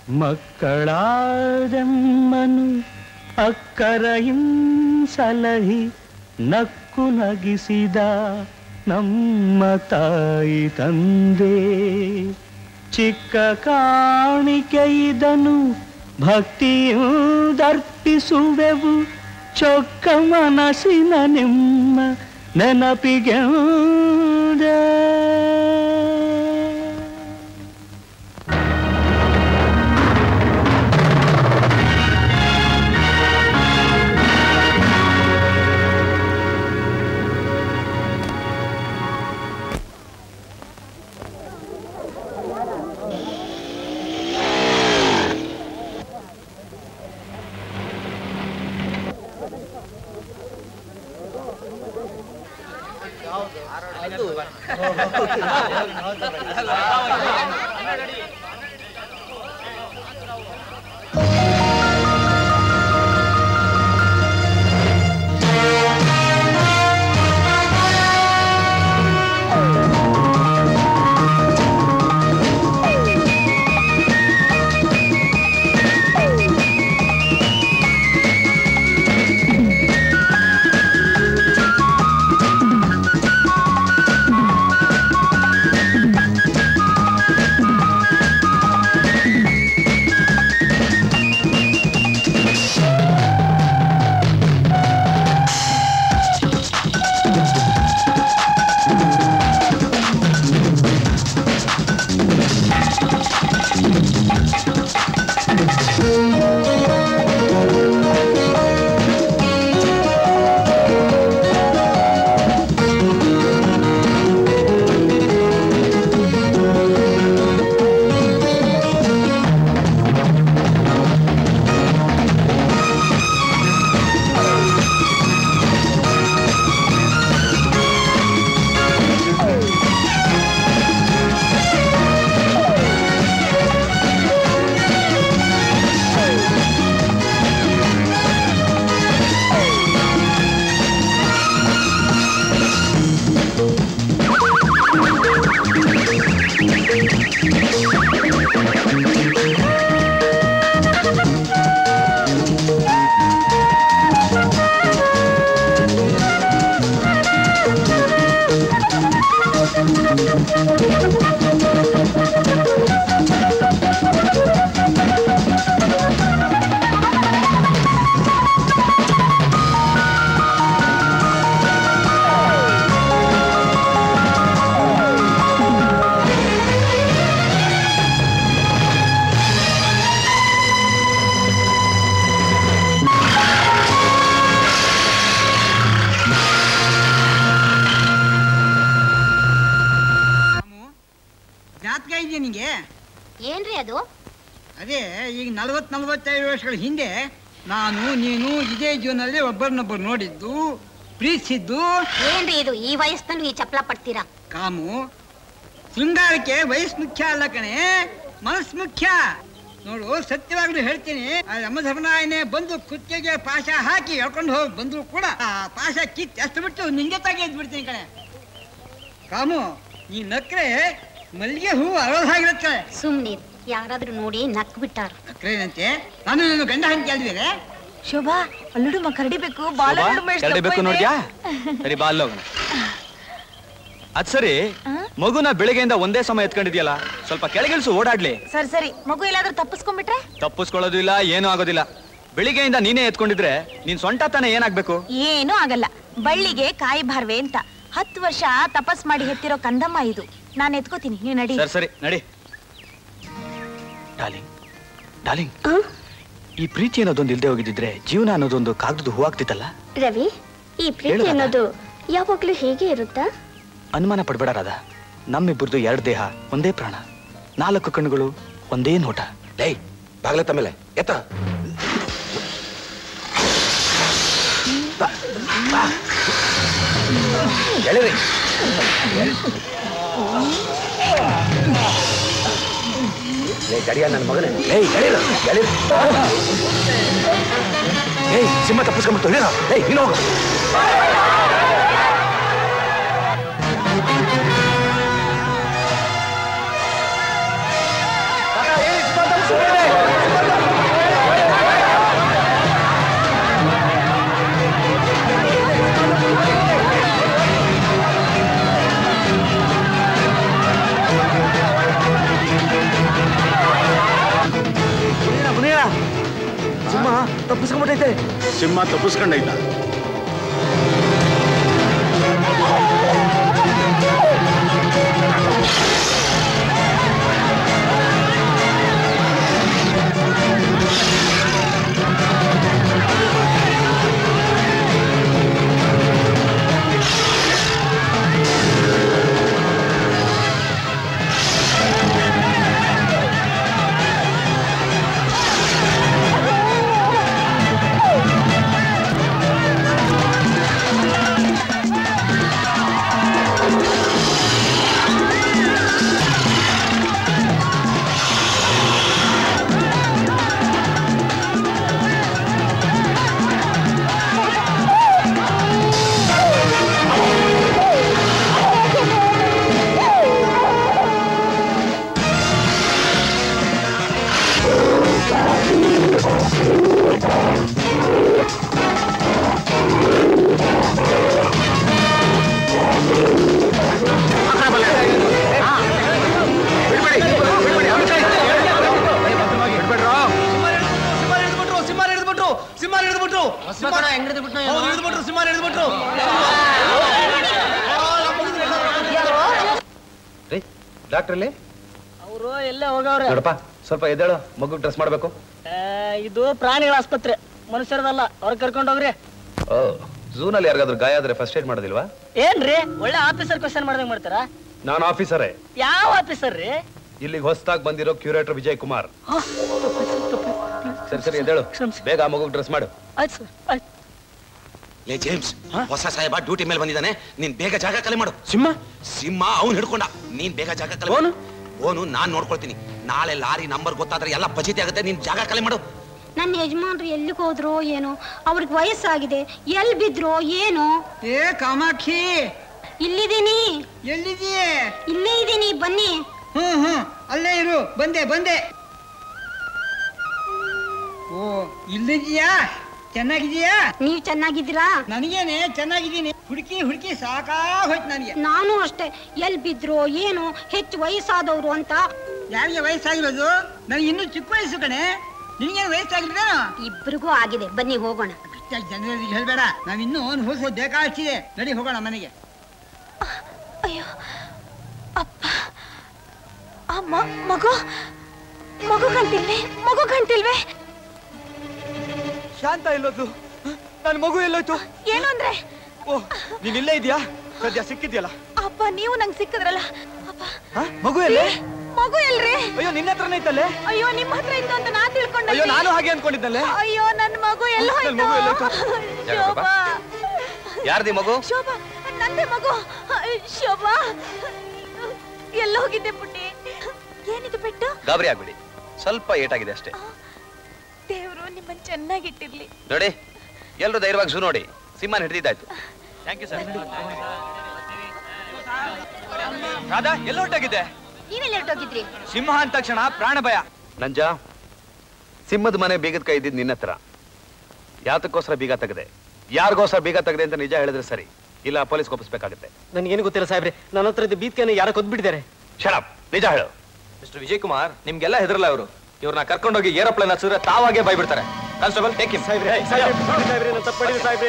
ಮಕ್ಕಳಾದಮ್ಮನು ಅಕ್ಕರೆಯಂ ಸಲಹಿ ನಕ್ಕು ನಗಿಸಿದ ನಮ್ಮ ತಾಯಿ ತಂದೆ ಚಿಕ್ಕ ಕಾಣಿಕೆ ಇದನು ಭಕ್ತಿಯುದರ್ಪಿಸುವೆವು ಚೊಕ್ಕ ಮನಸ್ಸಿನ ನಿಮ್ಮ ನೆನಪಿಗೆ ಜಾತಕ ಇದೆಯಾ ನಿಂಗೆ ಏನ್ರಿ ಅದು ಅದೇ ಈಗ ನಲವತ್ ನಲವತ್ತೈದು ವರ್ಷಗಳ ಹಿಂದೆ ನಾನು ನೀನು ಇದೇ ಜೀವನದಲ್ಲಿ ಒಬ್ಬರನ್ನೊಬ್ಬರು ನೋಡಿದ್ದು ಪ್ರೀತಿಸಿದ್ದು ಏನ್ರಿ ಇದು ಈ ವಯಸ್ಸಲ್ಲೂ ಈ ಚಪ್ಪಲ ಪಡ್ತೀರಾ ಕಾಮು ಶೃಂಗಾರಕ್ಕೆ ವಯಸ್ಸು ಮುಖ್ಯ ಅಲ್ಲ ಕಣೆ ಮನಸ್ಸು ಮುಖ್ಯ ನೋಡು ಸತ್ಯವಾಗ್ಲೂ ಹೇಳ್ತೀನಿ ಆ ಯಮಧರ್ಮರಾಯನೇ ಬಂದು ಕುತ್ತಿಗೆ ಪಾಶ ಹಾಕಿ ಎಳ್ಕೊಂಡು ಹೋಗಿ ಬಂದ್ರು ಕೂಡ ಆ ಪಾಶ ಕಿತ್ತು ಎಷ್ಟು ಬಿಟ್ಟು ನಿಂಗೆ ತೆಗೆದು ಬಿಡ್ತೀನಿ ಕಣೆ ಕಾಮು ಈ ನಕ್ರೆ ಮಲ್ಲಿಗೆ ಹೂವು ಅರವದಾಗಿರುತ್ತೆ ಸುಮ್ನೀರ್ ಯಾರಾದ್ರೂ ನೋಡಿ ನಕ್ ಬಿಟ್ಟಾರ ನಕ್ರೇನಂತೆ ನಾನು ನನ್ನ ಗಂಡ ಹಂಗೆ ಕೇಳಿದ್ರೆ ಶೋಭಾ ಅಲ್ಲುಡು ಕರಡಿಬೇಕು ಬಾಲ ಕರಡಿಬೇಕು ನೋಡ್ಯಾ ಸರಿ ಬಾ ಅಲ್ಲೋಗೋಣ ಅದ್ ಸರಿ ಮಗುನ ಬೆಳಿಗ್ಗೆಯಿಂದ ಒಂದೇ ಸಮಯ ಎತ್ಕೊಂಡಿದ್ಯಲ್ಲ ಸ್ವಲ್ಪ ಕೆಳಗಿಳಿಸು ಓಡಾಡ್ಲಿ ಸರಿ ಸರಿ ಮಗು ಎಲ್ಲಾದ್ರೂ ತಪ್ಪಿಸ್ಕೊಂಡ್ಬಿಟ್ರೆ ತಪ್ಪಿಸ್ಕೊಳ್ಳೋದು ಇಲ್ಲ ಏನೂ ಆಗೋದಿಲ್ಲ ಬೆಳಿಗ್ಗೆಯಿಂದ ನೀನೇ ಎತ್ಕೊಂಡಿದ್ರೆ ನೀನ್ ಸೊಂಟ ತಾನೇ ಏನಾಗ್ಬೇಕು ಏನೂ ಆಗಲ್ಲ ಬಳ್ಳಿಗೆ ಕಾಯಿ ಬಾರ್ವೆ ಅಂತ ಹತ್ತು ವರ್ಷ ತಪಸ್ ಮಾಡಿ ಹೆತ್ತಿರೋ ಕಂದಮ್ಮ ಇದು ನಾನು ಎತ್ಕೋತೀನಿ ನೀವು ನಡಿ ಸರಿ ಸರಿ ನಡಿ ಡಾರ್ಲಿಂಗ್ ಡಾರ್ಲಿಂಗ್ ಈ ಪ್ರೀತಿ ಅನ್ನೋದೊಂದು ಇಲ್ದೆ ಹೋಗಿದ್ದಿದ್ರೆ ಜೀವನ ಅನ್ನೋದೊಂದು ಕಾಗದದ ಹೂವಾಗ್ತಿತ್ತಲ್ಲ ರವಿ ಈ ಪ್ರೀತಿ ಹೇಳು ರಾಧಾ. ಅನ್ನೋದು ಯಾವಾಗ್ಲೂ ಹೇಗೆ ಇರುತ್ತಾ ಅನುಮಾನ ಪಡ್ಬೇಡ ರಾಧ ನಮ್ಮಿಬ್ಬರದು ಎರಡು ದೇಹ ಒಂದೇ ಪ್ರಾಣ ನಾಲ್ಕು ಕಣ್ಣುಗಳು ಒಂದೇ ನೋಟ ಲೈ ಬಾಗ್ಲ ತಮೇಲೆ ಎತ್ತ ಎಳಿರಿ ಲೇ ಗಡಿಯ ನನ್ನ ಮಗನೇ ಏಯ್ ಎಳಿರು ಎಳಿರು ಏಯ್ ಸಿಂಹ ತಪ್ಪಿಸ್ಕೊಂಡ್ಬಿಟ್ಟು ಹೇಳಿರ ಏಯ್ ನೀನು ಹೋಗು ಏಯ್, ಸಿಂಹ ತಪ್ಪಿಸ್ಕೊಂಡ್ಬಿಟ್ಟಿದೆ. ಏನಾಗಿದೆ ಸಿಂಹ ತಪ್ಪಿಸ್ಕೊಂಡೈತ ಡಾಕ್ಟ್ರಲ್ಲಿ ಅವರು ಎಲ್ಲೇ ಹೋಗವ್ರೆ ನೋಡಪ್ಪ ಸ್ವಲ್ಪ ಎದ್ದೇಳು ಮಗು ಡ್ರೆಸ್ ಮಾಡ್ಬೇಕು ಆ, ಇದು ಪ್ರಾಣಿಗಳ ಆಸ್ಪತ್ರೆ ಮನುಷ್ಯರದಲ್ಲ ಅವ್ರ ಕರ್ಕೊಂಡು ಹೋಗ್ರಿ ಓ ಝೂನಲ್ಲಿ ಯಾರಿಗಾದ್ರೂ ಗಾಯ ಆದ್ರೆ ಫಸ್ಟ್ ಏಡ್ ಮಾಡೋದಿಲ್ವಾ ಏನ್ರಿ ಒಳ್ಳೆ ಆಫೀಸರ್ ಕ್ವಶನ್ ಮಾಡ್ದಂಗ್ ಮಾಡ್ತಾರ ನಾನು ಆಫೀಸರೇ ಯಾವ ಆಫೀಸರ್ ರೀ ಇಲ್ಲಿಗೆ ಹೊಸದಾಗಿ ಬಂದಿರೋ ಕ್ಯೂರೇಟರ್ ವಿಜಯ್ ಕುಮಾರ್ ಸರಿ ಸರಿ ಎದ್ದೇಳು ಬೇಗ ಆ ಮಗು ಡ್ರೆಸ್ ಮಾಡು ಆಯ್ತು ಸರ್ ಆಯ್ತು ಲೇ ಜೇಮ್ಸ್ ಹೊಸ ಸಾಹೇಬ ಡ್ಯೂಟಿ ಮೇಲೆ ಬಂದಿದ್ದಾನೆ ನೀನ್ ಬೇಗ ಜಾಗ ಖಾಲಿ ಮಾಡು ಸಿಂಹ ಸಿಂಹ ಅವ್ನು ಹಿಡ್ಕೊಂಡ ನೀನ್ ಬೇಗ ಜಾಗ ಖಾಲಿ ಮಾಡು ಓನು ನಾನ್ ನೋಡ್ಕೊಳ್ತೀನಿ ನಾಳೆ ಲಾರಿ ನಂಬರ್ ಗೊತ್ತಾದ್ರೆ ಎಲ್ಲ ಪಚಿತಿ ಆಗುತ್ತೆ ನೀನ್ ಜಾಗ ಖಾಲಿ ಮಾಡು ನನ್ನ ಯಜಮಾನ್ರು ಎಲ್ಲಿಗೆ ಹೋದ್ರೋ ಏನೋ ಅವ್ರಿಗೆ ವಯಸ್ಸಾಗಿದೆ ಎಲ್ಲಿ ಬಿದ್ರೋ ಏನೋ ಏ ಕಾಮಾಕ್ಷಿ ಇಲ್ಲಿದ್ದೀನಿ ಎಲ್ಲಿದೀಯೇ ಇಲ್ಲೇ ಇದ್ದೀನಿ ಬನ್ನಿ ಹ್ಮ್ ಹ್ಮ್ ಅಲ್ಲೇ ಇರು ಬಂದೆ ಬಂದೆ ಓ ಇಲ್ಲಿದ್ಯಾ ಚೆನ್ನಾಗಿದೀಯಾ ನೀವ್ ಚೆನ್ನಾಗಿದ್ದೀರಾ ನನಗೇನೆ ಚೆನ್ನಾಗಿದ್ದೀನಿ ಹುಡುಕಿ ಹುಡುಕಿ ಸಾಕಾಗೋಯ್ತು ನನಗೆ ನಾನು ಅಷ್ಟೇ ಎಲ್ಲಿ ಬಿದ್ರೋ ಏನೋ ಹೆಚ್ಚು ವಯಸ್ಸಾದವ್ರು ಅಂತ ಯಾರಿಗೆ ವಯಸ್ಸಾಗಿರೋದು ನನಗೆ ಇನ್ನೂ ಚಿಕ್ಕ ವಯಸ್ಸು ಕಣೆ ನಿನಗೇನು ವಯಸ್ಸಾಗಿಲ್ವೇನೋ ಇಬ್ರಿಗೂ ಆಗಿದೆ ಬನ್ನಿ ಹೋಗೋಣ ಅಷ್ಟೇ ಜನರಿಗೆ ಹೇಳ್ಬೇಡ ನಾವಿನ್ನೂ ಅನುಭವಿಸೋ ಬೇಕಾಗ್ತಿದೆ ನಡಿ ಹೋಗೋಣ ಮನೆಗೆ ಅಯ್ಯೋ ಅಪ್ಪ ಆ ಮ- ಮಗು ಮಗು ಕಾಣ್ತಿಲ್ವೇ ಮಗು ಕಾಣ್ತಿಲ್ವೇ ಶಾಂತ ಎಲ್ಲೋದು ನನ್ನ ಮಗು ಎಲ್ಲೋಯ್ತು ಏನು ಅಂದ್ರೆ ಓ ನೀನ್ ಇಲ್ಲೇ ಇದೆಯಾ ಸದ್ಯ ಸಿಕ್ಕಿದ್ಯಲ್ಲ ಅಪ್ಪ ನೀವು ನಂಗೆ ಸಿಕ್ಕಿದ್ರಲ್ಲ ಅಪ್ಪ ಹ? ಮಗು ಎಲ್ಲೇ ಮಗು ಎಲ್ರಿ ಅಯ್ಯೋ ನಿನ್ನ ಹತ್ರನೇ ಇತ್ತಲ್ಲೇ ಅಯ್ಯೋ ನಿಮ್ಮ ಹತ್ರ ಇತ್ತು ಅಂತ ನಾನ್ ತಿಳ್ಕೊಂಡೆ ಅಯ್ಯೋ ನಾನು ಹಾಗೆ ಅನ್ಕೊಂಡಿದ್ದಲ್ಲೇ ಅಯ್ಯೋ ನನ್ನ ಮಗು ಎಲ್ಲ ನನ್ ಮಗು ಎಲ್ಲೋಯ್ತು? ಶೋಭಾ ಯಾರ್ದಿ ಮಗು ಶೋಭಾ ನಂದೇ ಮಗು ಶೋಭಾ ಎಲ್ಲ ಹೋಗಿದ್ದೆ ಪುಟ್ಟಿ ಏನಿದು ಪೆಟ್ಟು ಗಾಬರಿ ಆಗ್ಬಿಡಿ ಸ್ವಲ್ಪ ಏಟಾಗಿದೆ ಅಷ್ಟೇ ದೇವ್ರು ನಿಮ್ಮನ್ನ ಚೆನ್ನಾಗಿಟ್ಟಿರ್ಲಿ ನೋಡಿ ಎಲ್ರು ಧೈರ್ಯವಾಗಿ ಝೂ ನೋಡಿ ಸಿಂಹನ ಹಿಡಿದಿದ್ದಾಯ್ತು ಥ್ಯಾಂಕ್ ಯು ಸರ್ ರಾಧಾ ಎಲ್ಲ ಹೊರಟಾಗಿದ್ದೆ ನೀವೆಲ್ಲ ಹೊರಟೋಗಿದ್ರಿ ಸಿಂಹ ಅಂದ ತಕ್ಷಣ ಪ್ರಾಣ ಭಯ ನಂಜ ಸಿಂಹದ ಮನೆ ಬೀಗದ ಕೈ ಇದ್ದಿದ್ದು ನಿನ್ನ ಹತ್ರ ಯಾತಕ್ಕೋಸ್ಕರ ಬೀಗ ತೆಗೆದೆ ಯಾರಿಗೋಸ್ಕರ ಬೀಗ ತೆಗೆದೆ ಅಂತ ನಿಜ ಹೇಳಿದ್ರೆ ಸರಿ ಇಲ್ಲ ಪೊಲೀಸ್ ಒಪ್ಪಿಸ್ಬೇಕಾಗುತ್ತೆ ನನ್ಗೇನು ಗೊತ್ತಿಲ್ಲ ಸಾಹೇಬ್ರೆ ನನ್ನ ಹತ್ರ ಇದ್ದ ಬೀದ್ಕೇನೆ ಯಾರೋ ಕೊದ್ಬಿಟ್ಟಿದ್ದಾರೆ ಶಡಪ್ ನಿಜ ಹೇಳು ಮಿಸ್ಟರ್ ವಿಜಯ್ ಕುಮಾರ್ ನಿಮ್ಗೆಲ್ಲ ಹೆದರಲ್ಲ ಅವರು ಇವ್ರನ್ನ ಕರ್ಕೊಂಡೋಗಿ ಏರೋಪ್ಲೇನ್ ಹಚ್ಚಿದ್ರೆ ತಾವಾಗೆ ಬಾಯ್ಬಿಡ್ತಾರೆ ಕಾನ್ಸ್ಟೇಬಲ್ ಟೇಕ್ ಹಿಮ್ ಸಾಹೇಬ್ರೆ ನಾನು ತಪ್ಪಾಡಿದೆ ಸಾಹೇಬ್ರೆ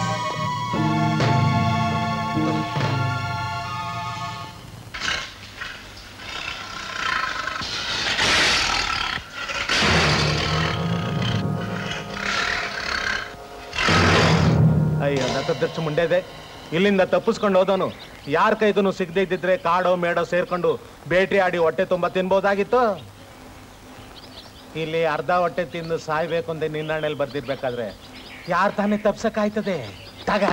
ಅಯ್ಯೋ ನತದೃಷ್ಟ ಮುಂಡೆದೆ ಇಲ್ಲಿಂದ ತಪ್ಪಿಸ್ಕೊಂಡು ಹೋದವನು ಯಾರ ಕೈಗೂ ಸಿಗದೆ ಇದ್ದಿದ್ರೆ ಕಾಡೋ ಮೇಡೋ ಸೇರ್ಕೊಂಡು ಬೇಟೆ ಆಡಿ ಹೊಟ್ಟೆ ತುಂಬ ತಿನ್ಬೋದಾಗಿತ್ತು ಇಲ್ಲಿ ಅರ್ಧ ಹೊಟ್ಟೆ ತಿಂದು ಸಾಯ್ಬೇಕು ಅಂತ ನಿನ್ನಣ್ಣಲ್ಲಿ ಬರ್ದಿರ್ಬೇಕಾದ್ರೆ ಯಾರು ತಾನೇ ತಪ್ಸಕ್ಕಾಯ್ತದೆ ತಗ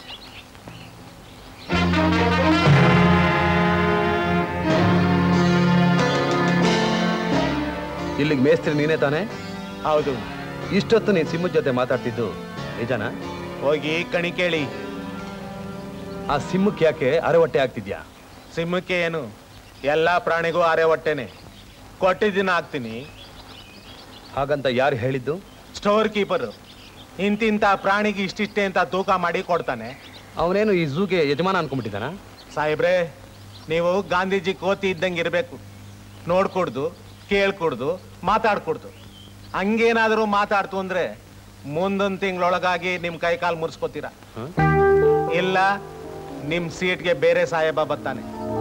ಇಲ್ಲಿಗೆ ಮೇಸ್ತ್ರಿ ನೀನೇ ತಾನೇ ಹೌದು ಇಷ್ಟೊತ್ತು ನೀನ್ ಸಿಂಹದ ಜೊತೆ ಮಾತಾಡ್ತಿದ್ದು ನಿಜನಾ ಹೋಗಿ ಕಣಿ ಕೇಳಿ ಆ ಸಿಂಹಕ್ಕೆ ಯಾಕೆ ಅರೆ ಹೊಟ್ಟೆ ಆಗ್ತಿದ್ಯಾ ಸಿಂಹಕ್ಕೆ ಏನು ಎಲ್ಲಾ ಪ್ರಾಣಿಗೂ ಆರೆ ಹೊಟ್ಟೆನೆ ಕೊಟ್ಟಿದ್ದಿನ ಹಾಕ್ತೀನಿ ಹಾಗಂತ ಯಾರು ಹೇಳಿದ್ದು ಸ್ಟೋರ್ ಕೀಪರ್ ಇಂತಿಂತ ಪ್ರಾಣಿಗೆ ಇಷ್ಟಿಷ್ಟೇ ಅಂತ ತೂಕ ಮಾಡಿ ಕೊಡ್ತಾನೆ ಅವನೇನು ಈ ಝೂಗೆ ಯಜಮಾನ ಅನ್ಕೊಂಡ್ಬಿಟ್ಟಿದ್ದಾನ ಸಾಹೇಬ್ರೆ ನೀವು ಗಾಂಧೀಜಿ ಕೋತಿ ಇದ್ದಂಗೆ ಇರಬೇಕು ನೋಡ್ಕೊಡ್ದು ಕೇಳ್ಕೊಡ್ದು ಮಾತಾಡ್ಕೊಡ್ದು ಹಂಗೇನಾದರೂ ಮಾತಾಡ್ತು ಅಂದ್ರೆ ಮುಂದೊಂದ್ ತಿಂಗಳೊಳಗಾಗಿ ನಿಮ್ ಕೈ ಕಾಲು ಮುರ್ಸ್ಕೋತೀರ ಇಲ್ಲ ನಿಮ್ ಸೀಟ್ಗೆ ಬೇರೆ ಸಾಹೇಬ ಬರ್ತಾನೆ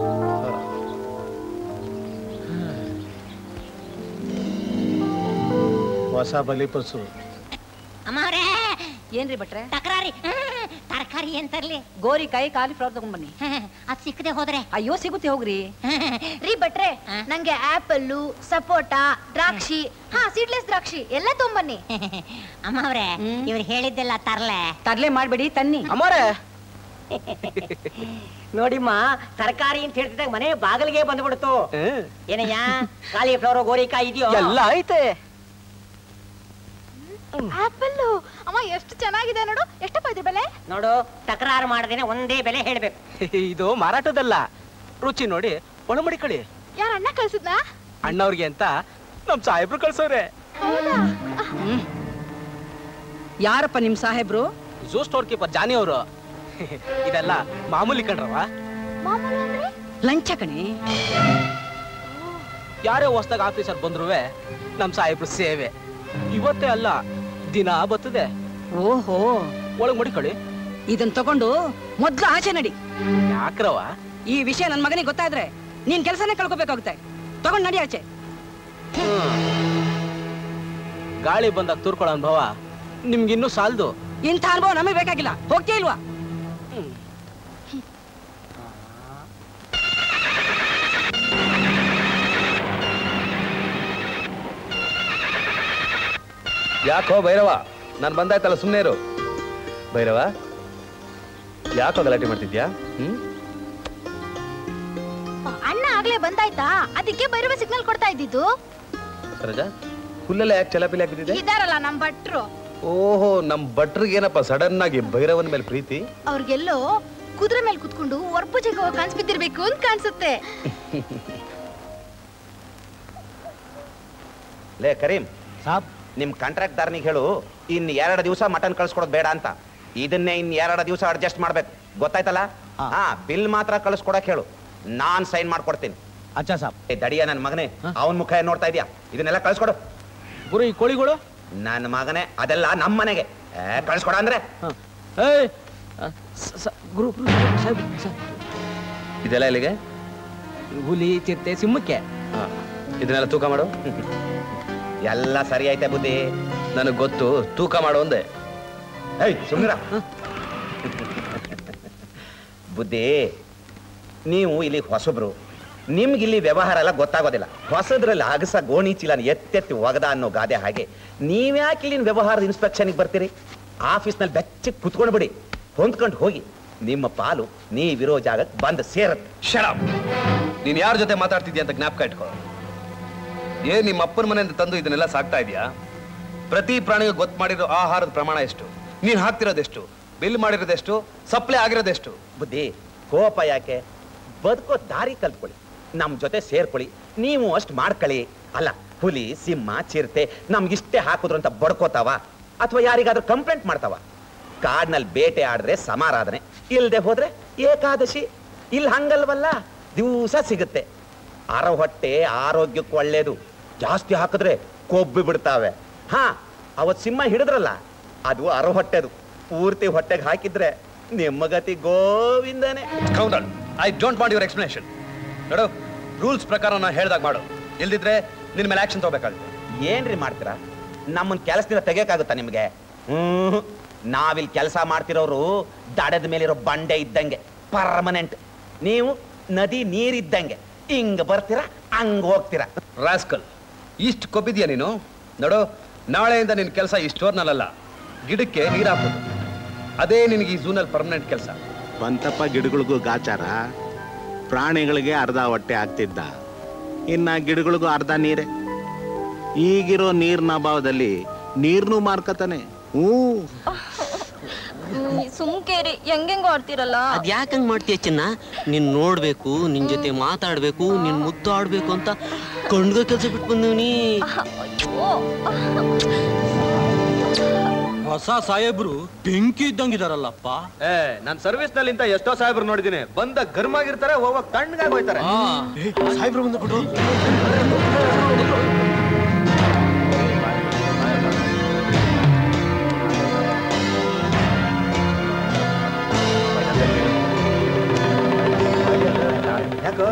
ಹೊಸ ಬಲಿಪಸು ಅಮ್ಮವ್ರೆ ಏನ್ರಿ ಭಟ್ರೆ ತಕರಾರಿ ತರಕಾರಿ ಏನ್ ತರ್ಲಿ ಗೋರಿಕಾಯಿ ಕಾಲಿಫ್ಲವರ್ ತಗೊಂಡ್ ಬನ್ನಿ ಅದ್ ಸಿಕ್ಕದೆ ಹೋದ್ರೆ ಅಯ್ಯೋ ಸಿಗುತ್ತೆ ಹೋಗ್ರಿ ರೀ ಭಟ್ರೆ ನಂಗೆ ಆಪಲ್ಲು ಸಪೋಟ ದ್ರಾಕ್ಷಿ ಹಾ ಸೀಡ್ಲೆಸ್ ದ್ರಾಕ್ಷಿ ಎಲ್ಲ ತೊಂಬನ್ನಿ ಅಮ್ಮವ್ರೆ ಇವ್ರು ಹೇಳಿದ್ದೆಲ್ಲ ತರ್ಲೆ ತರ್ಲೆ ಮಾಡ್ಬೇಡಿ ತನ್ನಿ ಅಮ್ಮೋರೆ ನೋಡಿಮ್ಮ ತರಕಾರಿ ಅಂತ ಹೇಳ್ತಿದ್ದಾಗ ಮನೆ ಬಾಗಿಲಿಗೆ ಬಂದ್ಬಿಡ್ತು ಏನಯ್ಯ ಕಾಲಿಫ್ಲವರ್ ಗೋರಿಕಾಯಿ ಇದೆಯೋ ಎಲ್ಲ ಐತೆ ಆಪಲ್ಲು ಅಮ್ಮ ಎಷ್ಟು ಚೆನ್ನಾಗಿದೆ ನೋಡು ಎಷ್ಟಪ್ಪ ಇದ್ರ ಬೆಲೆ ನೋಡು ತಕರಾರು ಮಾಡದೇನೆ ಒಂದೇ ಬೆಲೆ ಹೇಳ್ಬೇಕು ಇದು ಮಾರಾಟದಲ್ಲ ರುಚಿ ನೋಡಿ ಒಳಮಡಿ ಕಳಿ ಯಾರ ಅಣ್ಣ ಕಳ್ಸಿದ್ನಾ ಅಣ್ಣವ್ರಿಗೆ ಅಂತ ನಮ್ ಸಾಹೇಬ್ರು ಕಳ್ಸವ್ರೆ ಯಾರಪ್ಪ ನಿಮ್ ಸಾಹೇಬ್ರು ಝೂ ಸ್ಟೋರ್ ಕೀಪರ್ ಜಾನಿ ಅವರು ಇದೆಲ್ಲ ಮಾಮೂಲಿ ಕಣ್ರವ ಮಾಮೂಲು ಅಂದ್ರೆ ಲಂಚ ಕಣೆ ಯಾರೇ ಹೊಸ್ದಾಗ ಆಫೀಸರ್ ಬಂದ್ರುವೆ ನಮ್ ಸಾಹೇಬ್ರು ಸೇವೆ ಇವತ್ತೇ ಅಲ್ಲ ದಿನ ಬರ್ತದೆ ಓಹೋ ಒಳಗ್ ಮಡಿಕೊಳ್ಳಿ ಇದನ್ ತಗೊಂಡು ಮೊದ್ಲು ಆಚೆ ನಡಿ ಯಾಕ್ರವ ಈ ವಿಷಯ ನನ್ ಮಗನಿಗೆ ಗೊತ್ತಾದ್ರೆ ನೀನ್ ಕೆಲಸನೇ ಕಳ್ಕೊಬೇಕಾಗುತ್ತೆ ತಗೊಂಡ್ ನಡಿ ಆಚೆ ಗಾಳಿ ಬಂದಾಗ ತೂರ್ಕೊಳ್ಳೋ ಅನುಭವ ನಿಮ್ಗಿನ್ನೂ ಸಾಲ್ದು ಇಂಥ ಅನುಭವ ನಮಗೆ ಬೇಕಾಗಿಲ್ಲ ಹೋಗ್ತೇ ಇಲ್ವಾ ಯಾಕೋ ಭೈರವ ನಾನು ಬಂದಾಯ್ತಲ್ಲ ಸುಮ್ಮನೆ ಇರು ಭೈರವ ಯಾಕೋ ಗಲಾಟೆ ಮಾಡ್ತಿದ್ಯಾ ಹ್ಮ್ ಅಣ್ಣ ಆಗ್ಲೇ ಬಂದಾಯ್ತಾ ಅದಕ್ಕೆ ಬರುವ ಸಿಗ್ನಲ್ ಕೊಡ್ತಾ ಇದ್ದಿದ್ದು ಸರೋಜ ಹುಲ್ಲೆಲ್ಲ ಯಾಕೆ ಚಲಾಪಿಲಿ ಹಾಕಿದ್ದೆ ಇದಾರಲ್ಲ ನಮ್ ಭಟ್ರು ಓಹೋ ನಮ್ ಭಟ್ರಿಗೆ ಏನಪ್ಪ ಸಡನ್ ಆಗಿ ಭೈರವನ ಮೇಲೆ ಪ್ರೀತಿ ಅವ್ರಿಗೆಲ್ಲೋ ಕುದುರೆ ಮೇಲೆ ಕುತ್ಕೊಂಡು ಒರ್ಪುಜೆಗೆ ಹೋಗಿ ಕನ್ಸ್ ಬಿದ್ದಿರ್ಬೇಕು ಅಂತ ಕಾಣಿಸುತ್ತೆ ಲೇ ಕರೀಂ ಸಾಬ್ ನಿಮ್ ಕಾಂಟ್ರಾಕ್ಟ್ದಾರನಿಗೆ ಹೇಳು ಇನ್ ಎರಡು ದಿವಸ ಮಟನ್ ಕಳ್ಸ್ಕೊಡೋದು ಬೇಡ ಅಂತ ಇದನ್ನೇ ಇನ್ ಎರಡು ದಿವಸ ಅಡ್ಜಸ್ಟ್ ಮಾಡ್ಬೇಕು ಗೊತ್ತಾಯ್ತಲ್ಲ ಹಾ ಬಿಲ್ ಮಾತ್ರ ಕಳ್ಸ್ಕೊಡಕ್ ಹೇಳು ನಾನ್ ಸೈನ್ ಮಾಡ್ಕೊಡ್ತೀನಿ ಅಚ್ಚಾ ಸಾಬ್ ಏ ದಡಿಯ ನನ್ನ ಮಗನೇ ಅವನ್ ಮುಖ ಏನ್ ನೋಡ್ತಾ ಇದೀಯಾ ಇದನ್ನೆಲ್ಲ ಕಳ್ಸ್ಕೊಡು ಗುರು ಈ ಕೋಳಿಗಳು ನನ್ನ ಮಗನೇ ಅದೆಲ್ಲ ನಮ್ಮ ಮನೆಗೆ ಏ, ಕಳ್ಸ್ಕೊಡ ಅಂದ್ರೆ ಏಯ್ ಆ, ಸ- ಸ- ಗುರು ಗುರು, ಸಾಹೇಬ್, ಸಾಹೇಬ್. ಇದೆಲ್ಲ ಇಲ್ಲಿಗೆ ಹುಲಿ ಚಿರತೆ ಸಿಂಹಕ್ಕೆ ಹಾ ಇದನ್ನೆಲ್ಲ ತೂಕ ಮಾಡು ಎಲ್ಲ ಸರಿ ಐತೆ ಬುದ್ಧಿ ನನಗೆ ಗೊತ್ತು ತೂಕ ಮಾಡು ಒಂದೇ ಏಯ್ ಸುಮ್ನಿರ ಬುದ್ಧಿ ನೀವು ಇಲ್ಲಿ ಹೊಸಬ್ರು ನಿಮ್ಗೆ ಇಲ್ಲಿ ವ್ಯವಹಾರ ಎಲ್ಲ ಗೊತ್ತಾಗೋದಿಲ್ಲ ಹೊಸದ್ರಲ್ಲಿ ಅಗಸ ಗೋಣಿ ಚೀಲನ ಎತ್ತೆತ್ತಿ ಒಗದ ಅನ್ನೋ ಗಾದೆ ಹಾಗೆ ನೀವ್ಯಾಕೆ ಇಲ್ಲಿನ ವ್ಯವಹಾರದ ಇನ್ಸ್ಪೆಕ್ಷನ್ಗೆ ಬರ್ತೀರಿ ಆಫೀಸ್ನಲ್ಲಿ ಬೆಚ್ಚಗೆ ಕುತ್ಕೊಂಡು ಬಿಡಿ ಹೊಂದ್ಕೊಂಡು ಹೋಗಿ ನಿಮ್ಮ ಪಾಲು ನೀವಿರೋ ಜಾಗಕ್ಕೆ ಬಂದು ಸೇರತ್ತೆ ಶರಾಬ್ ನೀನ್ ಯಾರ ಜೊತೆ ಮಾತಾಡ್ತಿದ್ಯಾ ಅಂತ ಜ್ಞಾಪಕ ಇಟ್ಕೋ ಏ ನಿಮ್ಮ ಅಪ್ಪನ ಮನೆಯಿಂದ ತಂದು ಇದನ್ನೆಲ್ಲ ಸಾಕ್ತಾ ಇದೆಯಾ ಪ್ರತಿ ಪ್ರಾಣಿಗೆ ಗೊತ್ತು ಮಾಡಿರೋ ಆಹಾರದ ಪ್ರಮಾಣ ಎಷ್ಟು ನೀನ್ ಹಾಕ್ತಿರೋದೆಷ್ಟು ಬಿಲ್ ಮಾಡಿರೋದೆಷ್ಟು ಸಪ್ಲೈ ಆಗಿರೋದೆಷ್ಟು ಬುದ್ಧಿ ಕೋಪ ಯಾಕೆ ಬದುಕೋ ದಾರಿ ಕಲ್ತ್ಕೊಳ್ಳಿ ನಮ್ಮ ಜೊತೆ ಸೇರ್ಕೊಳ್ಳಿ ನೀವು ಅಷ್ಟು ಮಾಡ್ಕೊಳ್ಳಿ ಅಲ್ಲ ಹುಲಿ ಸಿಂಹ ಚಿರತೆ ನಮ್ಗಿಷ್ಟೇ ಹಾಕಿದ್ರು ಅಂತ ಬಡ್ಕೋತಾವ ಅಥವಾ ಯಾರಿಗಾದ್ರೂ ಕಂಪ್ಲೇಂಟ್ ಮಾಡ್ತಾವ ಕಾಡ್ನಲ್ಲಿ ಬೇಟೆ ಆಡಿದ್ರೆ ಸಮಾರಾಧನೆ ಇಲ್ದೆ ಹೋದ್ರೆ ಏಕಾದಶಿ ಇಲ್ಲಿ ಹಂಗಲ್ವಲ್ಲ ದಿವಸ ಸಿಗುತ್ತೆ ಅರ ಹೊಟ್ಟೆ ಆರೋಗ್ಯಕ್ಕೆ ಒಳ್ಳೇದು ಜಾಸ್ತಿ ಹಾಕಿದ್ರೆ ಕೊಬ್ಬಿ ಬಿಡ್ತಾವೆ ಹಾ ಅವತ್ ಸಿಂಹ ಹಿಡಿದ್ರಲ್ಲ ಅದು ಅರ ಹೊಟ್ಟೆದು ಪೂರ್ತಿ ಹೊಟ್ಟೆಗೆ ಹಾಕಿದ್ರೆ ನಿಮ್ಮ ಗತಿ ಗೋವಿಂದನೇ counter I don't want your explanation ನೋಡು ರೂಲ್ಸ್ ಪ್ರಕಾರ ನಾನು ಹೇಳ್ದಾಗ ಮಾಡು ಇಲ್ದಿದ್ರೆ ನಿನ್ ಮೇಲೆ ಆಕ್ಷನ್ ತಗೋಬೇಕಾಗುತ್ತೆ ಏನ್ರಿ ಮಾಡ್ತೀರಾ ನಮ್ಮನ್ ಕೆಲಸದಿಂದ ತೆಗಿಯಕ್ಕಾಗುತ್ತಾ ನಿಮ್ಗೆ ಹ್ಮ್ ನಾವಿಲ್ಲಿ ಕೆಲಸ ಮಾಡ್ತಿರೋರು ದಡದ ಮೇಲಿರೋ ಬಂಡೆ ಇದ್ದಂಗೆ ಪರ್ಮನೆಂಟ್ ನೀವು ನದಿ ನೀರಿದ್ದಂಗೆ ಹಿಂಗ್ ಬರ್ತೀರಾ ಹಂಗ್ ಹೋಗ್ತೀರಾ ರಾಸ್ಕಲ್ ಇಷ್ಟು ಕೊಬ್ಬಿದ್ಯಾ ನೀನು ನೋಡು ನಾಳೆಯಿಂದ ನಿನ್ ಕೆಲಸ ಈ ಸ್ಟೋರ್ನಲ್ಲ ಗಿಡಕ್ಕೆ ನೀರು ಹಾಕೋದು ಅದೇ ನಿನಗೆ ಈ ಝೂನಲ್ಲಿ ಪರ್ಮನೆಂಟ್ ಕೆಲಸ ಬಂತಪ್ಪ ಗಿಡಗಳಿಗೂ ಗಾಚಾರ ಪ್ರಾಣಿಗಳಿಗೆ ಅರ್ಧ ಹೊಟ್ಟೆ ಆಗ್ತಿದ್ದ ಇನ್ನ ಗಿಡಗಳಿಗೂ ಅರ್ಧ ನೀರೇ ಈಗಿರೋ ನೀರಿನ ಅಭಾವದಲ್ಲಿ ನೀರ್ನು ಮಾರ್ಕತಾನೆ ಹ್ಞೂ ಸುಮ್ಕೇರಿ ಹೆಂಗೆಂಗೋ ಆಡ್ತಿರಲ್ಲ ಅದ್ ಯಾಕಂಗ್ ಮಾಡ್ತೀಯ ಚಿನ್ನ ನೀನ್ ನೋಡ್ಬೇಕು ನಿನ್ ಜೊತೆ ಮಾತಾಡ್ಬೇಕು ನಿನ್ ಮುದ್ದು ಆಡ್ಬೇಕು ಅಂತ ಕಣ್ಗ ಕೆಲ್ಸ ಬಿಟ್ಟು ಬಂದವ್ನಿ ಹೊಸ ಸಾಹೇಬ್ರು ಬೆಂಕಿ ಇದ್ದಂಗಿದಾರಲ್ಲಪ್ಪ ಏ ನಾನ್ ಸರ್ವಿಸ್ ನಲ್ಲಿ ಇಂತ ಎಷ್ಟೋ ಸಾಹೇಬ್ರು ನೋಡಿದೀನಿ ಬಂದ ಗರ್ಮಾಗಿರ್ತಾರೆ ಹೋಗ ತಣ್ಣಗಾಗಿ ಹೋಯ್ತಾರೆ ಸಾಹೇಬ್ರು ಬಂದ್ಬಿಟ್ಟು ಯಾಕೋ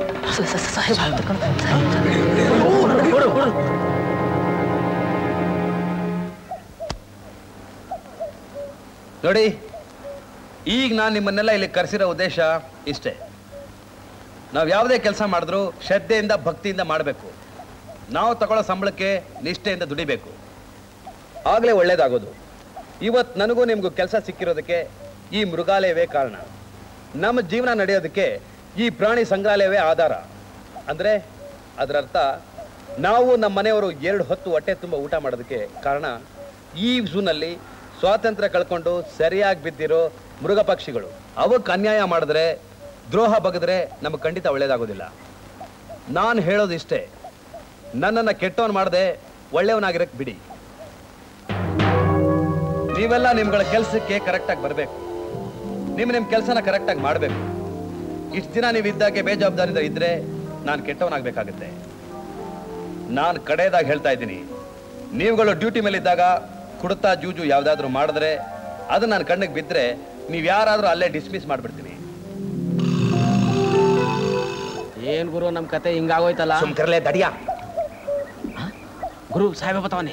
ನೋಡಿ ಈಗ ನಾನು ನಿಮ್ಮನ್ನೆಲ್ಲ ಇಲ್ಲಿ ಕರೆಸಿರೋ ಉದ್ದೇಶ ಇಷ್ಟೇ ನಾವು ಯಾವುದೇ ಕೆಲಸ ಮಾಡಿದ್ರೂ ಶ್ರದ್ಧೆಯಿಂದ ಭಕ್ತಿಯಿಂದ ಮಾಡಬೇಕು ನಾವು ತಗೊಳ್ಳೋ ಸಂಬಳಕ್ಕೆ ನಿಷ್ಠೆಯಿಂದ ದುಡಿಬೇಕು ಆಗಲೇ ಒಳ್ಳೇದಾಗೋದು ಇವತ್ತು ನನಗೂ ನಿಮಗೂ ಕೆಲಸ ಸಿಕ್ಕಿರೋದಕ್ಕೆ ಈ ಮೃಗಾಲಯವೇ ಕಾರಣ ನಮ್ಮ ಜೀವನ ನಡೆಯೋದಕ್ಕೆ ಈ ಪ್ರಾಣಿ ಸಂಗ್ರಹಾಲಯವೇ ಆಧಾರ ಅಂದರೆ ಅದರರ್ಥ ನಾವು ನಮ್ಮ ಮನೆಯವರು ಎರಡು ಹೊತ್ತು ಹೊಟ್ಟೆ ತುಂಬ ಊಟ ಮಾಡೋದಕ್ಕೆ ಕಾರಣ ಈ ಝೂನಲ್ಲಿ ಸ್ವಾತಂತ್ರ್ಯ ಕಳ್ಕೊಂಡು ಸರಿಯಾಗಿ ಬಿದ್ದಿರೋ ಮೃಗ ಪಕ್ಷಿಗಳು ಅವಕ್ಕೆ ಅನ್ಯಾಯ ಮಾಡಿದ್ರೆ ದ್ರೋಹ ಬಗೆದ್ರೆ ನಮಗೆ ಖಂಡಿತ ಒಳ್ಳೇದಾಗೋದಿಲ್ಲ ನಾನು ಹೇಳೋದು ಇಷ್ಟೇ ನನ್ನನ್ನು ಕೆಟ್ಟವನ್ ಮಾಡದೆ ಒಳ್ಳೆಯವನಾಗಿರಕ್ಕೆ ಬಿಡಿ ನೀವೆಲ್ಲ ನಿಮ್ಗಳ ಕೆಲಸಕ್ಕೆ ಕರೆಕ್ಟಾಗಿ ಬರಬೇಕು ನಿಮ್ಮ ನಿಮ್ಮ ಕೆಲಸನ ಕರೆಕ್ಟಾಗಿ ಮಾಡಬೇಕು ಇಷ್ಟು ದಿನ ನೀವು ಇದ್ದಾಗೆ ಬೇಜವಾಬ್ದಾರಿಯಿಂದ ಇದ್ರೆ ನಾನು ಕೆಟ್ಟವನಾಗಬೇಕಾಗುತ್ತೆ ನಾನು ಕಡೆಯದಾಗಿ ಹೇಳ್ತಾ ಇದ್ದೀನಿ ನೀವುಗಳು ಡ್ಯೂಟಿ ಮೇಲೆ ಇದ್ದಾಗ ಕುಡ್ತಾ ಜೂಜು ಯಾವ್ದಾದ್ರು ಮಾಡಿದ್ರೆ ಅದು ನನ್ನ ಕಣ್ಣಿಗೆ ಬಿದ್ದರೆ ನೀವು ಯಾರಾದರೂ ಅಲ್ಲೇ ಡಿಸ್ಮಿಸ್ ಮಾಡಿಬಿಡ್ತೀನಿ ಏನ್ ಗುರು ನಮ್ ಕತೆ ಹಿಂಗಾಗೋಯ್ತಲ್ಲ ಸುಮ್ಕಿರ್ಲೆ ದಡಿಯ ಗುರು ಸಾಹೇಬ ಬತ್ತವನೆ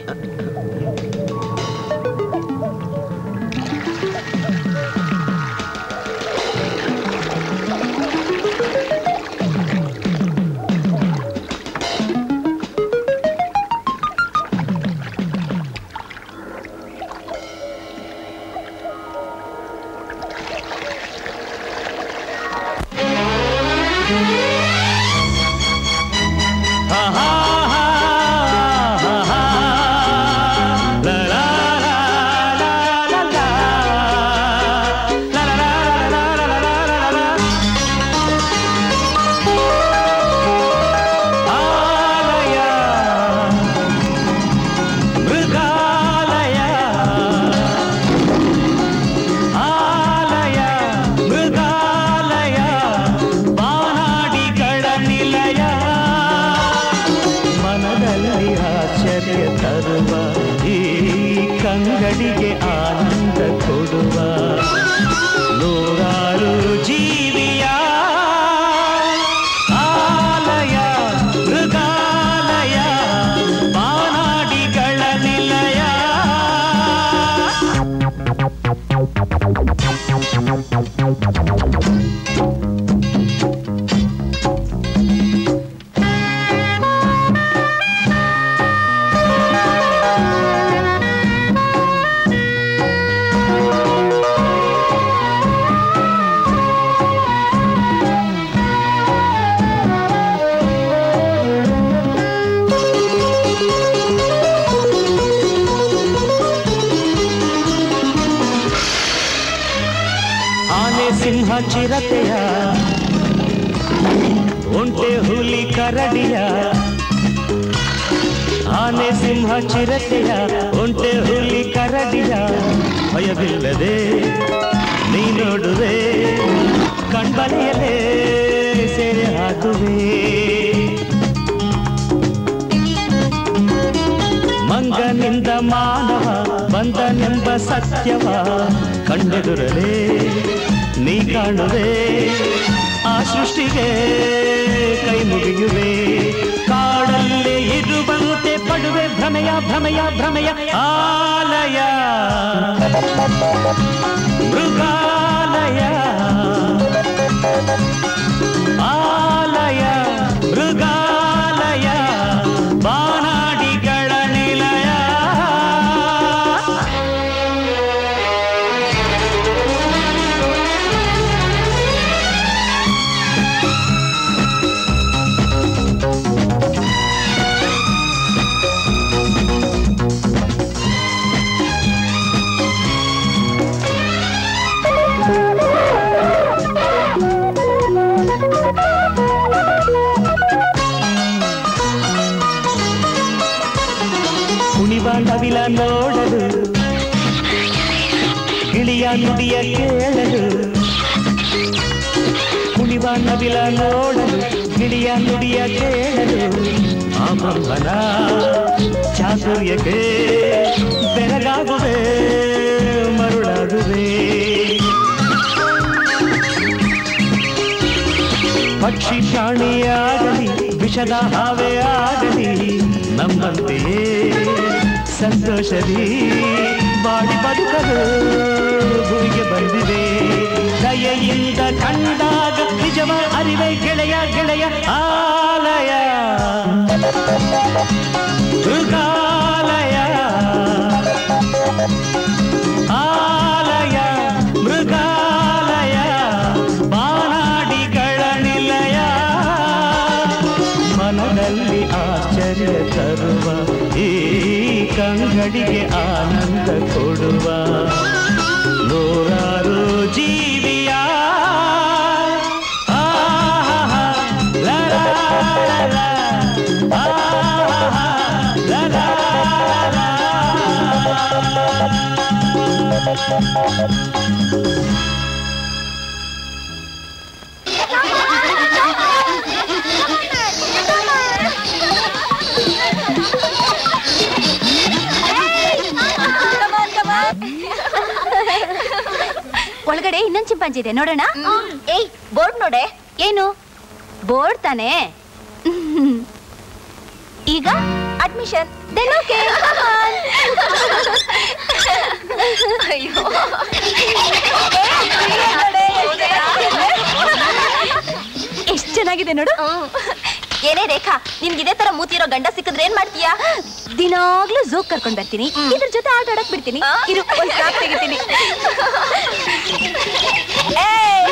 ಮೃಗಾಲಯ ಆಲಯ ಮೃಗಾಲಯ ಬಾನಾಡಿಗಳ ನಿಲಯ ಮನದಲ್ಲಿ ಆಶ್ಚರ್ಯ ತರುವ ಈ ಕಂಗಡಿಗೆ ಆನಂದ ಕೊಡುವ ನೂರಾರು ಜೀವಿಯ ಆಲಯ ಮೃಗಾಲಯ ಬಾನಾಡಿಗಳ ನಿಲಯ ಆನೆ ಸಿಂಹ ಚಿರತೆಯ ಒಂಟೆ ಹುಲಿ ಕರಡಿಯ ಆನೆ ಸಿಂಹ ಚಿರತೆಯ ಒಂಟೆ ಹುಲಿ ಕರಡಿಯ ಭಯವಿಲ್ಲದೆ ನೀ ನೋಡುವೆ ಕಣ್ಬಲೆಯಲೇ ಸೆರೆ ಹಾಕುವೆ ಮಂಗನಿಂದ ಮಾನವ ಬಂದನೆಂಬ ಸತ್ಯವ ಕಂಡೆದುರಲೇ ನೀ ಕಾಣುವೆ ಆ ಸೃಷ್ಟಿಗೆ ಕೈ ಮುಗಿಯುವೆ ಕಾಡಲ್ಲೇ ಇರುವಂತೆ ಪಡುವೆ ಭ್ರಮೆಯ ಭ್ರಮೆಯ ಭ್ರಮೆಯ ಆಲಯ ಮೃಗಾಲಯ ಆಲಯ ಮೃಗಾಲಯ ಬಾನಾಡಿಗಳ ನಿಲಯ ಕುಣಿವ ನವಿಲ ನೋಡಲು ಗಿಳಿಯ ನುಡಿಯ ಕೇಳಲು ಕುಣಿವ ನವಿಲ ನೋಡಲು ಗಿಳಿಯ ನುಡಿಯ ಕೇಳಲು ಆ ಬ್ರಹ್ಮನ ಚಾತುರ್ಯಕ್ಕೆ ಬೆರಗಾಗುವೆ ಮರುಳಾಗುವೆ ಪಕ್ಷಿ ಪ್ರಾಣಿಯಾಗಲಿ ವಿಷದ ಹಾವೇ ಆಗಲಿ ನಮ್ಮಂತೆಯೇ ಸಂತೋಷದಿ ಬಾಡಿ ಬದುಕಲು ಭೂಮಿಗೆ ಬಂದಿದೆ ದಯೆಯಿಂದ ಕಂಡಾಗ ನಿಜವ ಅರಿವೆ ಗೆಳೆಯ ಗೆಳೆಯ ಆಲಯ ಮೃಗಾಲಯ ಆಲಯ ಮೃಗಾಲಯ ಬಾನಾಡಿಗಳ ನಿಲಯ ಮನದಲ್ಲಿ ಆಶ್ಚರ್ಯ ತರುವ ಈ ಕಂಗಡಿಗೆ ಆನಂದ ಕೊಡುವ ನೂರಾರು ಜೀವಿಯ ಆಹಾಹಾ, ಲಾ ಲಾ ಲಾ ಲಾ, ಆಹಾಹಾ, ಲಾ ಲಾ ಲಾ ಒಳಗಡೆ ಇನ್ನೊಂದ್ ಚಿಂಪಾಂಜಿ ಇದೆ ನೋಡೋಣ ಏಯ್ ಬೋರ್ಡ್ ನೋಡೆ ಏನು ಬೋರ್ಡ್ ತಾನೇ ಈಗ ಅಡ್ಮಿಷನ್ ದೆನ್ ಓಕೆ ಅಯ್ಯೋ ಎಷ್ಟ್ ಚೆನ್ನಾಗಿದೆ ನೋಡು ಏನೇ ರೇಖಾ ನಿನ್ಗೆ ಇದೇ ತರ ಮೂತಿರೋ ಗಂಡ ಸಿಕ್ಕಿದ್ರೆ ಏನ್ ಮಾಡ್ತೀಯಾ ದಿನಾಗ್ಲೂ ಝೂಕ್ ಕರ್ಕೊಂಡ್ ಬರ್ತೀನಿ ಇದ್ರ ಜೊತೆ ಆಟ ಆಡಕ್ ಬಿಡ್ತೀನಿ ಇರು ಒಂದ್ ಸಾಕ್ ತೆಗಿತೀನಿ ಏಯ್!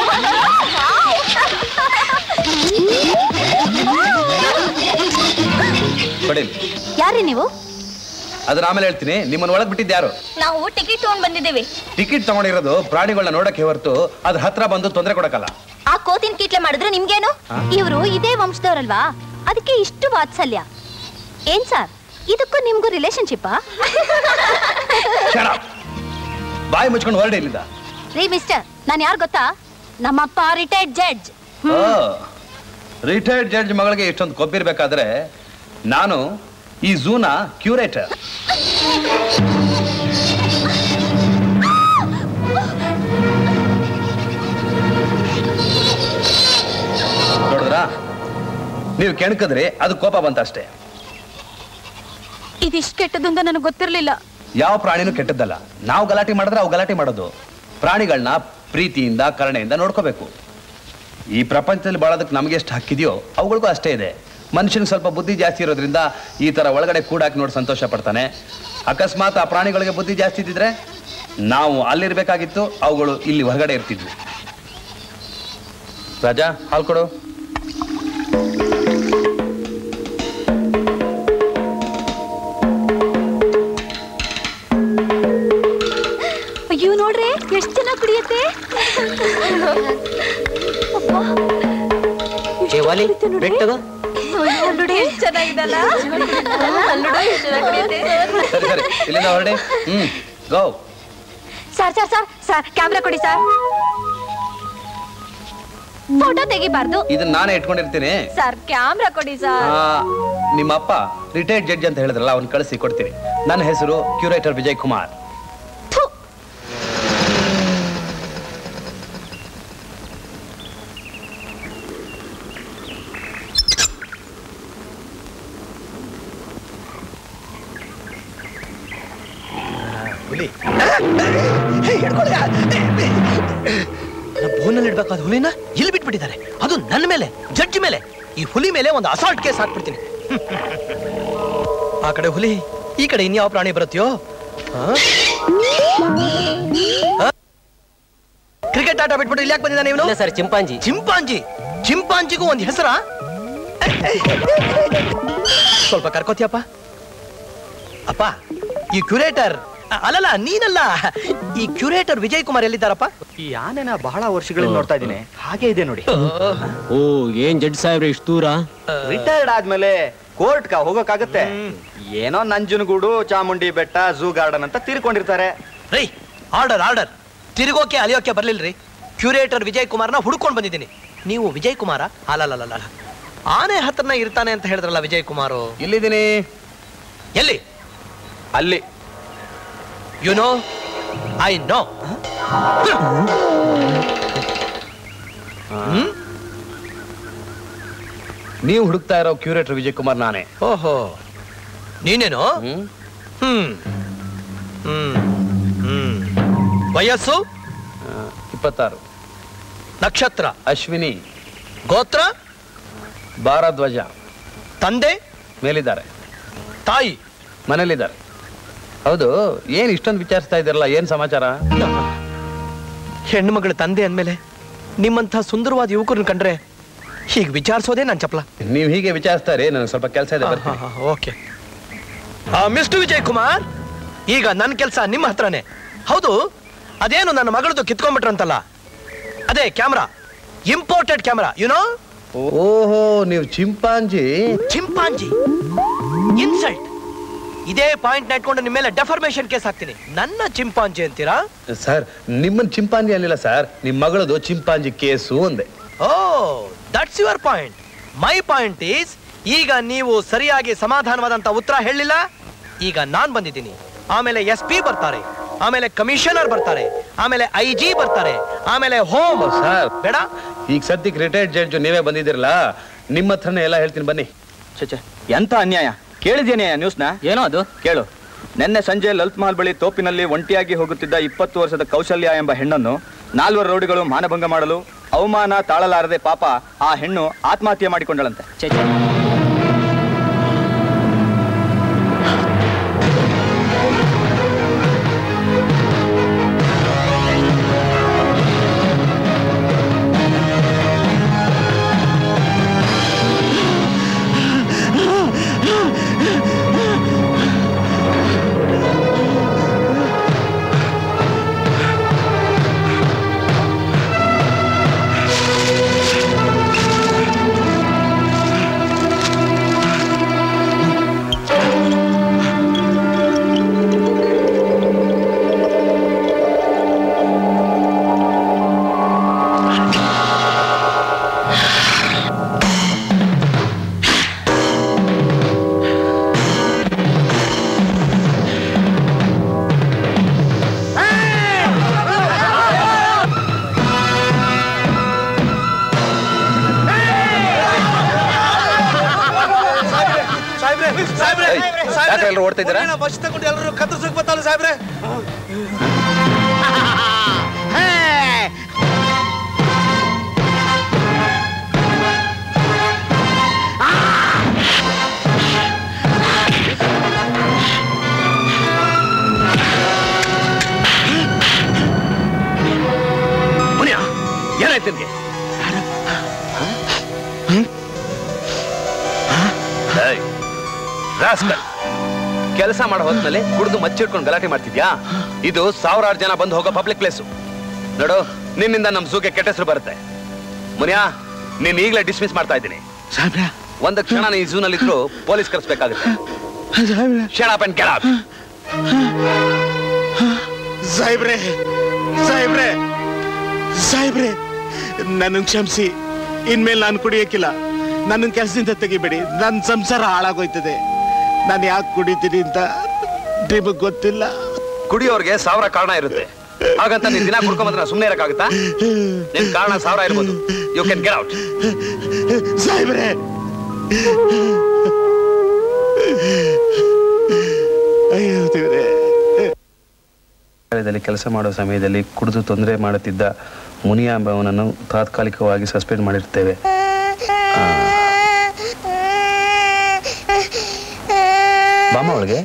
ಕೊಡಿ ಯಾರೇ ನೀವು ಅದನ್ನ ಆಮೇಲೆ ಹೇಳ್ತೀನಿ ನಿಮ್ಮನ್ನ ಒಳಗ್ ಬಿಟ್ಟಿದ್ದು ಯಾರು ನಾವು ಟಿಕೆಟ್ ತಗೊಂಡ್ ಬಂದಿದ್ದೇವೆ ಟಿಕೆಟ್ ತಗೊಂಡಿರೋದು ಪ್ರಾಣಿಗಳನ್ನ ನೋಡಕ್ಕೆ ಹೊರತು ಅದ್ರ ಹತ್ರ ಬಂದು ತೊಂದರೆ ಕೊಡಕ್ಕಲ್ಲ ಆ ಕೋತಿನ ಕೀಟ್ಲೆ ಮಾಡಿದ್ರೆ ನಿಮ್ಗೇನು ಇವರು ಇದೇ ವಂಶದವರಲ್ವಾ ಅದಕ್ಕೆ ಇಷ್ಟು ವಾತ್ಸಲ್ಯ ಏನ್ ಸರ್ ಇದಕ್ಕೂ ನಿಮ್ಗೂ ರಿಲೇಶನ್ಶಿಪ್ Shut up. ಬಾಯಿ ಮುಚ್ಕೊಂಡು ಹೊರಡೆ ಇಲ್ಲಿಂದ ರೀ ಮಿಸ್ಟರ್ ನಾನ್ ಯಾರು ಗೊತ್ತಾ ನಮ್ಮಪ್ಪ ರಿಟೈರ್ಡ್ ಜಡ್ಜ್ ರಿಟೈರ್ಡ್ ಜಡ್ಜ್ ಮಗಳಿಗೆ ಇಷ್ಟೊಂದು ಕೊಬ್ಬಿರ್ಬೇಕಾದ್ರೆ ನಾನು ಈ ಝೂನ ಕ್ಯೂರೇಟರ್ ನೋಡಿದ್ರಾ ನೀವು ಕೆಣಕಿದ್ರೆ ಅದು ಕೋಪ ಬಂತಷ್ಟೇ ಇದಿಷ್ಟು ಕೆಟ್ಟದ್ದು ಅಂತ ನನಗೆ ಗೊತ್ತಿರ್ಲಿಲ್ಲ ಯಾವ ಪ್ರಾಣಿನೂ ಕೆಟ್ಟದ್ದಲ್ಲ ನಾವು ಗಲಾಟೆ ಮಾಡಿದ್ರೆ ಅವು ಗಲಾಟೆ ಮಾಡೋದು ಪ್ರಾಣಿಗಳನ್ನ ಪ್ರೀತಿಯಿಂದ ಕರುಣೆಯಿಂದ ನೋಡ್ಕೋಬೇಕು ಈ ಪ್ರಪಂಚದಲ್ಲಿ ಬಾಳೋದಕ್ಕೆ ನಮಗೆ ಎಷ್ಟು ಹಕ್ಕಿದೆಯೋ ಅವುಗಳಿಗೂ ಅಷ್ಟೇ ಇದೆ ಮನುಷ್ಯನಿಗೆ ಸ್ವಲ್ಪ ಬುದ್ಧಿ ಜಾಸ್ತಿ ಇರೋದ್ರಿಂದ ಈ ಥರ ಒಳಗಡೆ ಕೂಡಾಕಿ ನೋಡಿ ಸಂತೋಷ ಪಡ್ತಾನೆ ಅಕಸ್ಮಾತ್ ಆ ಪ್ರಾಣಿಗಳಿಗೆ ಬುದ್ಧಿ ಜಾಸ್ತಿ ಇದ್ದಿದ್ರೆ ನಾವು ಅಲ್ಲಿರ್ಬೇಕಾಗಿತ್ತು ಅವುಗಳು ಇಲ್ಲಿ ಹೊರಗಡೆ ಇರ್ತಿದ್ವು ರಾಜಾ ಹಾಲು ಕೊಡು ಅಯ್ಯೋ ನೋಡ್ರಿ ಎಷ್ಟು ಚೆನ್ನಾಗಿ ಕುಡಿಯತ್ತೆ ಏ ವಾಲಿ ಬೆಟ್ ತಗೋ ನೋಡಿ ಎಷ್ಟು ಚೆನ್ನಾಗಿದಲ್ಲ ನೋಡಿ ಎಷ್ಟು ಚೆನ್ನಾಗಿ ಕುಡಿಯತ್ತೆ ಸರಿ ಸರಿ ಇಲ್ಲಿಂದ ಹೊರಡೆ hmm go sir sir sir sir camera ಕೊಡಿ ಸರ್ ಫೋಟೋ ತೆಗಿಬಾರ್ದು ಇದನ್ನ ನಾನೇ ಇಟ್ಕೊಂಡಿರ್ತೀನಿ ಸರ್ ಕ್ಯಾಮ್ರಾ ಕೊಡಿ ಸರ್ ಆ, ನಿಮ್ಮ ಅಪ್ಪ ರಿಟೈರ್ಡ್ ಜಡ್ಜ್ ಅಂತ ಹೇಳಿದ್ರಲ್ಲ ಅವ್ನ ಕಳಿಸಿ ಕೊಡ್ತೀನಿ ನನ್ನ ಹೆಸರು ಕ್ಯೂರೇಟರ್ ವಿಜಯ್ ಕುಮಾರ್ ಹುಲಿ ಬೋನಲ್ಲಿ ಇಡ್ಬೇಕಾದ ಹುಲಿನ ಇಲ್ಲಿ ಬಿಟ್ಬಿಟ್ಟಿದ್ದಾರೆ ಅದು ನನ್ನ ಮೇಲೆ ಜಡ್ಜ್ ಮೇಲೆ ಈ ಹುಲಿ ಮೇಲೆ ಒಂದು ಅಸಾಲ್ಟ್ ಕೇಸ್ ಹಾಕ್ಬಿಡ್ತೀನಿ ಆ ಕಡೆ ಹುಲಿ ಈ ಕಡೆ ಇನ್ಯಾವ ಪ್ರಾಣಿ ಬರುತ್ತೆಯೋ ಕ್ರಿಕೆಟ್ ಆಟ ಬಿಟ್ಬಿಟ್ಟು ಇಲ್ಲಿ ಯಾಕೆ ಬಂದಿದ್ದಾನೆ ಇವನು ಸರ್ ಚಿಂಪಾಂಜಿ ಚಿಂಪಾಂಜಿ ಚಿಂಪಾಂಜಿಗೂ ಒಂದು ಹೆಸರ ಸ್ವಲ್ಪ ಕರ್ಕೋತಿಯಪ್ಪ ಅಪ್ಪ ಈ ಕ್ಯೂರೇಟರ್ ಅಲ್ಲಲ್ಲ ನೀನಲ್ಲ ಈ ಕ್ಯೂರೇಟರ್ ವಿಜಯ್ ಕುಮಾರ್ ಎಲ್ಲಿದ್ದಾರಪ್ಪ ಈ ಆನೆನ ಬಹಳ ವರ್ಷಗಳಿಂದ ನೋಡ್ತಾ ಇದ್ದೀನಿ ಹಾಗೆ ಇದೆ ನೋಡಿ ಓ ಏನ್ ಜಡ್ಜ್ ಸಾಹೇಬ್ರೆ ಇಷ್ಟು ದೂರ ರಿಟೈರ್ಡ್ ಆದ್ಮೇಲೆ ಕೋರ್ಟ್ ಕ ಹೋಗಕ್ಕಾಗತ್ತೆ ಏನೋ ನಂಜನಗೂಡು ಚಾಮುಂಡಿ ಬೆಟ್ಟ ಝೂ ಗಾರ್ಡನ್ ಅಂತ ತೀರ್ಕೊಂಡಿರ್ತಾರೆ ರೈ ಆರ್ಡರ್ ಆರ್ಡರ್ ತಿರುಗೋಕೆ ಅಲಿಯೋಕೆ ಬರ್ಲಿಲ್ರಿ ಕ್ಯೂರೇಟರ್ ವಿಜಯ್ ಕುಮಾರ್ನ ಹುಡ್ಕೊಂಡು ಬಂದಿದ್ದೀನಿ ನೀವು ವಿಜಯ್ ಕುಮಾರ ಅಲ್ಲಲ್ಲ ಆನೆ ಹತ್ರನ ಇರ್ತಾನೆ ಅಂತ ಹೇಳಿದ್ರಲ್ಲ ವಿಜಯ್ ಕುಮಾರು ಇಲ್ಲಿದ್ದೀನಿ ಎಲ್ಲಿ ಅಲ್ಲಿ ಯು ನೋ ಐ ನೋ ನೀವು ಹುಡುಕ್ತಾ ಇರೋ ಕ್ಯೂರೇಟರ್ ವಿಜಯ್ ಕುಮಾರ್ ನಾನೇ ಓಹೋ ನೀನೇನು ಹ್ಮ್ ಹ್ಮ್ ಹ್ಮ್ ವಯಸ್ಸು ಇಪ್ಪತ್ತಾರು ನಕ್ಷತ್ರ ಅಶ್ವಿನಿ ಗೋತ್ರ ಭಾರದ್ವಾಜ ತಂದೆ ಮೇಲಿದ್ದಾರೆ ತಾಯಿ ಮನೇಲಿದ್ದಾರೆ ಹೌದು ಏನ್ ಇಷ್ಟೊಂದು ವಿಚಾರಿಸ್ತಾ ಇದ್ದೀರಲ್ಲ ಏನ್ ಸಮಾಚಾರ ಹೆಣ್ಣು ಮಗಳ ತಂದೆ ಅಂದ್ಮೇಲೆ ನಿಮ್ಮಂಥ ಸುಂದರವಾದ ಯುವಕರನ್ನ ಕಂಡ್ರೆ ಹೀಗೆ ವಿಚಾರಿಸೋದೇ ನನ್ನ ಚಪ್ಪಲ ನೀವು ಹೀಗೆ ವಿಚಾರಿಸ್ತಾ ಇರಿ ನನಗೆ ಸ್ವಲ್ಪ ಕೆಲಸ ಇದೆ ಬರ್ತೀನಿ ಓಕೆ ಮಿಸ್ಟರ್ ವಿಜಯ್ ಕುಮಾರ್ ಈಗ ನನ್ನ ಕೆಲಸ ನಿಮ್ಮ ಹತ್ರನೇ ಹೌದು ಅದೇನು ನನ್ನ ಮಗಳದು ಕಿತ್ಕೊಂಡ್ಬಿಟ್ರಂತಲ್ಲ ಅದೇ ಕ್ಯಾಮ್ರಾ ಇಂಪೋರ್ಟೆಡ್ ಕ್ಯಾಮ್ರಾ ಯುನೋ ಓಹೋ ನೀವು ಚಿಂಪಾಂಜಿ ಚಿಂಪಾಂಜಿ ಇನ್ಸಲ್ಟ್ ಇದೇ ಪಾಯಿಂಟ್ ನೆಟ್ಕೊಂಡು ನಿಮ್ಮ ಮೇಲೆ ಡೆಫರ್ಮೇಶನ್ ಕೇಸ್ ಹಾಕ್ತೀನಿ ನನ್ನ ಚಿಂಪಾಂಜಿ ಅಂತೀರಾ ಸರ್ ನಿಮ್ಮನ್ ಚಿಂಪಾಂಜಿ ಅಲ್ಲಿಲ್ಲ ಸರ್ ನಿಮ್ ಮಗಳದು ಚಿಂಪಾಂಜಿ ಕೇಸು ಅಂದೆ oh that's your point my point is ಈಗ ನೀವು ಸರಿಯಾಗಿ ಸಮಾಧಾನವಾದಂತ ಉತ್ತರ ಹೇಳಿಲ್ಲ ಈಗ ನಾನ್ ಬಂದಿದ್ದೀನಿ ಆಮೇಲೆ ಎಸ್ ಪಿ ಬರ್ತಾರೆ ಆಮೇಲೆ ಕಮಿಷನರ್ ಬರ್ತಾರೆ ಆಮೇಲೆ ಐ ಜಿ ಬರ್ತಾರೆ ಆಮೇಲೆ ಹೋಮ್ ಸರ್ ಬೇಡ ಈಗ ಸದ್ಯಕ್ಕೆ ರಿಟೈರ್ಡ್ ಜಡ್ಜ್ ನೀವೇ ಬಂದಿದ್ದೀರಲ್ಲ ನಿಮ್ಮ ಹತ್ರನೇ ಎಲ್ಲ ಹೇಳ್ತೀನಿ ಬನ್ನಿ ಚಚೆ ಎಂತ ಅನ್ಯಾಯ ಕೇಳಿದ್ಯೇನೆ ನ್ಯೂಸ್ನ ಏನೋ ಅದು ಕೇಳು ನಿನ್ನೆ ಸಂಜೆ ಲಲಿತ್ ಮಹಲ್ ಬಳಿ ತೋಪಿನಲ್ಲಿ ಒಂಟಿಯಾಗಿ ಹೋಗುತ್ತಿದ್ದ ಇಪ್ಪತ್ತು ವರ್ಷದ ಕೌಶಲ್ಯ ಎಂಬ ಹೆಣ್ಣನ್ನು ನಾಲ್ವರು ರೌಡಿಗಳು ಮಾನಭಂಗ ಮಾಡಲು ಅವಮಾನ ತಾಳಲಾರದೆ ಪಾಪ ಆ ಹೆಣ್ಣು ಆತ್ಮಹತ್ಯೆ ಮಾಡಿಕೊಂಡಳಂತೆ ಚೇಚೆ ಸಾಹೇಬ್ರೆ ಸಾಹೇಬ್ರೆ ಯಾಕೆ ಎಲ್ರು ಓಡ್ತಾ ಇದ್ದೀರಾ? ಬಸ್ ತಗೊಂಡು ಎಲ್ಲರೂ ಕತ್ತರಿಸಕ್ ಬರ್ತಾವಲ್ಲ ಸಾಹೇಬ್ರೆ ಮುನಿಯ ಏನಾಯ್ತು ನಿನ್ಗೆ ಕೆಲಸ ಮಾಡೋ ಹೊತ್ನಲ್ಲಿ ಕುಡಿದು ಮಚ್ಚಿಟ್ಕೊಂಡು ಗಲಾಟೆ ಮಾಡ್ತಿದ್ಯಾ ಇದು ಸಾವಿರಾರು ಜನ ಬಂದು ಹೋಗೋ ಪಬ್ಲಿಕ್ ಪ್ಲೇಸು ನೋಡು ನಿನ್ನಿಂದ ನಮ್ ಸೂಗೆ ಕೆಟ್ಟ ಹೆಸರು ಬರುತ್ತೆ ಮುನಿಯಾ ನೀನ್ ಈಗಲೇ ಡಿಸ್ಮಿಸ್ ಮಾಡ್ತಾ ಇದ್ದೀನಿ ಒಂದು ಕ್ಷಣ ನೀ ಝೂನಲ್ಲಿ ಇದ್ರು ಪೊಲೀಸ್ ಕರೆಸ್ಬೇಕಾಗುತ್ತೆ Shut up and get out. ಸಾಹೇಬ್ರೆ ಸಾಹೇಬ್ರೆ ಸಾಹೇಬ್ರೆ ನನ್ನನ್ನು ಕ್ಷಮಿಸಿ ಇನ್ಮೇಲೆ ನಾನು ಕುಡಿಯಕ್ಕಿಲ್ಲ ನನ್ನ ಕೆಲಸದಿಂದ ತೆಗಿಬೇಡಿ ನನ್ನ ಸಂಸಾರ ಹಾಳಾಗೋಯ್ತದೆ ನಾನು ಯಾಕೆ ಕುಡಿತೀನಿ ಅಂತ ನಿಮಗೆ ಗೊತ್ತಿಲ್ಲ ಕುಡಿಯೋರ್ಗೆ ಸಾವಿರ ಕಾರಣ ಇರುತ್ತೆ ಹಾಗಂತ ನೀನ್ ದಿನ ಕುಡ್ಕೊಂಬಂದ್ರೆ ಸುಮ್ಮನೆ ಇರಕ್ಕಾಗುತ್ತಾ ನಿನ್ ಕಾರಣ ಸಾವಿರ ಇರ್ಬೋದು ಯು ಕ್ಯಾನ್ ಗೆಟ್ ಔಟ್ ಸಾಹೇಬ್ರೆ ಅಯ್ಯೋ ದೇವ್ರೆ ಕಾರ್ಯದಲ್ಲಿ ಕೆಲಸ ಮಾಡೋ ಸಮಯದಲ್ಲಿ ಕುಡಿದು ತೊಂದರೆ ಮಾಡುತ್ತಿದ್ದ ಮುನಿಯಾ ಎಂಬವನನ್ನು ತಾತ್ಕಾಲಿಕವಾಗಿ ಸಸ್ಪೆಂಡ್ ಮಾಡಿರ್ತೇವೆ ಬಾಮ ಒಳಗೆ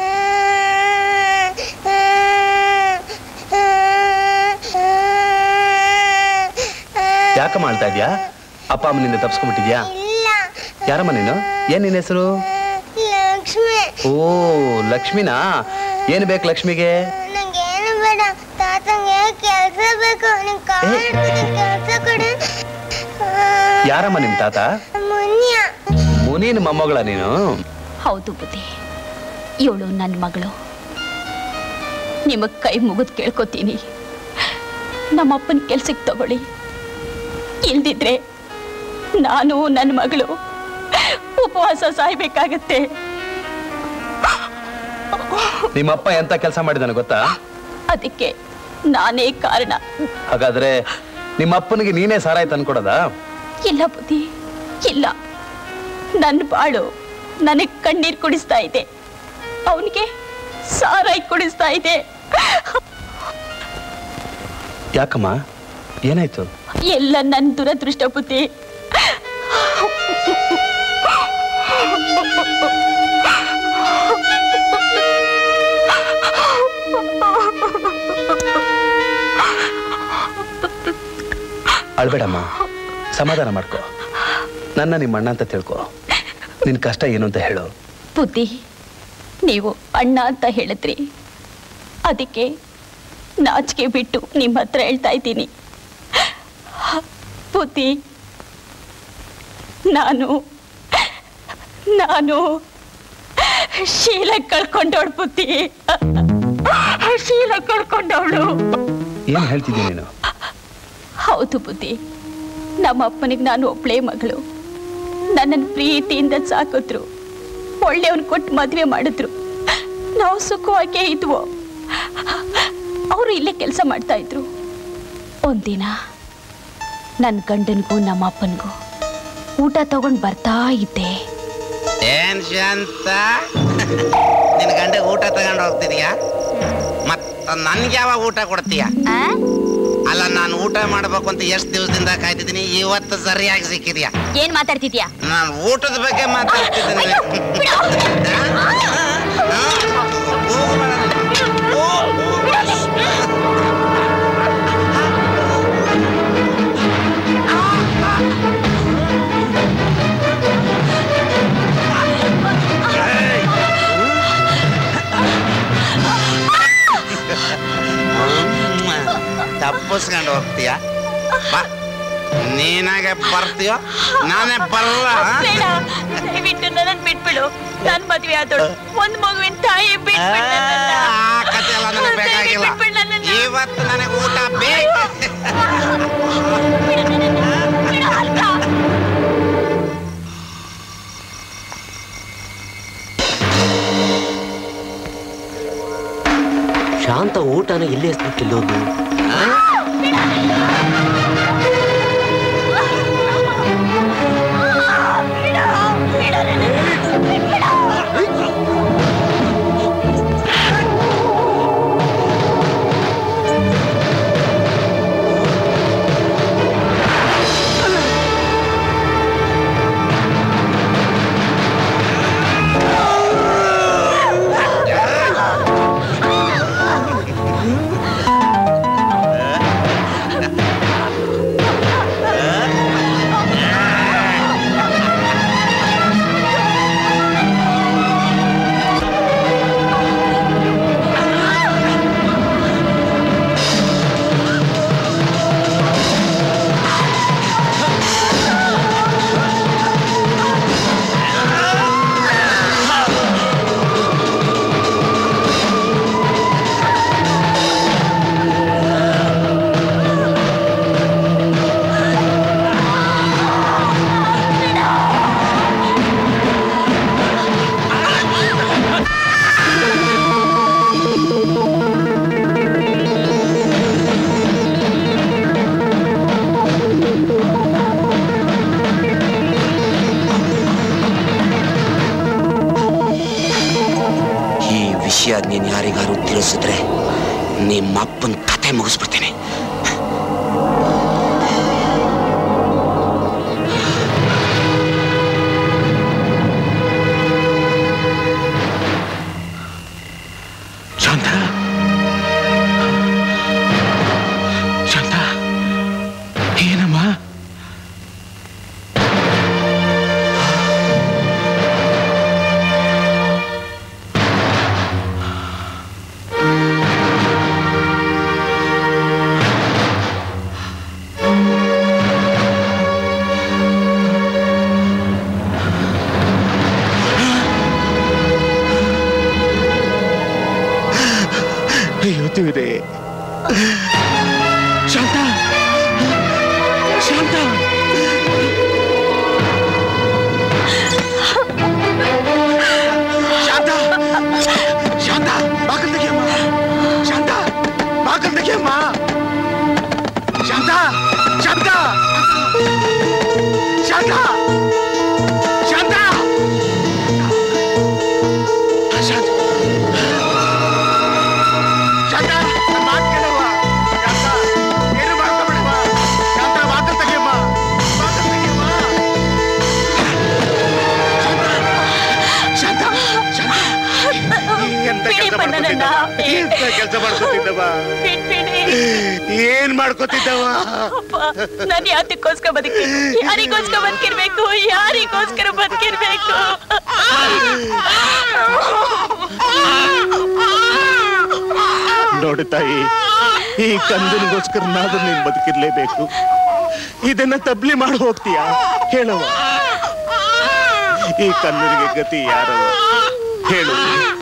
ಯಾಕ ಮಾಡ್ತಾ ಇದ್ಯಾ ಅಪ್ಪ ಅಮ್ಮನಿಂದ ತಪ್ಸ್ಕೊಂಡ್ಬಿಟ್ಟಿದ್ಯಾ ಯಾರಮ್ಮ ನೀನು ಏನ್ ನಿನ್ನ ಹೆಸರು ಲಕ್ಷ್ಮಿ ಓ ಲಕ್ಷ್ಮಿನಾ ಏನ್ ಬೇಕು ಲಕ್ಷ್ಮಿಗೆ ನಂಗೇನು ಬೇಡ ತಾತಂಗೆ ಕೆಲ್ಸ ಬೇಕು ನಿನ್ ಕಾಲ್ ಕೆಲ್ಸ ಕೊಡು ಯಾರಮ್ಮ ನಿಮ್ ತಾತ ಮುನ್ಯ ಮುನಿನ ಮೊಮ್ಮಗಳ ನೀನು ಹೌದು ಬುದ್ಧಿ ಇವಳು ನನ್ನ ಮಗಳು ನಿಮಗ್ ಕೈ ಮುಗಿದು ಕೇಳ್ಕೊತೀನಿ ನಮ್ಮಪ್ಪನ ಕೆಲ್ಸಕ್ಕೆ ತಗೊಳ್ಳಿ ಇಲ್ದಿದ್ರೆ ನಾನು ನನ್ನ ಮಗಳು ಉಪವಾಸ ಸಾಯ್ಬೇಕಾಗತ್ತೆ ನಿಮ್ಮಪ್ಪ ಎಂತ ಕೆಲಸ ಮಾಡಿದಾನೆ ಗೊತ್ತಾ ಅದಕ್ಕೆ ನಾನೇ ಕಾರಣ ಹಾಗಾದ್ರೆ ನಿಮ್ಮ ಅಪ್ಪನಿಗೆ ನೀನೇ ಸಾರಾಯಿ ತಂದ್ಕೊಡೋದಾ ಇಲ್ಲ ಬುದ್ಧಿ ಇಲ್ಲ ನನ್ನ ಬಾಳು ನನಗ್ ಕಣ್ಣೀರ್ ಕುಡಿಸ್ತಾ ಇದೆ ಅವನಿಗೆ ಸಾರಾಯಿ ಕುಡಿಸ್ತಾ ಇದೆ ಯಾಕಮ್ಮ ಏನಾಯ್ತು ಎಲ್ಲ ನನ್ನ ದುರದೃಷ್ಟ ಬುದ್ಧಿ ಅಳ್ಬೇಡಮ್ಮ ಸಮಾಧಾನ ಮಾಡ್ಕೋ ನನ್ನ ನಿಮ್ಮ ಅಣ್ಣ ಅಂತ ತಿಳ್ಕೊ ನಿನ್ ಕಷ್ಟ ಏನು ಅಂತ ಹೇಳು ಬುದ್ಧಿ ನೀವು ಅಣ್ಣ ಅಂತ ಹೇಳಿದ್ರಿ ಅದಕ್ಕೆ ನಾಚಿಕೆ ಬಿಟ್ಟು ನಿಮ್ಮ ಹತ್ರ ಹೇಳ್ತಾ ಇದ್ದೀನಿ ಬುದ್ಧಿ ನಾನು ನಾನು ಶೀಲ ಕಳ್ಕೊಂಡವಳು ಬುದ್ಧಿ ಶೀಲ ಕಳ್ಕೊಂಡವಳು ಏನ್ ಹೇಳ್ತಿದ್ದೆ ನೀನು ಹೌದು ಬುದ್ಧಿ ನಮ್ಮ ಅಪ್ಪನಿಗೆ ನಾನು ಒಬ್ಳೇ ಮಗಳು ನನ್ನನ್ನು ಪ್ರೀತಿಯಿಂದ ಸಾಕಿದ್ರು ಒಳ್ಳೆಯವನ್ ಕೊಟ್ಟು ಮದುವೆ ಮಾಡಿದ್ರು ನಾವು ಸುಖವಾಗೇ ಇದ್ವು ಅವರು ಇಲ್ಲೇ ಕೆಲಸ ಮಾಡ್ತಾ ಇದ್ರು ಒಂದಿನ ನನ್ನ ಗಂಡನಿಗೂ ನಮ್ಮ ಅಪ್ಪನಿಗೂ ಊಟ ತಗೊಂಡು ಬರ್ತಾ ಇದ್ದೆ ಏನ್ ಶಾಂತ ನಿನ್ ಗಂಡ ಊಟ ತಗೊಂಡು ಹೋಗ್ತಿದ್ಯಾ ಮತ್ತ ನನ್ಗೆ ಯಾವಾಗ ಊಟ ಕೊಡ್ತೀಯ ಅಲ್ಲ ನಾನು ಊಟ ಮಾಡ್ಬೇಕು ಅಂತ ಎಷ್ಟು ದಿವಸದಿಂದ ಕಾಯ್ತಿದ್ದೀನಿ ಇವತ್ತು ಸರಿಯಾಗಿ ಸಿಕ್ಕಿದ್ಯಾ ಏನ್ ಮಾತಾಡ್ತಿದ್ಯಾ ನಾನು ಊಟದ ಬಗ್ಗೆ ಮಾತಾಡ್ತಿದ್ದೀನಿ ತಪ್ಪಿಸ್ಕೊಂಡು ಹೋಗ್ತೀಯ ಬಾ ನೀನಾಗೆ ಬರ್ತೀಯೋ ನಾನೇ ಬರಲ್ಲ ಬೇಡ ದಯವಿಟ್ಟು ನನ್ನನ್ನು ಬಿಟ್ಬಿಡು ನನ್ ಮದ್ವೆ ಆದಳು ಒಂದ್ ಮಗುವಿನ ತಾಯಿ ಬಿಟ್ಬಿಡು ನನ್ನನ್ನ. ಆ ಕಥೆ ಎಲ್ಲ ನನಗೆ ಬೇಕಾಗಿಲ್ಲ ಬಿಟ್ಬಿಡು ನನ್ನನ್ನ. ಇವತ್ತು ನನಗೆ ಊಟ ಬೇಕು ಶಾಂತ ಊಟನ ಇಲ್ಲೇ ತಿಲ್ಲೋದು ಈ ವಿಷಯ ನೀನ್ ಯಾರಿಗಾರು ತಿಳಿಸಿದ್ರೆ ನಿಮ್ಮ ಅಪ್ಪನ ಕತೆ ಮುಗಿಸ್ಬಿಡ್ತೀನಿ ಶಾಂತ ಶಾಂತ ಏನಮ್ಮ ಅಯ್ಯೋ ದೇವ್ರೆ ಶಾಂತ ಶಾಂತ ಶಾಂತ ಶಾಂತ ಬಾಕಲ್ ತೆಗಿಯಮ್ಮ ಶಾಂತ ಬಾಕಲ್ ತೆಗಿಯಮ್ಮ ಶಾಂತ ಶಾಂತ ಶಾಂತ ಶಾಂತ ಮಾಡ್ಕೋತಿದ್ದವ ಎಂತ ಕೆಲಸ ಮಾಡ್ಕೋತಿದ್ದವ ಏನ್ ಮಾಡ್ಕೋತಿದ್ದವ ನಾನು ಯಾತಕ್ಕೋಸ್ಕರ ಬದುಕಿರ್ಬೇಕು ಯಾರಿಗೋಸ್ಕರ ಬದುಕಿರ್ಬೇಕು ಯಾರಿಗೋಸ್ಕರ ಬದುಕಿರ್ಬೇಕು ನೋಡು ತಾಯಿ ಈ ಕಂದನಿಗೋಸ್ಕರನಾದ್ರೂ ನೀನ್ ಬದುಕಿರ್ಲೇಬೇಕು ಇದನ್ನ ತಬ್ಲಿ ಮಾಡಿ ಹೋಗ್ತೀಯಾ ಹೇಳವ ಈ ಕಂದನಿಗೆ ಗತಿ ಯಾರವ ಹೇಳು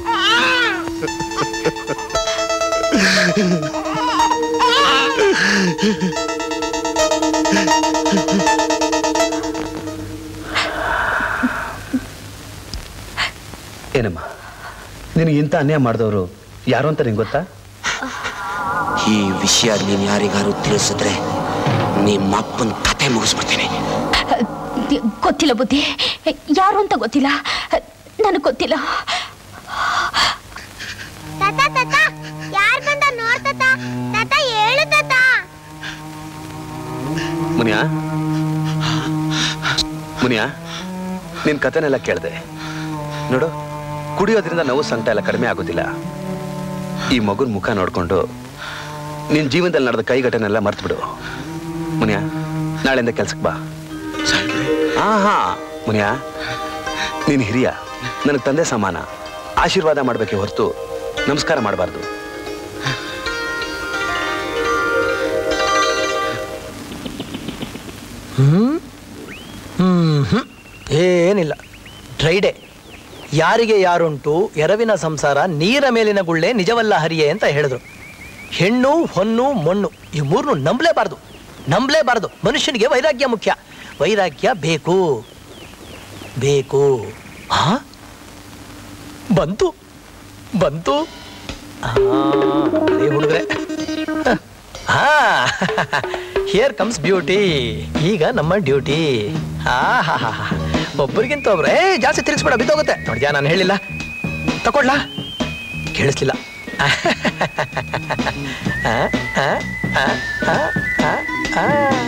ಏನಮ್ಮ ನಿನಗೆ ಇಂಥ ಅನ್ಯಾಯ ಮಾಡಿದವರು ಯಾರು ಅಂತ ನಿಂಗೆ ಗೊತ್ತಾ ಈ ವಿಷಯ ನೀನ್ ಯಾರಿಗಾರು ತಿಳಿಸಿದ್ರೆ ನಿಮ್ಮ ಅಪ್ಪನ ಕತೆ ಮುಗಿಸ್ಬಿಡ್ತೀನಿ ಗೊತ್ತಿಲ್ಲ ಬುದ್ಧಿ ಯಾರು ಅಂತ ಗೊತ್ತಿಲ್ಲ ನನಗೆ ಗೊತ್ತಿಲ್ಲ ತಾತ ತಾತ ಯಾರ್ ಬಂದ ನೋಡ್ ತಾತ ತಾತ ಹೇಳು ತಾತ ಮುನಿಯಾ ಮುನಿಯಾ ನಿನ್ ಕತೆನೆಲ್ಲ ಕೇಳಿದೆ ನೋಡು ಕುಡಿಯೋದ್ರಿಂದ ನೋವು ಸಂಕಟ ಎಲ್ಲ ಕಡಿಮೆ ಆಗೋದಿಲ್ಲ ಈ ಮಗುನ್ ಮುಖ ನೋಡ್ಕೊಂಡು ನಿನ್ ಜೀವನದಲ್ಲಿ ನಡೆದ ಕೈಘಟನೆಲ್ಲ ಮರ್ತು ಬಿಡು ಮುನಿಯಾ ನಾಳೆಯಿಂದ ಕೆಲ್ಸಕ್ಕೆ ಬಾ ಹಾ ಹಾ ಮುನಿಯಾ ನೀನ್ ಹಿರಿಯ ನನಗೆ ತಂದೆ ಸಮಾನ ಆಶೀರ್ವಾದ ಮಾಡ್ಬೇಕೆ ಹೊರತು ನಮಸ್ಕಾರ ಮಾಡಬಾರ್ದು ಹ್ಮ್ ಹ್ಮ್ ಹ್ಮ್. ಏನಿಲ್ಲ ಡ್ರೈಡೇ ಯಾರಿಗೆ ಯಾರುಂಟು ಎರವಿನ ಸಂಸಾರ ನೀರ ಮೇಲಿನ ಗುಳ್ಳೆ ನಿಜವಲ್ಲ ಹರಿಯೇ ಅಂತ ಹೇಳಿದ್ರು ಹೆಣ್ಣು ಹೊನ್ನು ಮಣ್ಣು ಈ ಮೂರನ್ನು ನಂಬಲೇಬಾರ್ದು ನಂಬಲೇಬಾರ್ದು ಮನುಷ್ಯನಿಗೆ ವೈರಾಗ್ಯ ಮುಖ್ಯ ವೈರಾಗ್ಯ ಬೇಕು ಬೇಕು ಹಾ ಬಂತು ಬಂತು ಹುಡುಗ್ರೆ ಹಾ ಹಿಯರ್ ಕಮ್ಸ್ ಬ್ಯೂಟಿ ಈಗ ನಮ್ಮ ಡ್ಯೂಟಿ ಹಾ ಹಾ ಹಾ ಹಾ ಒಬ್ಬರಿಗಿಂತ ಒಬ್ರು ಏ ಜಾಸ್ತಿ ತಿರುಗಿಸ್ಬೇಡ ಬಿದ್ದೋಗುತ್ತೆ ನೋಡಿದ್ಯಾ ನಾನು ಹೇಳಿಲ್ಲ ತಗೊಳ್ಲಾ ಕೇಳಿಸ್ಲಿಲ್ಲ ಆ, ಆ, ಆ, ಆ, ಆ, ಆ.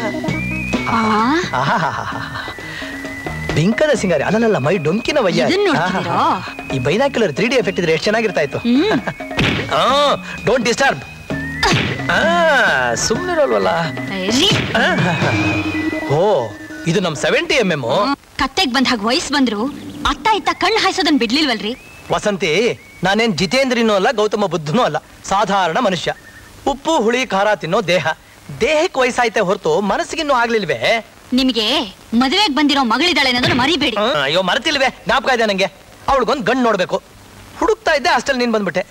ಆಹಾಹಾಹಾಹಾ. ಬಿಂಕದ ಸಿಂಗಾರಿ ಅಲ್ಲಲ್ಲ ಮೈ ಡೊಂಕಿನ ವಯ್ಯ ಇದನ್ ನೋಡ್ತಿದ್ದೀರಾ? ಈ ಬೈನಾಕ್ಯುಲರ್ ತ್ರೀ ಡಿ ಎಫೆಕ್ಟ್ ಇದ್ರೆ ಎಷ್ಟು ಚೆನ್ನಾಗಿರ್ತಾ ಇತ್ತು ಡೋಂಟ್ ಡಿಸ್ಟರ್ಬ್ ಸುಮ್ಮನಿರೋಲ್ವಲ್ಲ ಓ ಇದು ನಮ್ ಸೆವೆಂಟಿ ಎಂ ಎಂ ಕತ್ತೆಗ್ ಬಂದ ಹಾಗೆ ವಯಸ್ಸು ಬಂದ್ರು ಅತ್ತ ಇತ್ತ ಕಣ್ಣು ಹಾಯ್ಸೋದನ್ ಬಿಡ್ಲಿಲ್ವಲ್ರಿ ವಸಂತಿ ನಾನೇನ್ ಜಿತೇಂದ್ರಿನೂ ಅಲ್ಲ ಗೌತಮ ಬುದ್ಧನೂ ಅಲ್ಲ ಸಾಧಾರಣ ಮನುಷ್ಯ ಉಪ್ಪು ಹುಳಿ ಖಾರ ತಿನ್ನೋ ದೇಹ ದೇಹಕ್ಕೆ ವಯಸ್ಸಾಯ್ತೆ ಹೊರತು ಮನಸ್ಸಿಗಿನ್ನೂ ಆಗ್ಲಿಲ್ವೇ ನಿಮಗೆ ಮದುವೆಗೆ ಬಂದಿರೋ ಮಗಳಿದ್ದಾಳೆ ಅನ್ನೋದನ್ನ ಮರಿಬೇಡಿ ಹ್ಮ್, ಅಯ್ಯೋ ಮರೆತಿಲ್ವೇ ಜ್ಞಾಪಕ ಇದೆ ನಂಗೆ ಅವಳಿಗೊಂದು ಗಂಡು ನೋಡ್ಬೇಕು ಹುಡುಕ್ತಾ ಇದ್ದೆ ಅಷ್ಟಲ್ಲಿ ನೀನ್ ಬಂದ್ಬಿಟ್ಟೆ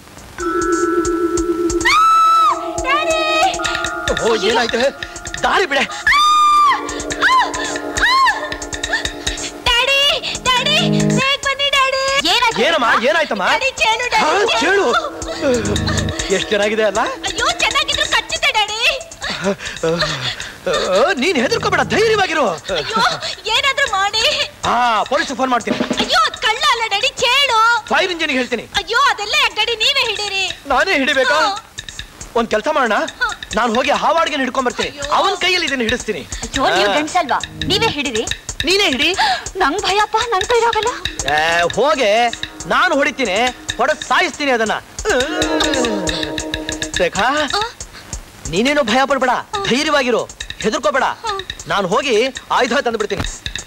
ಓ ಏನಾಯ್ತು ದಾರಿ ಬಿಡೆ ಡ್ಯಾಡಿ ಡ್ಯಾಡಿ ಬೇಗ ಬನ್ನಿ ಡ್ಯಾಡಿ ಏನಾಯ್ತು ಏನಮ್ಮ ಏನಾಯ್ತಮ್ಮ ಡ್ಯಾಡಿ, ಚೇಳು, ಡ್ಯಾಡಿ, ಹಾ, ಚೇಳು. ಚೇಳು ಎಷ್ಟು ಚೆನ್ನಾಗಿದೆ ಅಲ್ಲ ಅಯ್ಯೋ ಚೆನ್ನಾಗಿದ್ರು ಕಚ್ಚುತ್ತೆ ಡ್ಯಾಡಿ ಆ, ನೀನ್ ಹೆದರ್ಕೋಬೇಡ ಧೈರ್ಯವಾಗಿರು ಅಯ್ಯೋ ಏನಾದ್ರೂ ಮಾಡಿ ಹಾ ಪೊಲೀಸ್ ಫೋನ್ ಮಾಡ್ತೀನಿ ಅಯ್ಯೋ ಅದ್ ಕಳ್ಳ ಅಲ್ಲ ಡ್ಯಾಡಿ ಚೇಳು ಫೈರ್ ಇಂಜಿನ್ಗೆ ಹೇಳ್ತೀನಿ ಅಯ್ಯೋ ಅದೆಲ್ಲ ಯಾಕ್ ಡ್ಯಾಡಿ ನೀವೇ ಹಿಡೀರಿ ನಾನೇ ಹಿಡಿಬೇಕಾ ಒಂದ್ ಕೆಲಸ ಮಾಡೋಣ ನಾನು ಹೋಗಿ ಹಾವಾಡ್ಗೆ ಹಿಡ್ಕೊಂಡ್ ಬರ್ತೀನಿ ಅವನ್ ಕೈಯಲ್ಲಿ ಇದನ್ನ ಹಿಡಿಸ್ತೀನಿ ಅಯ್ಯೋ ನೀವು ಗಂಡ್ಸಲ್ವಾ ನೀವೇ ಹಿಡಿರಿ ನೀನೇ ಹಿಡಿ ನಂಗ್ ಭಯಪ್ಪ ನನ್ ಕೈಲಾಗಲ್ಲ ಏ, ಹೋಗೆ ನಾನು ಹೊಡಿತೀನಿ ಹೊಡೆದ್ ಸಾಯಿಸ್ತೀನಿ ಅದನ್ನ ರೇಖಾ ನೀನೇನು ಭಯ ಪಡ್ಬೇಡ ಧೈರ್ಯವಾಗಿರು ಹೆದರ್ಕೋಬೇಡ ನಾನು ಹೋಗಿ ಆಯುಧ ತಂದ್ಬಿಡ್ತೀನಿ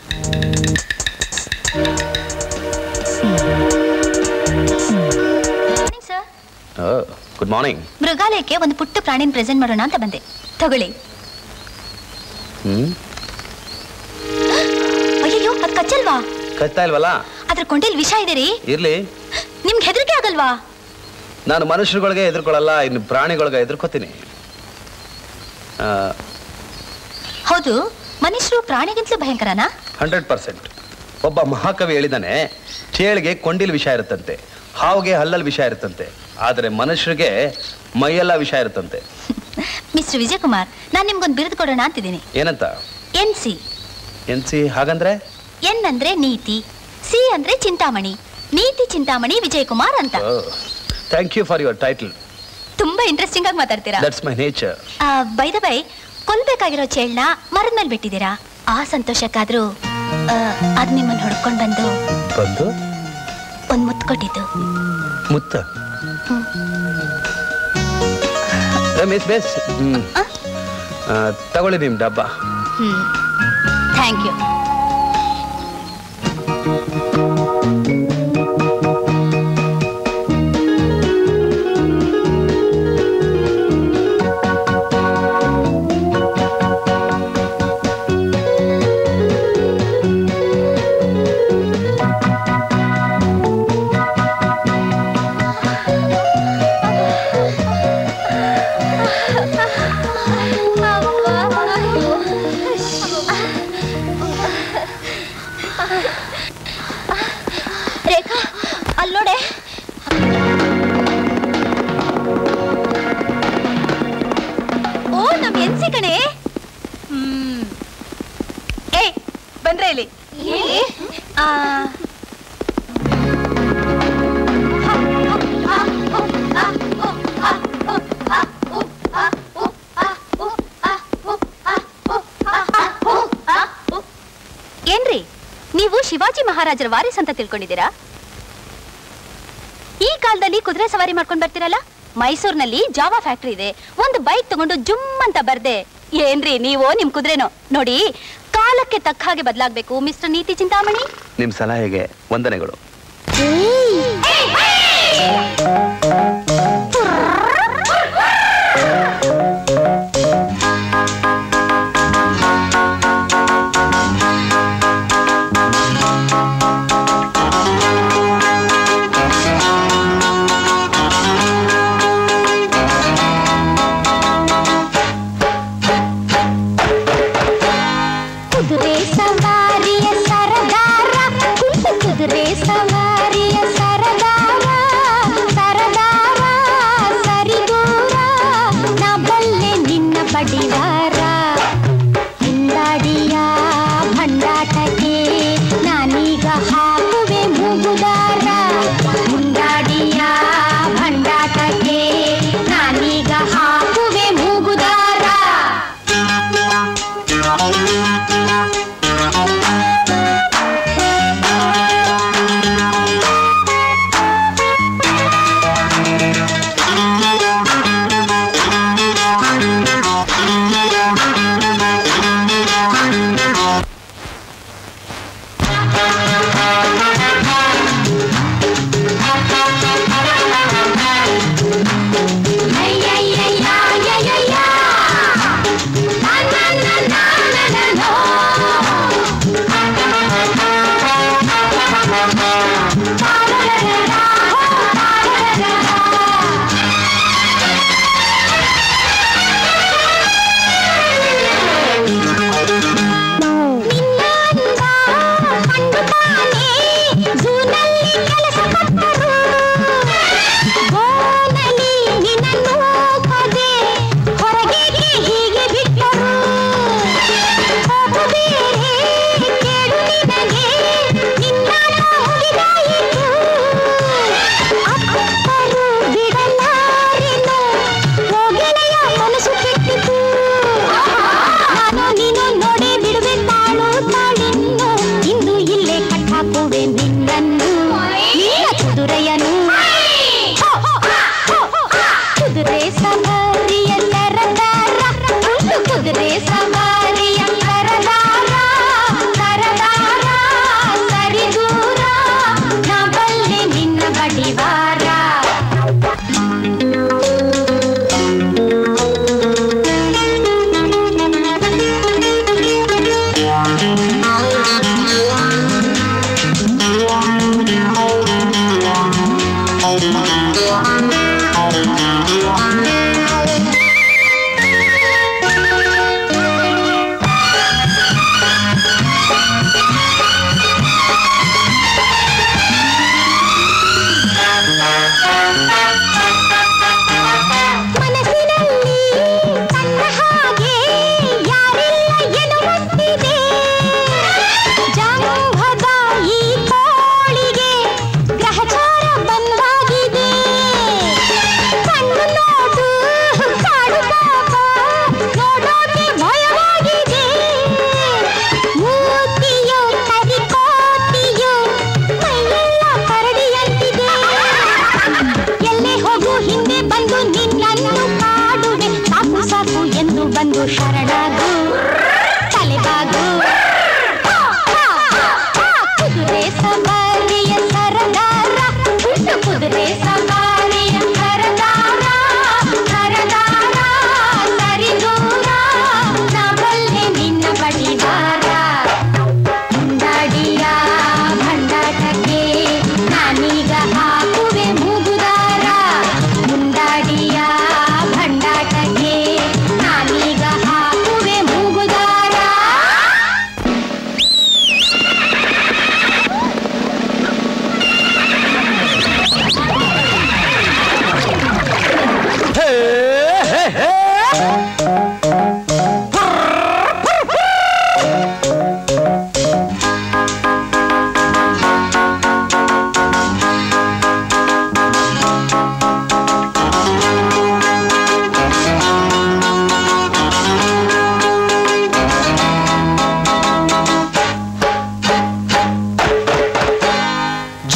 ಸರ್ ಗುಡ್ ಮಾರ್ನಿಂಗ್ ಮೃಗಾಲಯಕ್ಕೆ ಒಂದು ಪುಟ್ಟ ಪ್ರಾಣಿನ ಪ್ರೆಸೆಂಟ್ ಮಾಡೋಣ ಅಂತ ಬಂದೆ ತಗೊಳ್ಳಿ ಹ್ಮ್ ಅಯ್ಯೋ ಅದ್ ಕಚ್ಚಲ್ವಾ ಕಚ್ತಾ ಇಲ್ವಲ್ಲ ಅದ್ರ ಕೊಂಡೆಲ್ ವಿಷ ಇದೆ ರೀ ಇರ್ಲಿ ನಿಮ್ಗೆ ಹೆದರಿಕೆ ಆಗಲ್ವಾ ನಾನು ಮನುಷ್ಯರುಗಳಿಗೆ ಎದುರ್ಕೊಳ್ಳಲ್ಲ ಇನ್ನು ಪ್ರಾಣಿಗಳಿಗೆ ಎದುರ್ಕೋತೀನಿ ಹೌದು ಮನುಷ್ಯರು ಪ್ರಾಣಿಗಿಂತಲೂ ಭಯಂಕರನಾ ಹಂಡ್ರೆಡ್ ಪರ್ಸೆಂಟ್ ಒಬ್ಬ ಮಹಾಕವಿ ಹೇಳಿದಾನೆ ಚೇಳಿಗೆ ಕೊಂಡಿಲ್ ವಿಷ ಇರುತ್ತಂತೆ ಹಾವಿಗೆ ಹಲ್ಲಲ್ಲಿ ವಿಷ ಇರುತ್ತಂತೆ ಆದರೆ ಮನುಷ್ಯರಿಗೆ ಮೈಯೆಲ್ಲ ವಿಷ ಇರುತ್ತಂತೆ ಮಿಸ್ಟರ್ ವಿಜಯಕುಮಾರ್ ನಾನ್ ನಿಮ್ಗೊಂದು ಬಿರುದು ಕೊಡೋಣ ಅಂತಿದ್ದೀನಿ ಏನಂತ ಎನ್ ಸಿ ಎನ್ ಸಿ ಹಾಗಂದ್ರೆ ಎನ್ ಅಂದ್ರೆ ನೀತಿ ಸಿ ಅಂದ್ರೆ ಚಿಂತಾಮಣಿ ನೀತಿ ಚಿಂತಾಮಣಿ ವಿಜಯಕುಮಾರ್ ಅಂತ thank you for your title ತುಂಬಾ ಇಂಟ್ರೆಸ್ಟಿಂಗ್ ಆಗಿ ಮಾತಾಡ್ತೀರಾ ದಟ್ಸ್ ಮೈ ನೇಚರ್ ಬೈದ ಬೈ ಕೊಲ್ಬೇಕಾಗಿರೋ ಚೇಳ್ನ ಮರದ ಮೇಲೆ ಬಿಟ್ಟಿದ್ದೀರಾ ಆ ಸಂತೋಷಕ್ಕಾದ್ರೂ ಆ, ಅದ್ ನಿಮ್ಮನ್ನ ಹುಡ್ಕೊಂಡ್ ಬಂದು ಬಂದು ಒಂದ್ ಮುತ್ತು ಕೊಟ್ಟಿದ್ದು ಮುತ್ತ ಮಿಸ್ ಬೇಸ್ ಹ್ಮ್ ಆ, ತಗೊಳ್ಳಿ ನಿಮ್ ಡಬ್ಬ ಹ್ಮ್ ಥ್ಯಾಂಕ್ ಯು ರೇಖಾ ಅಲ್ಲೋಡೆ ಓ ನಮ್ ಎನ್ಸಿ ಕಣೆ ಹ್ಮ್ ಏ ಬಂದ್ರೆ ಇಲ್ಲಿ ಆ ಏನ್ರಿ ನೀವು ಶಿವಾಜಿ ಮಹಾರಾಜರ ವಾರಿಸ್ ಅಂತ ತಿಳ್ಕೊಂಡಿದ್ದೀರಾ ಈ ಕಾಲದಲ್ಲಿ ಕುದುರೆ ಸವಾರಿ ಮಾಡ್ಕೊಂಡ್ ಬರ್ತೀರಲ್ಲ ಮೈಸೂರಿನಲ್ಲಿ ಜಾವಾ ಫ್ಯಾಕ್ಟ್ರಿ ಇದೆ ಒಂದು ಬೈಕ್ ತಗೊಂಡು ಜುಮ್ ಅಂತ ಬರ್ದೆ ಏನ್ರಿ ನೀವು ನಿಮ್ ಕುದುರೆನೋ ನೋಡಿ ಕಾಲಕ್ಕೆ ತಕ್ಕ ಹಾಗೆ ಬದಲಾಗ್ಬೇಕು ಮಿಸ್ಟರ್ ನೀತಿ ಚಿಂತಾಮಣಿ ನಿಮ್ ಸಲಹೆಗೆ ವಂದನೆಗಳು ಕುದುರೆ ಸವಾರಿಯ ಸರದಾರ ಕುಂಟು ಕುದುರೆ ಸವಾರಿಯ ಸರದಾರ ಸರದಾರ ಸರಿದೂರ ನಾ ಬಲ್ಲೆ ನಿನ್ನ ಬಡಿವಾರ ಹಿಂದಾಡಿಯ ಭಂಡಾಟಕ್ಕೆ ನಾನೀಗ ಹಾಕುವೆ ಮೂಗುದಾರ ಹಿಂದಾಡಿಯ ಭಂಡಾಟಕ್ಕೆ ನಾನೀಗ ಹಾಕುವೆ ಮೂಗುದಾರ ನಿನ್ನ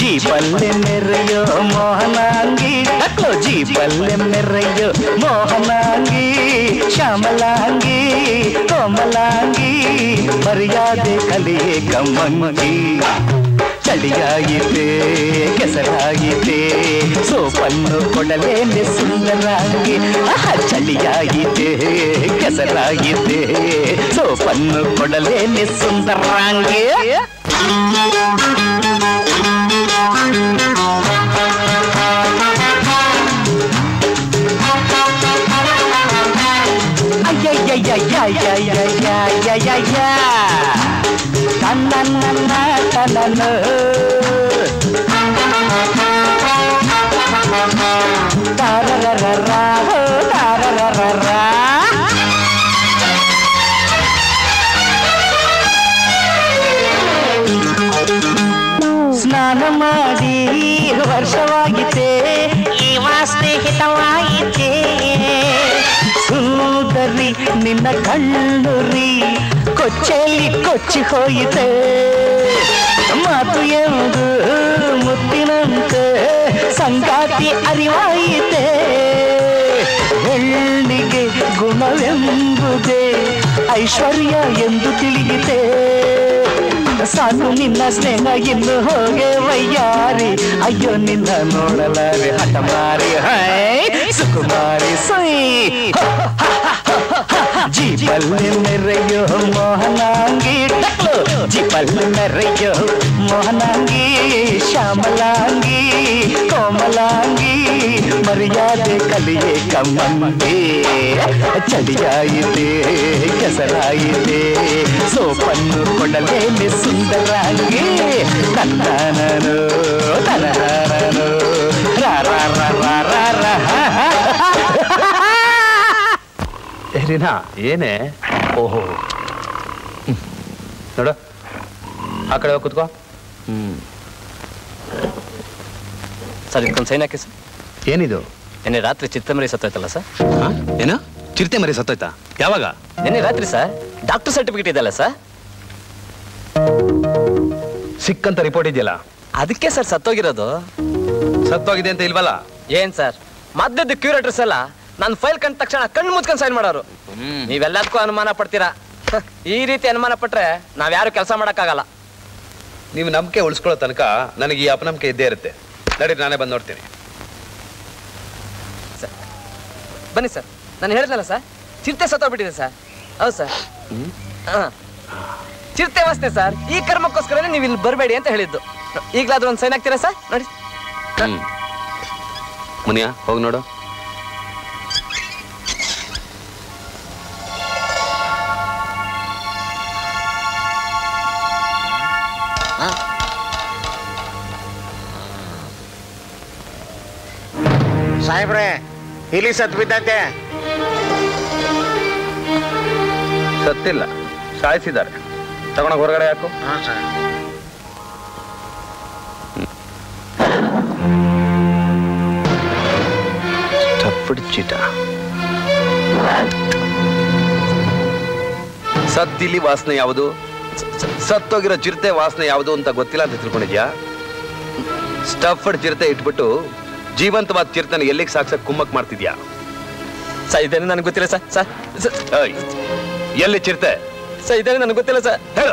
ಜೀಪಲ್ಲೆ ಮೆರೆಯೋ ಮೋಹನಾಂಗಿ ಟಕ್ಲು ಜೀಪಲ್ಲೆ ಮೆರೆಯೋ ಮೋಹನಾಂಗಿ ಶ್ಯಾಮಲಾಂಗಿ ಕೋಮಲಾಂಗಿ ಮರ್ಯಾದೆ ಕಲಿಯೇ ಕಮ್ಮಂಗಿ ಚಳಿಯಾಗಿದೆ ಕೆಸರಾಗಿದೆ ಸೋಪನ್ನು ಕೊಡಲೇನೆ ಸುಂದರಾಗಿ ಆಹ, ಚಳಿಯಾಗಿದೆ ಕೆಸರಾಗಿದೆ ಸೋಪನ್ನು ಕೊಡಲೇನೆ ಸುಂದರಾಂಗಿ ಅಯ್ಯಯ್ಯಯ್ಯಯ್ಯಯ್ಯಯ್ಯಯ್ಯಯ್ಯ ತನ್ನ ತನನ ತಾರರರ ತಾರರರ ಸ್ನಾನ ಮಾಡಿ ವರ್ಷವಾಗಿದೆ ಈ ವಾಸನೆ ಹಿತವಾಯಿತೆ ಸುಂದರಿ ನಿನ್ನ ಕಣ್ಣುರಿ ಕೊಚ್ಚಲಿ ಕೊಚ್ಚಿ ಹೋಯಿತೆ ಮಾತು ಎಂದು ಮುತ್ತಿನಂತೆ ಸಂಗಾತಿ ಅರಿವಾಯಿತೆ ಹೆಣ್ಣಿಗೆ ಗುಣವೆಂಬುದೇ ಐಶ್ವರ್ಯ ಎಂದು ತಿಳಿಯಿತೆ ಸಾಕು ನಿನ್ನ ಸ್ನೇಹ ಇನ್ನು ಹೋಗೆ ವಯ್ಯಾರಿ ಅಯ್ಯೋ ನಿನ್ನ ನೋಡಲಾರೆ ಹಠ ಮಾರಿ ಹೈ ಸುಕುಮಾರಿ ಸೈ ಜೀಪಲ್ಲಿ ಮೆರೆಯೋ ಮೋಹನಾಂಗಿ ಟಕ್ಲು ಜೀಪಲ್ಲಿ ಮೆರೆಯೋ ಮೋಹನಾಂಗಿ ಶ್ಯಾಮಲಾಂಗಿ ಕೋಮಲಾಂಗಿ ಮರ್ಯಾದೆ ಕಲಿಯೇ ಕಮ್ಮಂಗಿ ಚಳಿಯಾಯಿತೆ ಕೆಸರಾಯಿತೆ ಸೋಪನ್ನು ಕೊಡಲೇನೆ ಸುಂದರಾಂಗಿ ತನ್ನಾನನು ತನನಾನನು ರಾ ರಾ ರಾ ರಾ ರಾ ರಾ ಹಾ ಹಾ ರೀನಾ ಏನೇ ಓಹೋ ಹ್ಮ್. ನೋಡು ಆ ಕಡೆ ಹೋಗಿ ಕುತ್ಕೋ ಸರ್ ಇದಕ್ಕೊಂದು ಸೈನ್ ಹಾಕಿ ಸರ್ ಏನಿದು ನಿನ್ನೆ ರಾತ್ರಿ ಚಿತ್ತಮರಿ ಸತ್ತೋಯ್ತಲ್ಲ ಸರ್ ಏನ ಚಿರತೆ ಮರಿ ಸತ್ತೋಯ್ತಾ ಯಾವಾಗ ನಿನ್ನೆ ರಾತ್ರಿ ಸರ್ ಡಾಕ್ಟರ್ ಸರ್ಟಿಫಿಕೇಟ್ ಇದೆಯಲ್ಲ ಸರ್ ಸಿಕ್ಕಂತ ರಿಪೋರ್ಟ್ ಇದೆಯಲ್ಲ ಅದಕ್ಕೆ ಸರ್ ಸತ್ತೋಗಿರೋದು ಸತ್ತೋಗಿದೆ ಅಂತ ಇಲ್ವಲ್ಲ ಏನ್ ಸರ್ ಮದ್ದದ್ದು ಕ್ಯೂರೇಟರ್ಸ್ ಎಲ್ಲ ನನ್ನ ಫೈಲ್ ಕಂಡ ತಕ್ಷಣ ಕಣ್ಣು ಮುಚ್ಕೊಂಡು ಸೈನ್ ಮಾಡೋರು ನೀವೆಲ್ಲದಕ್ಕೂ ಅನುಮಾನ ಪಡ್ತೀರಾ ಹ, ಈ ರೀತಿ ಅನುಮಾನ ಪಟ್ರೆ ನಾವ್ಯಾರು ಕೆಲಸ ಮಾಡಕ್ಕಾಗಲ್ಲ ನೀವು ನಂಬಿಕೆ ಉಳಿಸ್ಕೊಳ್ಳೋ ತನಕ ನನಗೆ ಈ ಅಪನಂಬಿಕೆ ಇದ್ದೇ ಇರುತ್ತೆ ನಡಿ ನಾನೇ ಬಂದು ನೋಡ್ತೀನಿ ಬನ್ನಿ ಸರ್ ನಾನು ಹೇಳಿದ್ನಲ್ಲ ಸರ್ ಚಿರತೆ ಸತ್ತೋಗ್ಬಿಟ್ಟಿದೆ ಸರ್ ಹೌದು ಸರ್ ಹಾ ಚಿರತೆ ವಾಸನೆ ಸರ್ ಈ ಕರ್ಮಕ್ಕೋಸ್ಕರನೇ ನೀವು ಇಲ್ಲಿ ಬರಬೇಡಿ ಅಂತ ಹೇಳಿದ್ದು ಈಗಲಾದ್ರೂ ಒಂದು ಸೈನ್ ಹಾಕ್ತೀರಾ ಸರ್ ನೋಡಿ ಹ್ಮ್ ಮುನಿಯಾ ಹೋಗಿ ನೋಡು ಸಾಹೇಬ್ರೆ ಇಲ್ಲಿ ಸತ್ ಬಿದ್ದೈತೆ ಸತ್ತಿಲ್ಲ ಸಾಯಿಸಿದ್ದಾರೆ ತಗೊಂಡೋಗಿ ಹೊರಗಡೆ ಹಾಕು ಚಪ್ಪಡಿ ಚೀಟ ಸತ್ತಿಲಿ ವಾಸನೆ ಯಾವುದು ಸ- ಸತ್ತೋಗಿರೋ ಚಿರತೆ ವಾಸನೆ ಯಾವುದು ಅಂತ ಗೊತ್ತಿಲ್ಲ ಅಂತ ತಿಳ್ಕೊಂಡಿದ್ಯಾ ಸ್ಟಫ್ಡ್ ಚಿರತೆ ಇಟ್ಬಿಟ್ಟು ಜೀವಂತವಾದ ಚಿರತೆನ ಎಲ್ಲಿಗೆ ಸಾಕ್ಸಕ್ ಕುಮ್ಮಕ್ ಮಾಡ್ತಿದ್ಯಾ ಸರ್ ಇದೇನು ನನಗೆ ಗೊತ್ತಿಲ್ಲ ಸರ್ ಸರ್ ಏಯ್, ಎಲ್ಲಿ ಚಿರತೆ ಸರ್ ಇದೇನು ನನಗೆ ಗೊತ್ತಿಲ್ಲ ಸರ್ ಹೇಳು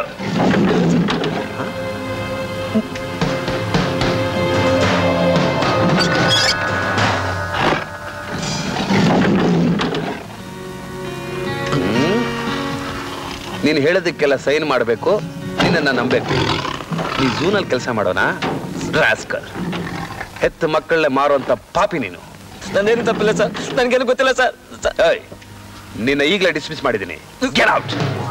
ನೀನು ಹೇಳೋದಕ್ಕೆಲ್ಲ ಸೈನ್ ಮಾಡಬೇಕು ನಿನ್ನನ್ನು ನಂಬಬೇಕು ನೀ ಝೂನಲ್ಲಿ ಕೆಲಸ ಮಾಡೋಣ ರಾಸ್ಕರ್ ಹೆತ್ತ ಮಕ್ಕಳನ್ನೇ ಮಾರುವಂತ ಪಾಪಿ ನೀನು ನನ್ನೇನು ತಪ್ಪಿಲ್ಲ ಸರ್ ನನಗೇನು ಗೊತ್ತಿಲ್ಲ ಸರ್ ಏಯ್, ನಿನ್ನ ಈಗಲೇ ಡಿಸ್ಮಿಸ್ ಮಾಡಿದ್ದೀನಿ ಗೆಟ್ ಔಟ್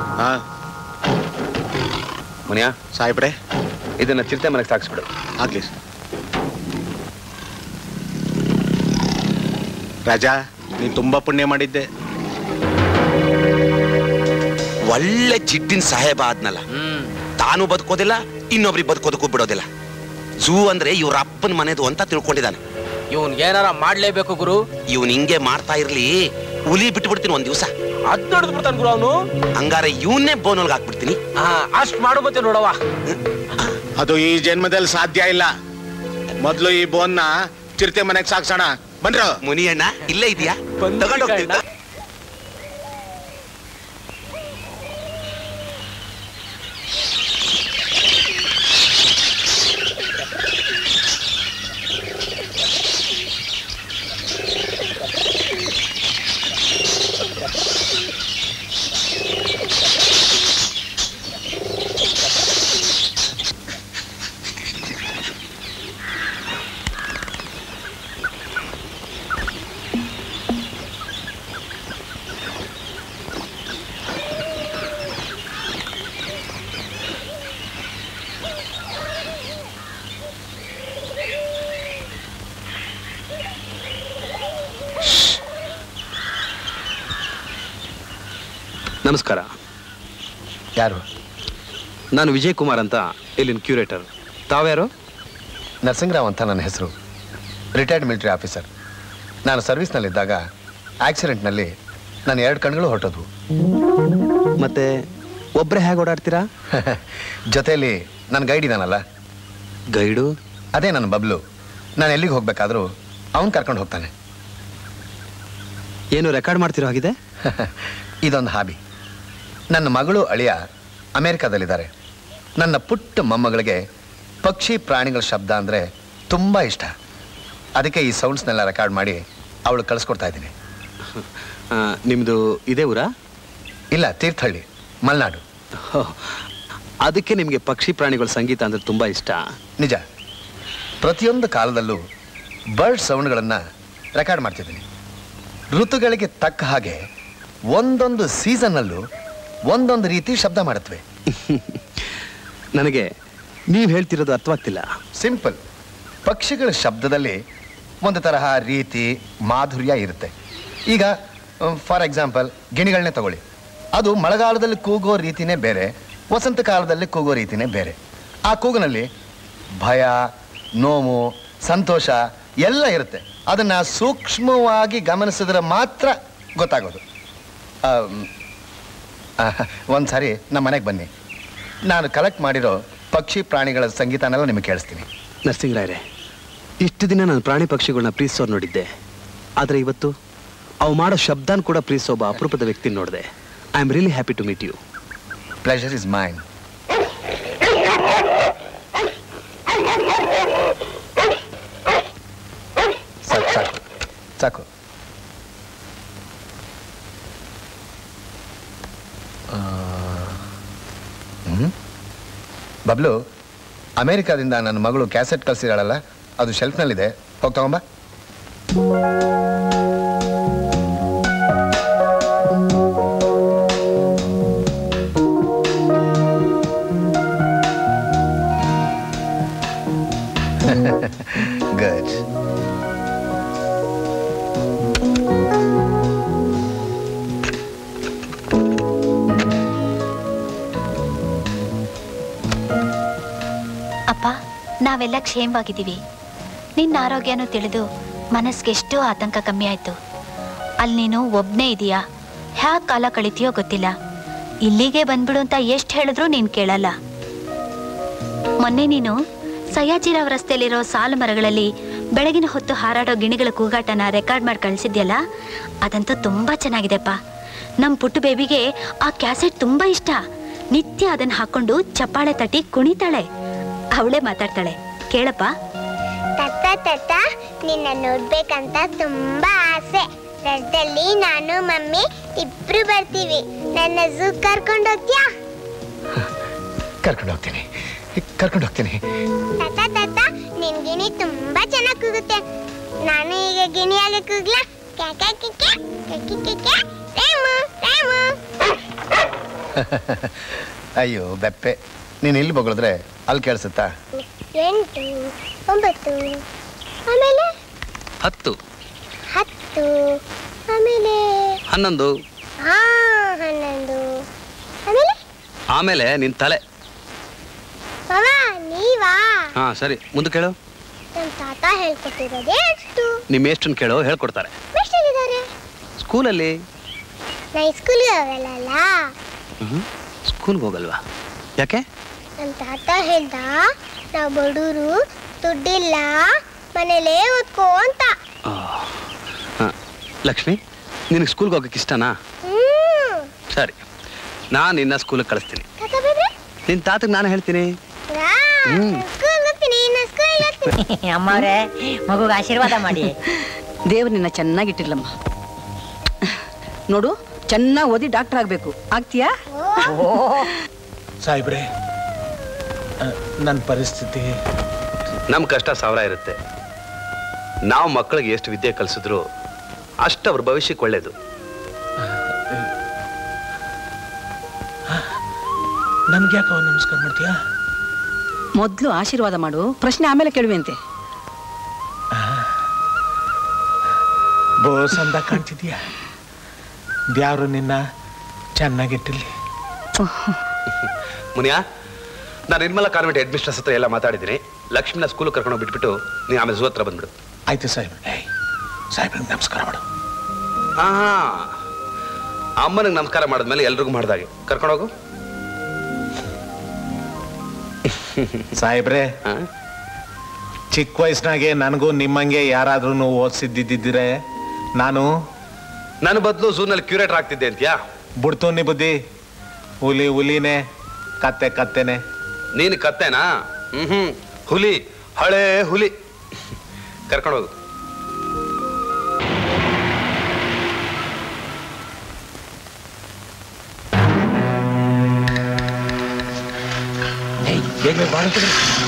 ಮುನಿಯಾ ಸಾಹೇಬ್ರೆ ಇದನ್ನ ಚಿರತೆ ಮನೆಗೆ ಸಾಕ್ಸ್ಬಿಡು ಆಗ್ಲಿ ರಾಜಾ ನೀನ್ ತುಂಬಾ ಪುಣ್ಯ ಮಾಡಿದ್ದೆ ಒಳ್ಳೆ ಚಿಟ್ಟಿನ ಸಾಹೇಬ ಆದ್ನಲ್ಲ ತಾನು ಬದುಕೋದಿಲ್ಲ ಇನ್ನೊಬ್ರಿಗೆ ಬದುಕೋದಕ್ಕೂ ಬಿಡೋದಿಲ್ಲ ಝೂ ಅಂದ್ರೆ ಇವ್ರ ಅಪ್ಪನ ಮನೆದು ಅಂತ ತಿಳ್ಕೊಂಡಿದ್ದಾನೆ ಇವನ್ ಏನಾರ ಮಾಡ್ಲೇಬೇಕು ಗುರು ಇವನ್ ಹಿಂಗೆ ಮಾಡ್ತಾ ಇರ್ಲಿ ಹುಲಿ ಬಿಟ್ಟು ಬಿಡ್ತೀನಿ ಒಂದ್ ದಿವಸ ಅದ್ ದೊಡ್ಡ ಬಿಡ್ತಾನ ಗುರು ಅವನು ಹಂಗಾರೆ ಇವನ್ನೇ ಬೋನಲ್ಗೆ ಹಾಕ್ಬಿಡ್ತೀನಿ ಅಷ್ಟ್ ಮಾಡು ಮತ್ತೆ ನೋಡವ ಅದು ಈ ಜನ್ಮದಲ್ಲಿ ಸಾಧ್ಯ ಇಲ್ಲ ಮೊದ್ಲು ಈ ಬೋನ್ನ ಚಿರತೆ ಮನೆಗ್ ಸಾಕ್ಸೋಣ ಬನ್ರ ಮುನಿಯಣ್ಣ ಇಲ್ಲೇ ಇದೆಯಾ ತಗೊಂಡೋಗ್ತೀನಿ ನಮಸ್ಕಾರ ಯಾರು ನಾನು ವಿಜಯ್ ಕುಮಾರ್ ಅಂತ ಇಲ್ಲಿನ ಕ್ಯೂರೇಟರ್ ತಾವ್ಯಾರು ನರಸಿಂಗರಾವ್ ಅಂತ ನನ್ನ ಹೆಸರು ರಿಟೈರ್ಡ್ ಮಿಲಿಟರಿ ಆಫೀಸರ್ ನಾನು ಸರ್ವಿಸ್ನಲ್ಲಿದ್ದಾಗ ಆಕ್ಸಿಡೆಂಟ್ನಲ್ಲಿ ನನ್ನ ಎರಡು ಕಣ್ಗಳು ಹೊರಟೋದ್ವು ಮತ್ತೆ ಒಬ್ಬರೇ ಹೇಗೆ ಓಡಾಡ್ತೀರಾ ಜೊತೆಯಲ್ಲಿ ನನ್ನ ಗೈಡ್ ಇದಾನಲ್ಲ ಗೈಡು ಅದೇ ನನ್ನ ಬಬ್ಲು ನಾನು ಎಲ್ಲಿಗೆ ಹೋಗ್ಬೇಕಾದ್ರೂ ಅವನು ಕರ್ಕೊಂಡು ಹೋಗ್ತಾನೆ ಏನು ರೆಕಾರ್ಡ್ ಮಾಡ್ತಿರೋ ಹಾಗಿದೆ ಇದೊಂದು ಹಾಬಿ ನನ್ನ ಮಗಳು ಅಳಿಯ ಅಮೇರಿಕಾದಲ್ಲಿದ್ದಾರೆ ನನ್ನ ಪುಟ್ಟ ಮೊಮ್ಮಗಳಿಗೆ ಪಕ್ಷಿ ಪ್ರಾಣಿಗಳ ಶಬ್ದ ಅಂದರೆ ತುಂಬ ಇಷ್ಟ ಅದಕ್ಕೆ ಈ ಸೌಂಡ್ಸ್ನೆಲ್ಲ ರೆಕಾರ್ಡ್ ಮಾಡಿ ಅವಳು ಕಳಿಸ್ಕೊಡ್ತಾ ಇದ್ದೀನಿ ಆ, ನಿಮ್ದು ಇದೇ ಊರಾ ಇಲ್ಲ ತೀರ್ಥಹಳ್ಳಿ ಮಲೆನಾಡು ಹೋ, ಅದಕ್ಕೆ ನಿಮಗೆ ಪಕ್ಷಿ ಪ್ರಾಣಿಗಳ ಸಂಗೀತ ಅಂದ್ರೆ ತುಂಬಾ ಇಷ್ಟ ನಿಜ ಪ್ರತಿಯೊಂದು ಕಾಲದಲ್ಲೂ ಬರ್ಡ್ ಸೌಂಡ್ಗಳನ್ನು ರೆಕಾರ್ಡ್ ಮಾಡ್ತಿದ್ದೀನಿ ಋತುಗಳಿಗೆ ತಕ್ಕ ಹಾಗೆ ಒಂದೊಂದು ಸೀಸನ್ನಲ್ಲೂ ಒಂದೊಂದು ರೀತಿ ಶಬ್ದ ಮಾಡುತ್ತವೆ ನನಗೆ ನೀವು ಹೇಳ್ತಿರೋದು ಅರ್ಥವಾಗ್ತಿಲ್ಲ ಸಿಂಪಲ್ ಪಕ್ಷಿಗಳ ಶಬ್ದದಲ್ಲಿ ಒಂದು ತರಹ ರೀತಿ ಮಾಧುರ್ಯ ಇರುತ್ತೆ ಈಗ ಫಾರ್ ಎಕ್ಸಾಂಪಲ್ ಗಿಣಿಗಳನ್ನೇ ತಗೊಳ್ಳಿ ಅದು ಮಳೆಗಾಲದಲ್ಲಿ ಕೂಗೋ ರೀತಿನೇ ಬೇರೆ ವಸಂತ ಕಾಲದಲ್ಲಿ ಕೂಗೋ ರೀತಿನೇ ಬೇರೆ ಆ ಕೂಗಿನಲ್ಲಿ ಭಯ ನೋವು ಸಂತೋಷ ಎಲ್ಲ ಇರುತ್ತೆ ಅದನ್ನ ಸೂಕ್ಷ್ಮವಾಗಿ ಗಮನಿಸಿದ್ರೆ ಮಾತ್ರ ಗೊತ್ತಾಗೋದು ಒಂದು ಸಾರಿ ನಮ್ಮ ಮನೆಗೆ ಬನ್ನಿ ನಾನು ಕಲೆಕ್ಟ್ ಮಾಡಿರೋ ಪಕ್ಷಿ ಪ್ರಾಣಿಗಳ ಸಂಗೀತನೆಲ್ಲ ನಿಮಗೆ ಕೇಳಿಸ್ತೀನಿ ನರಸಿಂಗರಾಯರೇ ಇಷ್ಟು ದಿನ ನಾನು ಪ್ರಾಣಿ ಪಕ್ಷಿಗಳನ್ನ ಪ್ರೀತಿಸೋರು ನೋಡಿದ್ದೆ ಆದರೆ ಇವತ್ತು ಅವು ಮಾಡೋ ಶಬ್ದನ ಕೂಡ ಪ್ರೀತಿಸೋ ಒಬ್ಬ ಅಪರೂಪದ ವ್ಯಕ್ತಿ ನೋಡಿದೆ I am really happy to meet you pleasure is mine ಸಾಕು ಸಾಕು ಸಾಕು ಆ, ಹ್ಮ್? ಬಬ್ಲು ಅಮೇರಿಕಾದಿಂದ ನನ್ನ ಮಗಳು ಕ್ಯಾಸೆಟ್ ಕಳ್ಸಿದಾಳಲ್ಲ ಅದು ಶೆಲ್ಫ್ನಲ್ಲಿದೆ ಹೋಗಿ ತಗೊಂಬ ಗುಡ್ ಅಪ್ಪ ನಾವೆಲ್ಲ ಕ್ಷೇಮವಾಗಿದ್ದೀವಿ ನಿನ್ನ ಆರೋಗ್ಯನೂ ತಿಳಿದು ಮನಸ್ಸಿಗೆ ಎಷ್ಟೋ ಆತಂಕ ಕಮ್ಮಿ ಆಯ್ತು ಅಲ್ಲಿ ನೀನು ಒಬ್ನೇ ಇದೀಯಾ ಹ್ಯಾಕ್ ಕಾಲ ಕಳಿತೀಯೋ ಗೊತ್ತಿಲ್ಲ ಇಲ್ಲಿಗೆ ಬಂದ್ಬಿಡು ಅಂತ ಎಷ್ಟು ಹೇಳಿದ್ರು ನೀನು ಕೇಳಲ್ಲ ಮೊನ್ನೆ ನೀನು ಸಯ್ಯಾಜಿರಾವ್ ರಸ್ತೆಯಲ್ಲಿರೋ ಸಾಲು ಮರಗಳಲ್ಲಿ ಬೆಳಗಿನ ಹೊತ್ತು ಹಾರಾಡೋ ಗಿಣಿಗಳ ಕೂಗಾಟನ ರೆಕಾರ್ಡ್ ಮಾಡಿ ಕಳಿಸಿದ್ಯಲ್ಲ ಅದಂತೂ ತುಂಬಾ ಚೆನ್ನಾಗಿದೆಪ್ಪ ನಮ್ಮ ಪುಟ್ಟು ಬೇಬಿಗೆ ಆ ಕ್ಯಾಸೆಟ್ ತುಂಬಾ ಇಷ್ಟ ನಿತ್ಯ ಅದನ್ನ ಹಾಕೊಂಡು ಚಪ್ಪಾಳೆ ತಟ್ಟಿ ಕುಣಿತಾಳೆ ಅವಳೇ ಮಾತಾಡ್ತಾಳೆ ಕೇಳಪ್ಪ ತತ್ತ ತತ್ತ ನಿನ್ನ ನೋಡ್ಬೇಕಂತ ತುಂಬಾ ಆಸೆ ರಜದಲ್ಲಿ ನಾನು ಮಮ್ಮಿ ಇಬ್ರು ಬರ್ತೀವಿ ನನ್ನ ಝೂ ಕರ್ಕೊಂಡು ಹೋಗ್ತೀಯಾ ಕರ್ಕೊಂಡು ಹೋಗ್ತೀನಿ ಕರ್ಕೊಂಡು ಹೋಗ್ತೀನಿ ತತ್ತ ತತ್ತ ನಿನ್ ಗಿಣಿ ತುಂಬಾ ಚೆನ್ನಾಗಿ ಕೂಗುತ್ತೆ ನಾನು ಈಗ ಗಿಣಿಯಾಗ ಕೂಗ್ಲಾ ಕ್ಯಾಕ ಕಿಕ್ಕ ಕಿಕ್ಕಿ ಕಿಕ್ಕ ರೇಮು ರೇಮು ಅಯ್ಯೋ ಬೆಪ್ಪೆ ನೀನು ಇಲ್ಲಿ ಬಗಳಿದ್ರೆ ಅಲ್ಲಿ ಕೇಳಿಸುತ್ತಾ ಎಂಟು ಒಂಬತ್ತು ಆಮೇಲೆ ಹತ್ತು ಹತ್ತು ಆಮೇಲೆ ಹನ್ನೊಂದು ಹಾ ಹನ್ನೊಂದು ಆಮೇಲೆ ಆಮೇಲೆ ನಿನ್ ತಲೆ ಮಾವ ನೀವಾ ಹಾ ಸರಿ ಮುಂದೆ ಕೇಳು ನಮ್ಮ ತಾತ ಹೇಳ್ಕೊಟ್ಟಿರೋದೇ ಎಷ್ಟು ನಿಮ್ಮ ಎಷ್ಟನ್ನು ಕೇಳೋ ಹೇಳ್ಕೊಡ್ತಾರೆ ಎಷ್ಟಾಗಿದ್ದಾರೆ ಸ್ಕೂಲಲ್ಲಿ ನಾ ಸ್ಕೂಲ್ಗೆ ಹೋಗಲ್ಲ ಸ್ಕೂಲ್ಗೆ ಹೋಗಲ್ವಾ ಯಾಕೆ ನಮ್ಮ ತಾತ ಹೇಳ್ದ ನಾವು ಬಡವರು ದುಡ್ಡಿಲ್ಲ ಮನೇಲೇ ಓದ್ಕೋ ಅಂತ ಲಕ್ಷ್ಮಿ ನಿನಗೆ ಸ್ಕೂಲ್ಗೆ ಹೋಗಕ್ಕೆ ಇಷ್ಟನಾ ಹ್ಮ್ ಸರಿ ನಾನು ನಿನ್ನ ಸ್ಕೂಲಿಗೆ ಕಳಿಸ್ತೀನಿ ತಾತ ಬೇಡ್ರೆ ನಿನ್ನ ತಾತಗೆ ನಾನು ಹೇಳ್ತೀನಿ ಹ್ಮ್ ಸ್ಕೂಲ್ ಹೋಗ್ತೀನಿ ಇನ್ನು ಸ್ಕೂಲ್ ಹೋಗ್ತೀನಿ ಅಮ್ಮವ್ರೆ ಮಗುಗೆ ಆಶೀರ್ವಾದ ಮಾಡಿ ದೇವ್ರು ನಿನ್ನ ಚೆನ್ನಾಗಿಟ್ಟಿರ್ಲಮ್ಮ ನೋಡು ಚೆನ್ನಾಗಿ ಓದಿ ಡಾಕ್ಟರ್ ಆಗ್ಬೇಕು ಆಗ್ತೀಯಾ ಸಾಹೇಬ್ರೆ ನನ್ನ ಪರಿಸ್ಥಿತಿ ನಮ್ಮ ಕಷ್ಟ ಸಾವಿರ ಇರುತ್ತೆ ನಾವು ಮಕ್ಕಳಿಗೆ ಎಷ್ಟು ವಿದ್ಯೆ ಕಲಿಸಿದ್ರು ಅಷ್ಟು ಅವ್ರ ಭವಿಷ್ಯಕ್ಕೆ ಒಳ್ಳೇದು ನನ್ಗೆ ಯಾಕೆ ಅವ್ನು ನಮಸ್ಕಾರ ಮಾಡ್ತೀಯಾ ಮೊದಲು ಆಶೀರ್ವಾದ ಮಾಡು ಪ್ರಶ್ನೆ ಆಮೇಲೆ ಕೇಳುವಂತೆ ಬೋಸ್ ಅಂದ ಕಾಣ್ತಿದ್ಯಾ ದ್ಯಾವ್ರು ನಿನ್ನ ಚೆನ್ನಾಗಿಟ್ಟಿರ್ಲಿ ಮುನಿಯಾ ನಾನು ನಿರ್ಮಲಾ ಕಾನ್ವೆಂಟ್ ಹೆಡ್ ಮಿಸ್ಟ್ರೆಸ್ ಹತ್ರ ಎಲ್ಲ ಮಾತಾಡಿದ್ದೀನಿ ಲಕ್ಷ್ಮಿನ ಸ್ಕೂಲ್ ಕರ್ಕೊಂಡು ಬಿಟ್ಬಿಟ್ಟು ನೀನು ಆಮೇಲೆ ಝೂ ಹತ್ರ ಬಂದ್ಬಿಡು ಆಯ್ತು ಸಾಹೇಬ್ರೆ ಏಯ್ ಸಾಹೇಬ್ರಿಗೆ ನಮಸ್ಕಾರ ಮಾಡು ಹಾ ಅಮ್ಮನಿಗೆ ನಮಸ್ಕಾರ ಮಾಡಿದ್ಮೇಲೆ ಎಲ್ರಿಗೂ ಮಾಡ್ದಾಗೆ ಕರ್ಕೊಂಡೋಗು ಸಾಹೇಬ್ರೆ ಚಿಕ್ಕ ವಯಸ್ಸಿನಾಗೆ ನನಗೂ ನಿಮ್ಮಂಗೆ ಯಾರಾದ್ರೂ ಓದಿಸಿದ್ದಿದ್ದಿದ್ರೆ ನಾನು ನನ್ನ ಬದಲು ಝೂನಲ್ಲಿ ಕ್ಯೂರೇಟರ್ ಆಗ್ತಿದ್ದೆ ಅಂತ್ಯಾ ಬುಡ್ತೂನಿ ಬುದ್ಧಿ ಹುಲಿ ಹುಲಿನೇ ಕತ್ತೆ ಕತ್ತೆನೆ ನೀನು ಕತ್ತೆನಾ ಹ್ಮ್ ಹ್ಮ್ ಹುಲಿ ಹಳೆ ಹುಲಿ ಕರ್ಕೊಂಡೋಗು ಬೇಗ ಬೇಗ ಬಾಳ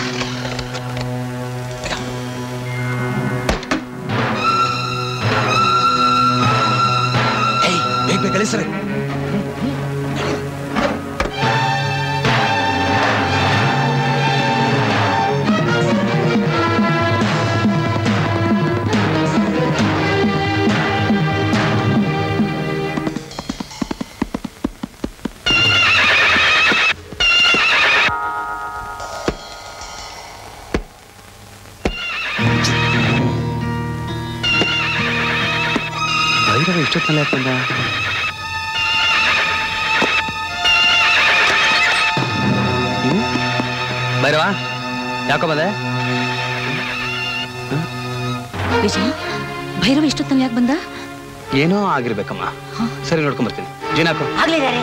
ಬೇಗ ಬೇಗ ಕಳಿಸ್ರಿ ಭೈರವ ಇಷ್ಟೊತ್ತಲ್ಲ ಯಾಕೆ ಬಂದ ಹ್ಮ್? ಭೈರವ ಯಾಕೋ ಬಂದೆ ವಿಜಯ ಭೈರವ ಇಷ್ಟೊತ್ತಲ್ಲಿ ಯಾಕೆ ಬಂದ ಏನೋ ಆಗಿರ್ಬೇಕಮ್ಮ ಸರಿ ನೋಡ್ಕೊಂಡ್ ಬರ್ತೀನಿ ಜೀನಾಕು ಆಗ್ಲಿದ್ದಾರೆ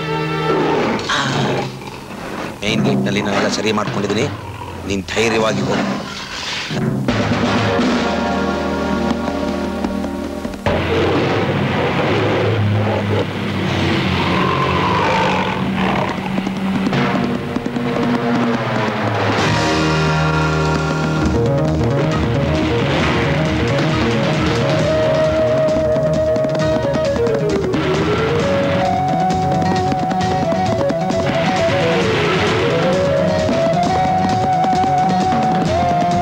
ಮೇನ್ ಗೇಟ್ನಲ್ಲಿ ನಾನೆಲ್ಲ ಸರಿ ಮಾಡ್ಕೊಂಡಿದ್ದೀನಿ ನೀನ್ ಧೈರ್ಯವಾಗಿ ಹೋಗು ಆ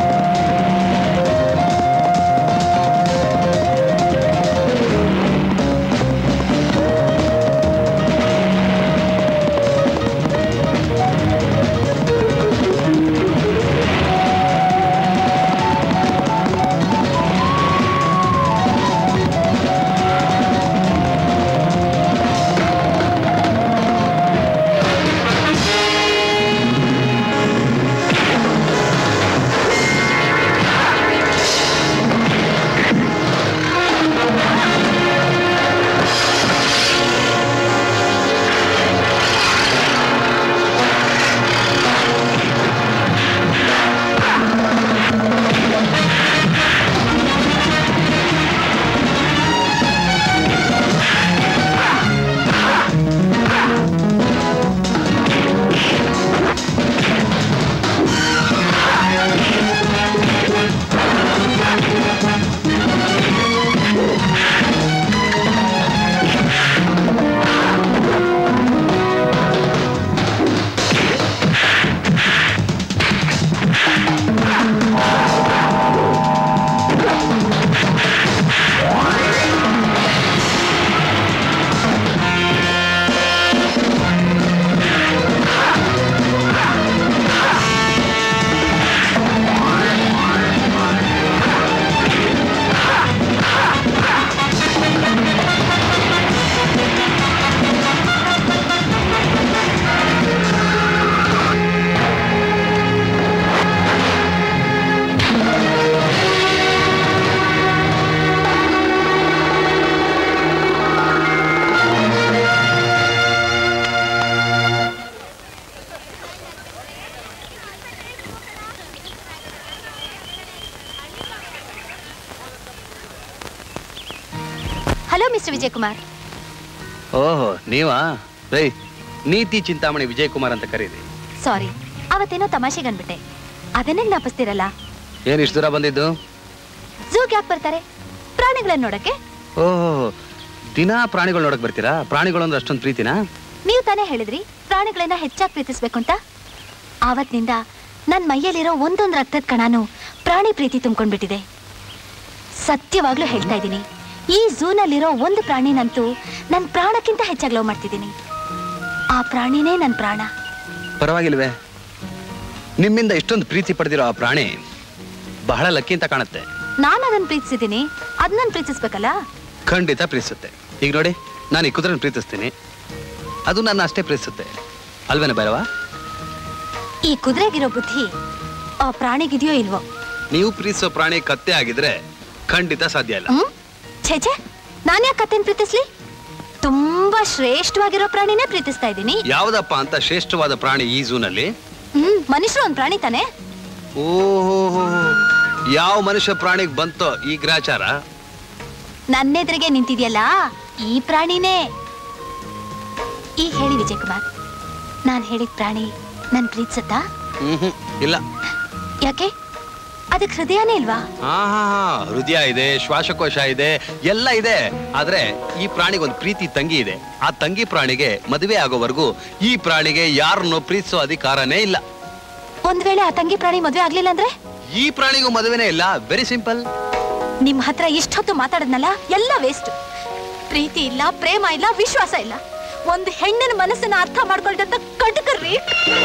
ಹಲೋ ಮಿಸ್ಟರ್ ವಿಜಯ್ ಕುಮಾರ್ ಓಹೋ ನೀವಾ ರೈ ನೀತಿ ಚಿಂತಾಮಣಿ ವಿಜಯ್ ಕುಮಾರ್ ಅಂತ ಕರೀರಿ ಸಾರಿ ಅವತ್ತೇನೋ ತಮಾಷೆಗೆ ಅನ್ಬಿಟ್ಟೆ ಅದನ್ನೇ ಜ್ಞಾಪಿಸ್ತಿರಲ್ಲ ಏನ್ ಇಷ್ಟು ದೂರ ಬಂದಿದ್ದು ಝೂಗ್ ಯಾಕೆ ಬರ್ತಾರೆ ಪ್ರಾಣಿಗಳನ್ನ ನೋಡಕ್ಕೆ ಓಹೋ ದಿನಾ ಪ್ರಾಣಿಗಳು ನೋಡಕ್ ಬರ್ತೀರಾ ಪ್ರಾಣಿಗಳು ಅಂದ್ರೆ ಅಷ್ಟೊಂದು ಪ್ರೀತಿನಾ ನೀವು ತಾನೇ ಹೇಳಿದ್ರಿ ಪ್ರಾಣಿಗಳನ್ನ ಹೆಚ್ಚಾಗಿ ಪ್ರೀತಿಸ್ಬೇಕು ಅಂತ ಆವತ್ತಿನಿಂದ ನನ್ನ ಮೈಯಲ್ಲಿರೋ ಒಂದೊಂದು ರಕ್ತದ ಕಣಾನು ಪ್ರಾಣಿ ಪ್ರೀತಿ ತುಂಬ್ಕೊಂಡ್ಬಿಟ್ಟಿದೆ ಸತ್ಯವಾಗ್ಲೂ ಹೇಳ್ತಾ ಇದ್ದೀನಿ ಈ ಝೂನಲ್ಲಿರೋ ಒಂದು ಪ್ರಾಣಿನಂತೂ ನನ್ನ ಪ್ರಾಣಕ್ಕಿಂತ ಹೆಚ್ಚಾಗಿ ಲವ್ ಮಾಡ್ತಿದ್ದೀನಿ ಆ ಪ್ರಾಣಿನೇ ನನ್ನ ಪ್ರಾಣ ಪರವಾಗಿಲ್ವೇ ನಿಮ್ಮಿಂದ ಇಷ್ಟೊಂದು ಪ್ರೀತಿ ಪಡೆದಿರೋ ಆ ಪ್ರಾಣಿ ಬಹಳ ಲಕ್ಕಿ ಅಂತ ಕಾಣುತ್ತೆ ನಾನು ಅದನ್ನ ಪ್ರೀತಿಸಿದ್ದೀನಿ ಅದ್ ನಾನು ಪ್ರೀತಿಸ್ಬೇಕಲ್ಲ ಖಂಡಿತ ಪ್ರೀತಿಸುತ್ತೆ ಈಗ ನೋಡಿ ನಾನು ಈ ಕುದುರೆನ ಪ್ರೀತಿಸ್ತೀನಿ ಅದು ನನ್ನ ಅಷ್ಟೇ ಪ್ರೀತಿಸುತ್ತೆ ಅಲ್ವೇನ ಭೈರವ ಈ ಕುದುರೆಗಿರೋ ಬುದ್ಧಿ ಆ ಪ್ರಾಣಿಗಿದೆಯೋ ಇಲ್ವೋ ನೀವು ಪ್ರೀತಿಸೋ ಪ್ರಾಣಿ ಕತ್ತೆ ಆಗಿದ್ರೆ ಖಂಡಿತ ಸಾಧ್ಯ ಇಲ್ಲ ಹ್ಮ್ ಛೇ ಛೇ ನಾನು ಯಾಕೆ ಕತ್ತೆನ್ ಪ್ರೀತಿಸ್ಲಿ ತುಂಬಾ ಶ್ರೇಷ್ಠವಾಗಿರೋ ಪ್ರಾಣಿನೇ ಪ್ರೀತಿಸ್ತಾ ಇದ್ದೀನಿ ಯಾವ್ದಪ್ಪ ಅಂತ ಶ್ರೇಷ್ಠವಾದ ಪ್ರಾಣಿ ಈ ಝೂನಲ್ಲಿ ಹ್ಮ್ ಮನುಷ್ಯರು ಒಂದ್ ಪ್ರಾಣಿ ತಾನೆ ಓಹೋ ಯಾವ ಮನುಷ್ಯ ಪ್ರಾಣಿಗೆ ಬಂತೋ ಈ ಗ್ರಾಚಾರ ನನ್ನೆದುರಿಗೆ ನಿಂತಿದ್ಯಲ್ಲ ಈ ಪ್ರಾಣಿನೇ ಈಗ ಹೇಳಿ ವಿಜಯ್ ಕುಮಾರ್ ನಾನ್ ಹೇಳಿದ ಪ್ರಾಣಿ ನನ್ ಪ್ರೀತಿಸತ್ತಾ ಹ್ಮ್ ಇಲ್ಲ ಯಾಕೆ ಅದಕ್ಕೆ ಹೃದಯನೇ ಇಲ್ವಾ ಹಾ ಹಾ ಹಾ ಹೃದಯ ಇದೆ ಶ್ವಾಸಕೋಶ ಇದೆ ಎಲ್ಲ ಇದೆ ಆದ್ರೆ ಈ ಪ್ರಾಣಿಗೆ ಒಂದು ಪ್ರೀತಿ ತಂಗಿ ಇದೆ ಆ ತಂಗಿ ಪ್ರಾಣಿಗೆ ಮದುವೆ ಆಗೋವರೆಗೂ ಈ ಪ್ರಾಣಿಗೆ ಯಾರನ್ನು ಪ್ರೀತಿಸೋ ಅಧಿಕಾರನೇ ಇಲ್ಲ ಒಂದ್ ವೇಳೆ ಆ ತಂಗಿ ಪ್ರಾಣಿ ಮದ್ವೆ ಆಗ್ಲಿಲ್ಲ ಅಂದ್ರೆ ಈ ಪ್ರಾಣಿಗೂ ಮದುವೆನೇ ಇಲ್ಲ ವೆರಿ ಸಿಂಪಲ್ ನಿಮ್ ಹತ್ರ ಇಷ್ಟೊತ್ತು ಮಾತಾಡದ್ನಲ್ಲ ಎಲ್ಲ ವೇಸ್ಟ್ ಪ್ರೀತಿ ಇಲ್ಲ ಪ್ರೇಮ ಇಲ್ಲ ವಿಶ್ವಾಸ ಇಲ್ಲ ಒಂದು ಹೆಣ್ಣಿನ ಮನಸ್ಸನ್ನ ಅರ್ಥ ಮಾಡ್ಕೊಳ್ತಂತ ಕಟಕರ್ರಿ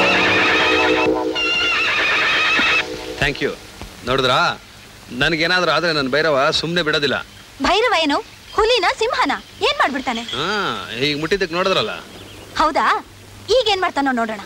ಥ್ಯಾಂಕ್ ಯು ನೋಡಿದ್ರಾ ನನಗೇನಾದ್ರೂ ಆದ್ರೆ ನನ್ನ ಭೈರವ ಸುಮ್ಮನೆ ಬಿಡೋದಿಲ್ಲ ಭೈರವ ಏನು ಹುಲಿನ ಸಿಂಹನ ಏನ್ ಮಾಡ್ಬಿಡ್ತಾನೆ ಹಾ ಈಗ ಮುಟ್ಟಿದ್ದಕ್ಕೆ ನೋಡಿದ್ರಲ್ಲ ಹೌದಾ ಈಗ ಏನ್ ಮಾಡ್ತಾನೋ ನೋಡೋಣ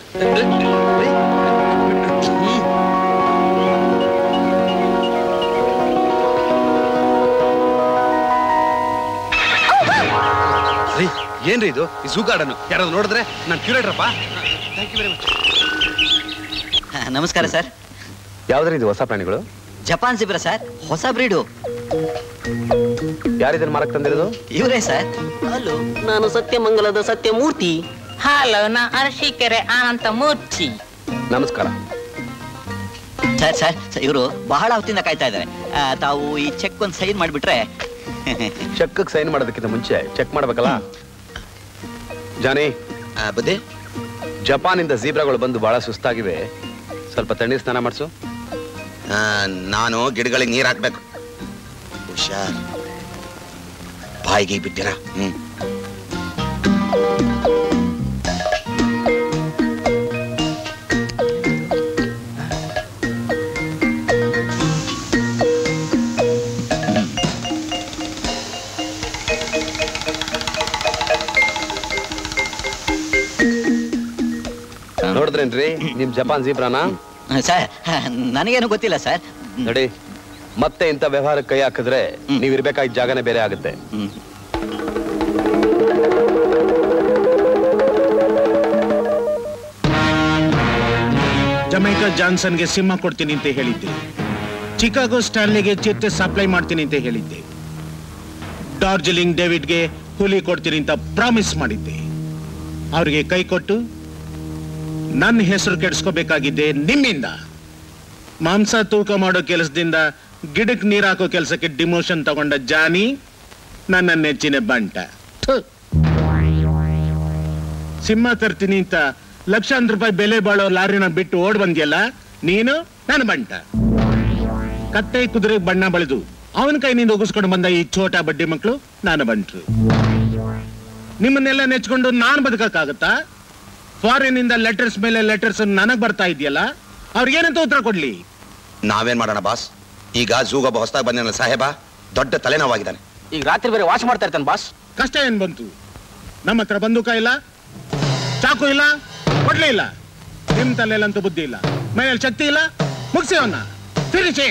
ರೀ ಏನ್ರಿ ಇದು ಈ ಝೂ ಗಾರ್ಡನ್ ಯಾರಾದ್ರು ನೋಡಿದ್ರೆ ನಾನು ಕ್ಯೂರೇಟ್ರಪ್ಪ ಥ್ಯಾಂಕ್ ಯು ವೆರಿ ಮಚ್ ನಮಸ್ಕಾರ ಸರ್ ಯಾವ್ದ್ರ ಇದು ಹೊಸ ಪ್ರಾಣಿಗಳು ಜಪಾನ್ ಸಿಬ್ರ ಸರ್ ಹೊಸ ಬ್ರೀಡು ಯಾರಿದನ್ನ ಮಾರಕ್ ತಂದಿರೋದು ಇವರೇ ಸರ್ ಹಲೋ ನಾನು ಸತ್ಯಮಂಗಲದ ಸತ್ಯಮೂರ್ತಿ ಹಲೋ ನಾ ಅರಸೀಕೆರೆ ಅನಂತ ಮೂರ್ತಿ ನಮಸ್ಕಾರ ಸರ್ ಸರ್ ಇವರು ಬಹಳ ಹೊತ್ತಿಂದ ಕಾಯ್ತಾ ಇದ್ದಾರೆ ಆ, ತಾವು ಈ ಚೆಕ್ ಒಂದು ಸೈನ್ ಮಾಡಿಬಿಟ್ರೆ ಚೆಕ್ ಸೈನ್ ಮಾಡೋದಕ್ಕಿಂತ ಮುಂಚೆ ಚೆಕ್ ಮಾಡ್ಬೇಕಲ್ಲ ಜಾನಿ ಬುದ್ಧಿ ಜಪಾನಿಂದ ಜೀಬ್ರಾಗಳು ಬಂದು ಬಹಳ ಸುಸ್ತಾಗಿವೆ ಸ್ವಲ್ಪ ತಣ್ಣೀರ್ ಸ್ನಾನ ಮಾಡಿಸು ನಾನು ಗಿಡಗಳಿಗೆ ನೀರು ಹಾಕ್ಬೇಕು ಹುಷಾರ್ ಬಾಯಿಗೆ ಬಿಟ್ಟಿರಾ ಹ್ಮ್ ನೋಡಿದ್ರೇನ್ರಿ ನಿಮ್ ಜಪಾನ್ ಜೀಬ್ರಾನ ಸರ್ ನನಗೇನು ಗೊತ್ತಿಲ್ಲ ಸರ್ ನೋಡಿ ಮತ್ತೆ ಇಂಥ ವ್ಯವಹಾರ ಕೈ ಹಾಕಿದ್ರೆ ನೀವ್ ಇರ್ಬೇಕಾದ ಜಾಗನೇ ಬೇರೆ ಆಗುತ್ತೆ ಜಮೈಕಾ ಜಾನ್ಸನ್ಗೆ ಸಿಂಹ ಕೊಡ್ತೀನಿ ಅಂತ ಹೇಳಿದ್ದೆ ಚಿಕಾಗೋ ಸ್ಟಾನ್ಲಿಗೆ ಚಿರತೆ ಸಪ್ಲೈ ಮಾಡ್ತೀನಿ ಅಂತ ಹೇಳಿದ್ದೆ ಡಾರ್ಜಿಲಿಂಗ್ ಡೇವಿಡ್ಗೆ ಹುಲಿ ಕೊಡ್ತೀನಿ ಅಂತ ಪ್ರಾಮಿಸ್ ಮಾಡಿದ್ದೆ ಅವರಿಗೆ ಕೈ ಕೊಟ್ಟು ನನ್ನ ಹೆಸರು ಕೆಡಿಸ್ಕೋಬೇಕಾಗಿದ್ದೆ ನಿಮ್ಮಿಂದ ಮಾಂಸ ತೂಕ ಮಾಡೋ ಕೆಲಸದಿಂದ ಗಿಡಕ್ಕೆ ನೀರ್ ಹಾಕೋ ಕೆಲಸಕ್ಕೆ ಡಿಮೋಷನ್ ತಗೊಂಡ ಜಾನಿ ನನ್ನ ನೆಚ್ಚಿನ ಬಂಟ ಥು. ಸಿಂಹ ತರ್ತೀನಿ ಅಂತ ಲಕ್ಷಾಂತರ ರೂಪಾಯಿ ಬೆಲೆ ಬಾಳೋ ಲಾರಿನ ಬಿಟ್ಟು ಓಡ್ ಬಂದ್ಯಲ್ಲ ನೀನು ನನ್ನ ಬಂಟ ಕತ್ತೆ ಕುದುರೆ ಬಣ್ಣ ಬಳಿದು ಅವನ ಕೈನಿಂದ ಉಗಿಸ್ಕೊಂಡು ಬಂದ ಈ ಚೋಟ ಬಡ್ಡಿ ಮಕ್ಕಳು ನಾನು ಬಂಟ್ರು ನಿಮ್ಮನ್ನೆಲ್ಲ ನೆಚ್ಕೊಂಡು ನಾನ್ ಬದುಕಕ್ಕಾಗತ್ತಾ ಫಾರಿನ್ ಇಂದ ಲೆಟರ್ಸ್ ಮೇಲೆ ಲೆಟರ್ಸ್ ನನಗ್ ಬರ್ತಾ ಇದೆಯಲ್ಲ ಅವ್ರಿಗೇನಂತ ಉತ್ತರ ಕೊಡ್ಲಿ ನಾವೇನ್ ಮಾಡೋಣ ಬಾಸ್ ಈಗ ಝೂಗೊಬ್ಬ ಹೊಸದಾಗಿ ಬಂದಿನ ಸಾಹೇಬ ದೊಡ್ಡ ತಲೆನೋವಾಗಿದ್ದಾನೆ ಈಗ ರಾತ್ರಿ ಬೇರೆ ವಾಚ್ ಮಾಡ್ತಾ ಇರ್ತಾನೆ ಬಾಸ್ ಕಷ್ಟ ಏನ್ ಬಂತು ನಮ್ಮ ಹತ್ರ ಬಂದೂಕ ಇಲ್ಲ ಚಾಕು ಇಲ್ಲ ಕೊಡ್ಲೇ ಇಲ್ಲ ನಿಮ್ ತಲೆಯಲ್ಲಂತೂ ಬುದ್ಧಿ ಇಲ್ಲ ಮೈಯಲ್ಲಿ ಶಕ್ತಿ ಇಲ್ಲ ಮುಗಿಸಿ ಅವನ್ನ ಫಿನಿಶ್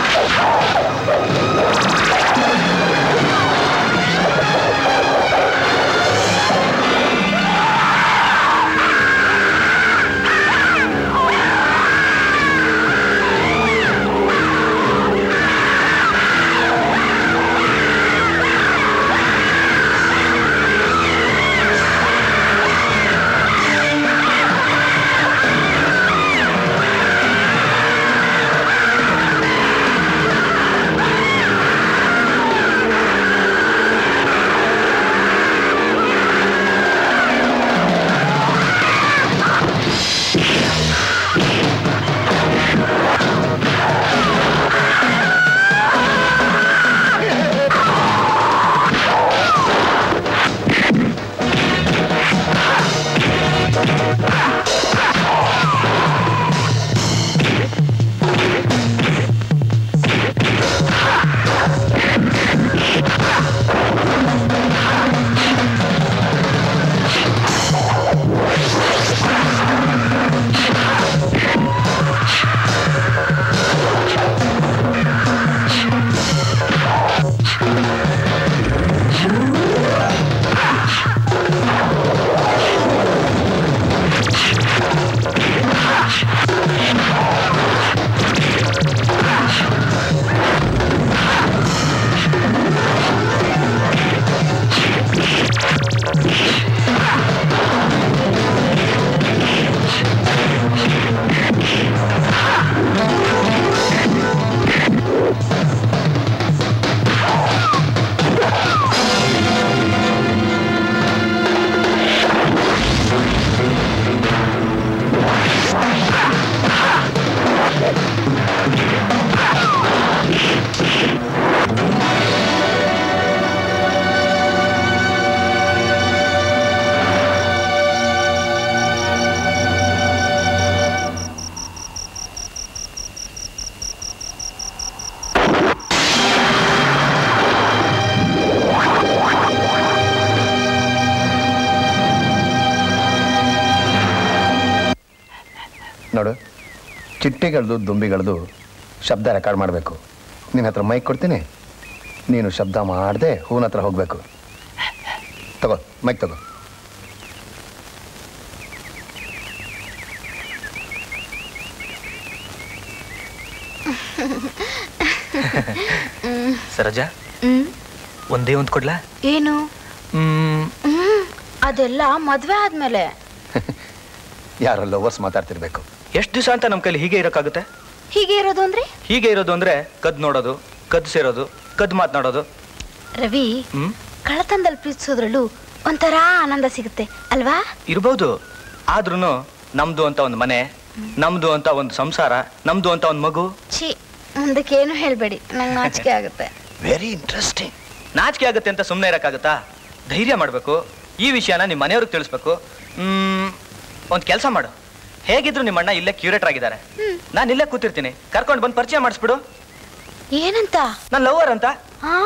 ನೋಡು ಚಿಟ್ಟೆಗಳದು ದುಂಬಿಗಳದು ಶಬ್ದ ರೆಕಾರ್ಡ್ ಮಾಡಬೇಕು ನಿನ್ನ ಹತ್ರ ಮೈಕ್ ಕೊಡ್ತೀನಿ ನೀನು ಶಬ್ದ ಮಾಡದೆ ಹೂವಿನ ಹತ್ರ ಹೋಗಬೇಕು ತಗೋ ಮೈಕ್ ತಗೋ ಸರೋಜಾ ಹ್ಮ್ ಒಂದೇ ಒಂದು ಕೊಡ್ಲಾ ಏನು ಹ್ಮ್ ಹ್ಮ್ ಅದೆಲ್ಲ ಮದ್ವೆ ಆದ್ಮೇಲೆ ಯಾರೋ ಲವರ್ಸ್ ಮಾತಾಡ್ತಿರ್ಬೇಕು ಎಷ್ಟು ದಿವಸ ಅಂತ ನಮ್ಮ ಕೈಲಿ ಹೀಗೆ ಇರೋಕ್ಕಾಗುತ್ತೆ ಹೀಗೆ ಇರೋದು ಅಂದ್ರೆ ಹೀಗೆ ಇರೋದು ಅಂದ್ರೆ ಕದ್ ನೋಡೋದು ಕದ್ ಸೇರೋದು ಕದ್ ಮಾತನಾಡೋದು ರವಿ ಹ್ಮ್ ಕಳತನದಲ್ಲಿ ಪ್ರೀತಿಸೋದ್ರಲ್ಲೂ ಒಂಥರ ಆನಂದ ಸಿಗುತ್ತೆ ಅಲ್ವಾ ಇರ್ಬೋದು ಆದ್ರೂ ನಮ್ದು ಅಂತ ಒಂದು ಮನೆ ನಮ್ದು ಅಂತ ಒಂದು ಸಂಸಾರ ನಮ್ದು ಅಂತ ಒಂದು ಮಗು ಛೀ ಮುಂದಕ್ಕೇನು ಹೇಳ್ಬೇಡಿ ನಂಗೆ ನಾಚಿಕೆ ಆಗುತ್ತೆ ವೆರಿ ಇಂಟ್ರೆಸ್ಟಿಂಗ್ ನಾಚಿಕೆ ಆಗುತ್ತೆ ಅಂತ ಸುಮ್ಮನೆ ಇರೋಕ್ಕಾಗತ್ತಾ ಧೈರ್ಯ ಮಾಡಬೇಕು ಈ ವಿಷಯನ ನಿಮ್ಮ ಮನೆಯವ್ರಿಗೆ ತಿಳಿಸ್ಬೇಕು ಒಂದು ಕೆಲಸ ಮಾಡು ಹೇಗಿದ್ರು ನಿಮ್ಮ ಅಣ್ಣ ಇಲ್ಲೇ ಕ್ಯೂರೇಟರ್ ಆಗಿದ್ದಾರೆ ನಾನು ಇಲ್ಲೇ ಕೂತಿರ್ತೀನಿ ಕರ್ಕೊಂಡು ಬಂದು ಪರಿಚಯ ಮಾಡಿಸ್ಬಿಡು ಏನಂತ ನನ್ನ ಲವರ್ ಅಂತ ಹಾ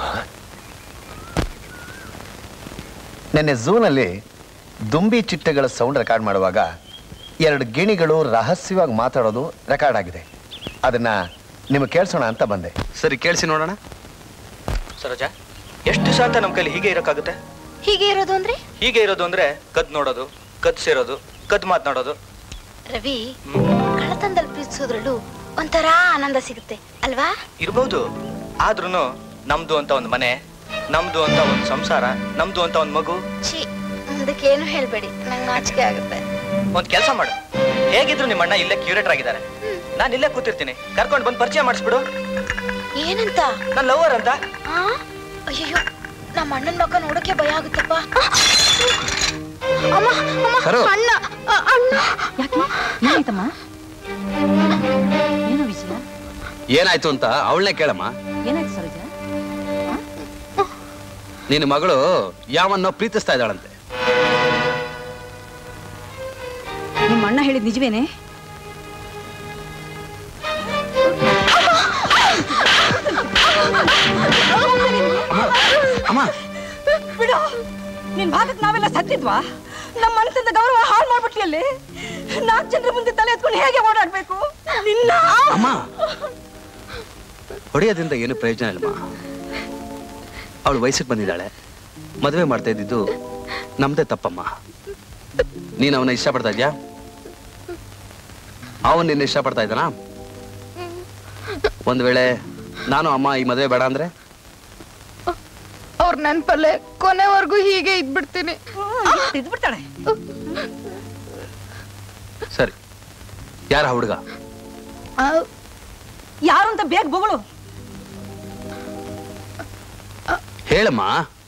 ನಿನ್ನೆ ಝೂನಲ್ಲಿ ದುಂಬಿ ಚಿಟ್ಟೆಗಳ ಸೌಂಡ್ ರೆಕಾರ್ಡ್ ಮಾಡುವಾಗ ಎರಡು ಗಿಣಿಗಳು ರಹಸ್ಯವಾಗಿ ಮಾತಾಡೋದು ರೆಕಾರ್ಡ್ ಆಗಿದೆ ಅದನ್ನ ನಿಮಗೆ ಕೇಳಿಸೋಣ ಅಂತ ಬಂದೆ ಸರಿ ಕೇಳಿಸಿ ನೋಡೋಣ ಸರೋಜಾ ಎಷ್ಟು ದಿವಸ ಅಂತ ನಮ್ಮ ಕೈಲಿ ಹೀಗೆ ಇರೋಕ್ಕಾಗುತ್ತೆ ಹೀಗೆ ಇರೋದು ಅಂದ್ರೆ ಹೀಗೆ ಇರೋದು ಅಂದ್ರೆ ಕದ್ ನೋಡೋದು ಕದ್ ಸೇರೋದು ಕದ್ ಮಾತನಾಡೋದು ರವಿ ಕಳತನದಲ್ಲಿ ಪ್ರೀತಿಸೋದ್ರಲ್ಲೂ ಒಂಥರ ಆನಂದ ಸಿಗುತ್ತೆ ಅಲ್ವಾ ಇರ್ಬೋದು ಆದ್ರೂ ನಮ್ದು ಅಂತ ಒಂದು ಮನೆ ನಮ್ದು ಅಂತ ಒಂದು ಸಂಸಾರ ನಮ್ದು ಅಂತ ಒಂದು ಮಗು ಛೀ ಮುಂದಕ್ಕೇನು ಹೇಳ್ಬೇಡಿ ನಂಗೆ ನಾಚಿಕೆ ಆಗುತ್ತೆ ಒಂದ್ ಕೆಲಸ ಮಾಡು ಹೇಗಿದ್ರು ನಿಮ್ಮ ಅಣ್ಣ ಇಲ್ಲೇ ಕ್ಯೂರೇಟರ್ ಆಗಿದ್ದಾರೆ ನಾನು ಇಲ್ಲೇ ಕೂತಿರ್ತೀನಿ ಕರ್ಕೊಂಡು ಬಂದು ಪರಿಚಯ ಮಾಡಿಸ್ಬಿಡು ಏನಂತ ನನ್ನ ಲವರ್ ಅಂತ ಆ ಅಯ್ಯೋ ನಮ್ಮ ಅಣ್ಣನ ಮಗ ನೋಡಕ್ಕೆ ಭಯ ಆಗುತ್ತಪ್ಪ ಅಮ್ಮ ಅಮ್ಮ ಸರು. ಅಣ್ಣ ಅ, ಅಣ್ಣ ಏನಾಯ್ತಮ್ಮ ಏನು ವಿಷಯ ಏನಾಯ್ತು ಅಂತ ಅವಳನ್ನೇ ಕೇಳಮ್ಮ ಏನಾಯ್ತು ಸರೋಜ ನಿನ್ನ ಮಗಳು ಯಾವನ್ನೋ ಪ್ರೀತಿಸ್ತಾ ಇದ್ದಾಳಂತೆ ನಿಮ್ಮ ಅಣ್ಣ ಹೇಳಿದ್ ನಿಜವೇನೆ ಅಮ್ಮ ಬಿಡು ನಿನ್ ಭಾಗಕ್ಕೆ ನಾವೆಲ್ಲ ಸತ್ತಿದ್ವಾ ನಮ್ಮ ಮನಸ್ಸಿಂದ ಗೌರವ ಹಾಳು ಮಾಡ್ಬಿಟ್ಲಿ ನಾಲ್ಕು ಜನರ ಮುಂದೆ ತಲೆ ಎತ್ಕೊಂಡು ಹೇಗೆ ಓಡಾಡ್ಬೇಕು ನಿನ್ನ ಅಮ್ಮ ಹೊಡೆಯೋದ್ರಿಂದ ಏನು ಪ್ರಯೋಜನ ಇಲ್ಲಮ್ಮ ಅವಳು ವಯಸ್ಸಿಗೆ ಬಂದಿದ್ದಾಳೆ ಮದುವೆ ಮಾಡ್ತಾ ಇದ್ದಿದ್ದು ನಮ್ದೇ ತಪ್ಪಮ್ಮ ನೀನು ಅವನ ಇಷ್ಟಪಡ್ತಾ ಇದ್ಯಾ ಅವನ್ ನಿನ್ನ ಇಷ್ಟಪಡ್ತಾ ಇದ್ದಾನಾ ಒಂದ್ ವೇಳೆ ನಾನು ಅಮ್ಮ ಈ ಮದುವೆ ಬೇಡ ಅಂದ್ರೆ ಅವ್ರ ನೆನ್ಪಲ್ಲೇ ಕೊನೆವರೆಗೂ ಹೀಗೆ ಇದ್ಬಿಡ್ತೀನಿ ಇದ್ಬಿಡ್ತಾಳೆ ಸರಿ ಯಾರ ಹುಡುಗ ಯಾರು ಅಂತ ಬೇಗ ಬೊಗಳು ಹೇಳಮ್ಮ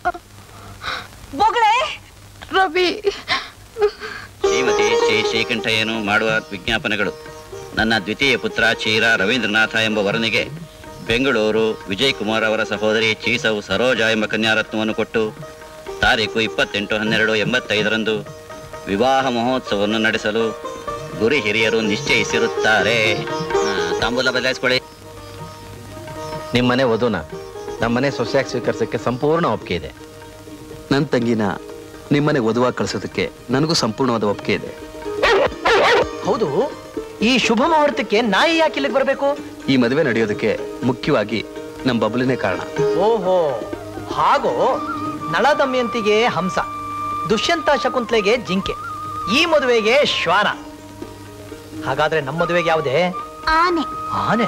ಬೊಗಳೇ ರವಿ ಶ್ರೀಮತಿ ಶ್ರೀ ಶ್ರೀಕಂಠಯ್ಯನು ಮಾಡುವ ವಿಜ್ಞಾಪನೆಗಳು ನನ್ನ ದ್ವಿತೀಯ ಪುತ್ರ ಚೀರ ರವೀಂದ್ರನಾಥ ಎಂಬ ವರನಿಗೆ ಬೆಂಗಳೂರು ವಿಜಯ್ ಕುಮಾರ್ ಅವರ ಸಹೋದರಿ ಚೀಸವು ಸರೋಜ ಎಂಬ ಕನ್ಯಾರತ್ನವನ್ನು ಕೊಟ್ಟು ತಾರೀಕು ಇಪ್ಪತ್ತೆಂಟು ಹನ್ನೆರಡು ಎಂಬತ್ತೈದರಂದು ವಿವಾಹ ಮಹೋತ್ಸವವನ್ನು ನಡೆಸಲು ಗುರಿ ಹಿರಿಯರು ನಿಶ್ಚಯಿಸಿರುತ್ತಾರೆ ಆ, ತಾಂಬೂಲ ಬದಲಾಯಿಸ್ಕೊಳ್ಳಿ ನಿಮ್ಮನೆ ವಧುನ ನಮ್ಮನೆ ಸೊಸೆಯಾಗಿ ಸ್ವೀಕರಿಸಕ್ಕೆ ಸಂಪೂರ್ಣ ಒಪ್ಪಿಗೆ ಇದೆ ನನ್ನ ತಂಗಿನ ನಿಮ್ಮನೆ ವಧುವಾಗಿ ಕಳಿಸೋದಕ್ಕೆ ನನಗೂ ಸಂಪೂರ್ಣವಾದ ಒಪ್ಪಿಗೆ ಇದೆ ಹೌದು ಈ ಶುಭ ಮುಹೂರ್ತಕ್ಕೆ ನಾಯಿ ಯಾಕೆ ಇಲ್ಲಿಗೆ ಬರಬೇಕು ಈ ಮದುವೆ ನಡೆಯೋದಕ್ಕೆ ಮುಖ್ಯವಾಗಿ ನಮ್ಮ ಬಬ್ಲಿನೇ ಕಾರಣ ಓಹೋ ಹಾಗೋ ನಳ ದಮಯಂತಿಗೆ ಹಂಸ ದುಷ್ಯಂತ ಶಕುಂತಲೆಗೆ ಜಿಂಕೆ ಈ ಮದುವೆಗೆ ಶ್ವಾನ ಹಾಗಾದ್ರೆ ನಮ್ಮ ಮದುವೆಗೆ ಯಾವುದೇ ಆನೆ ಆನೆ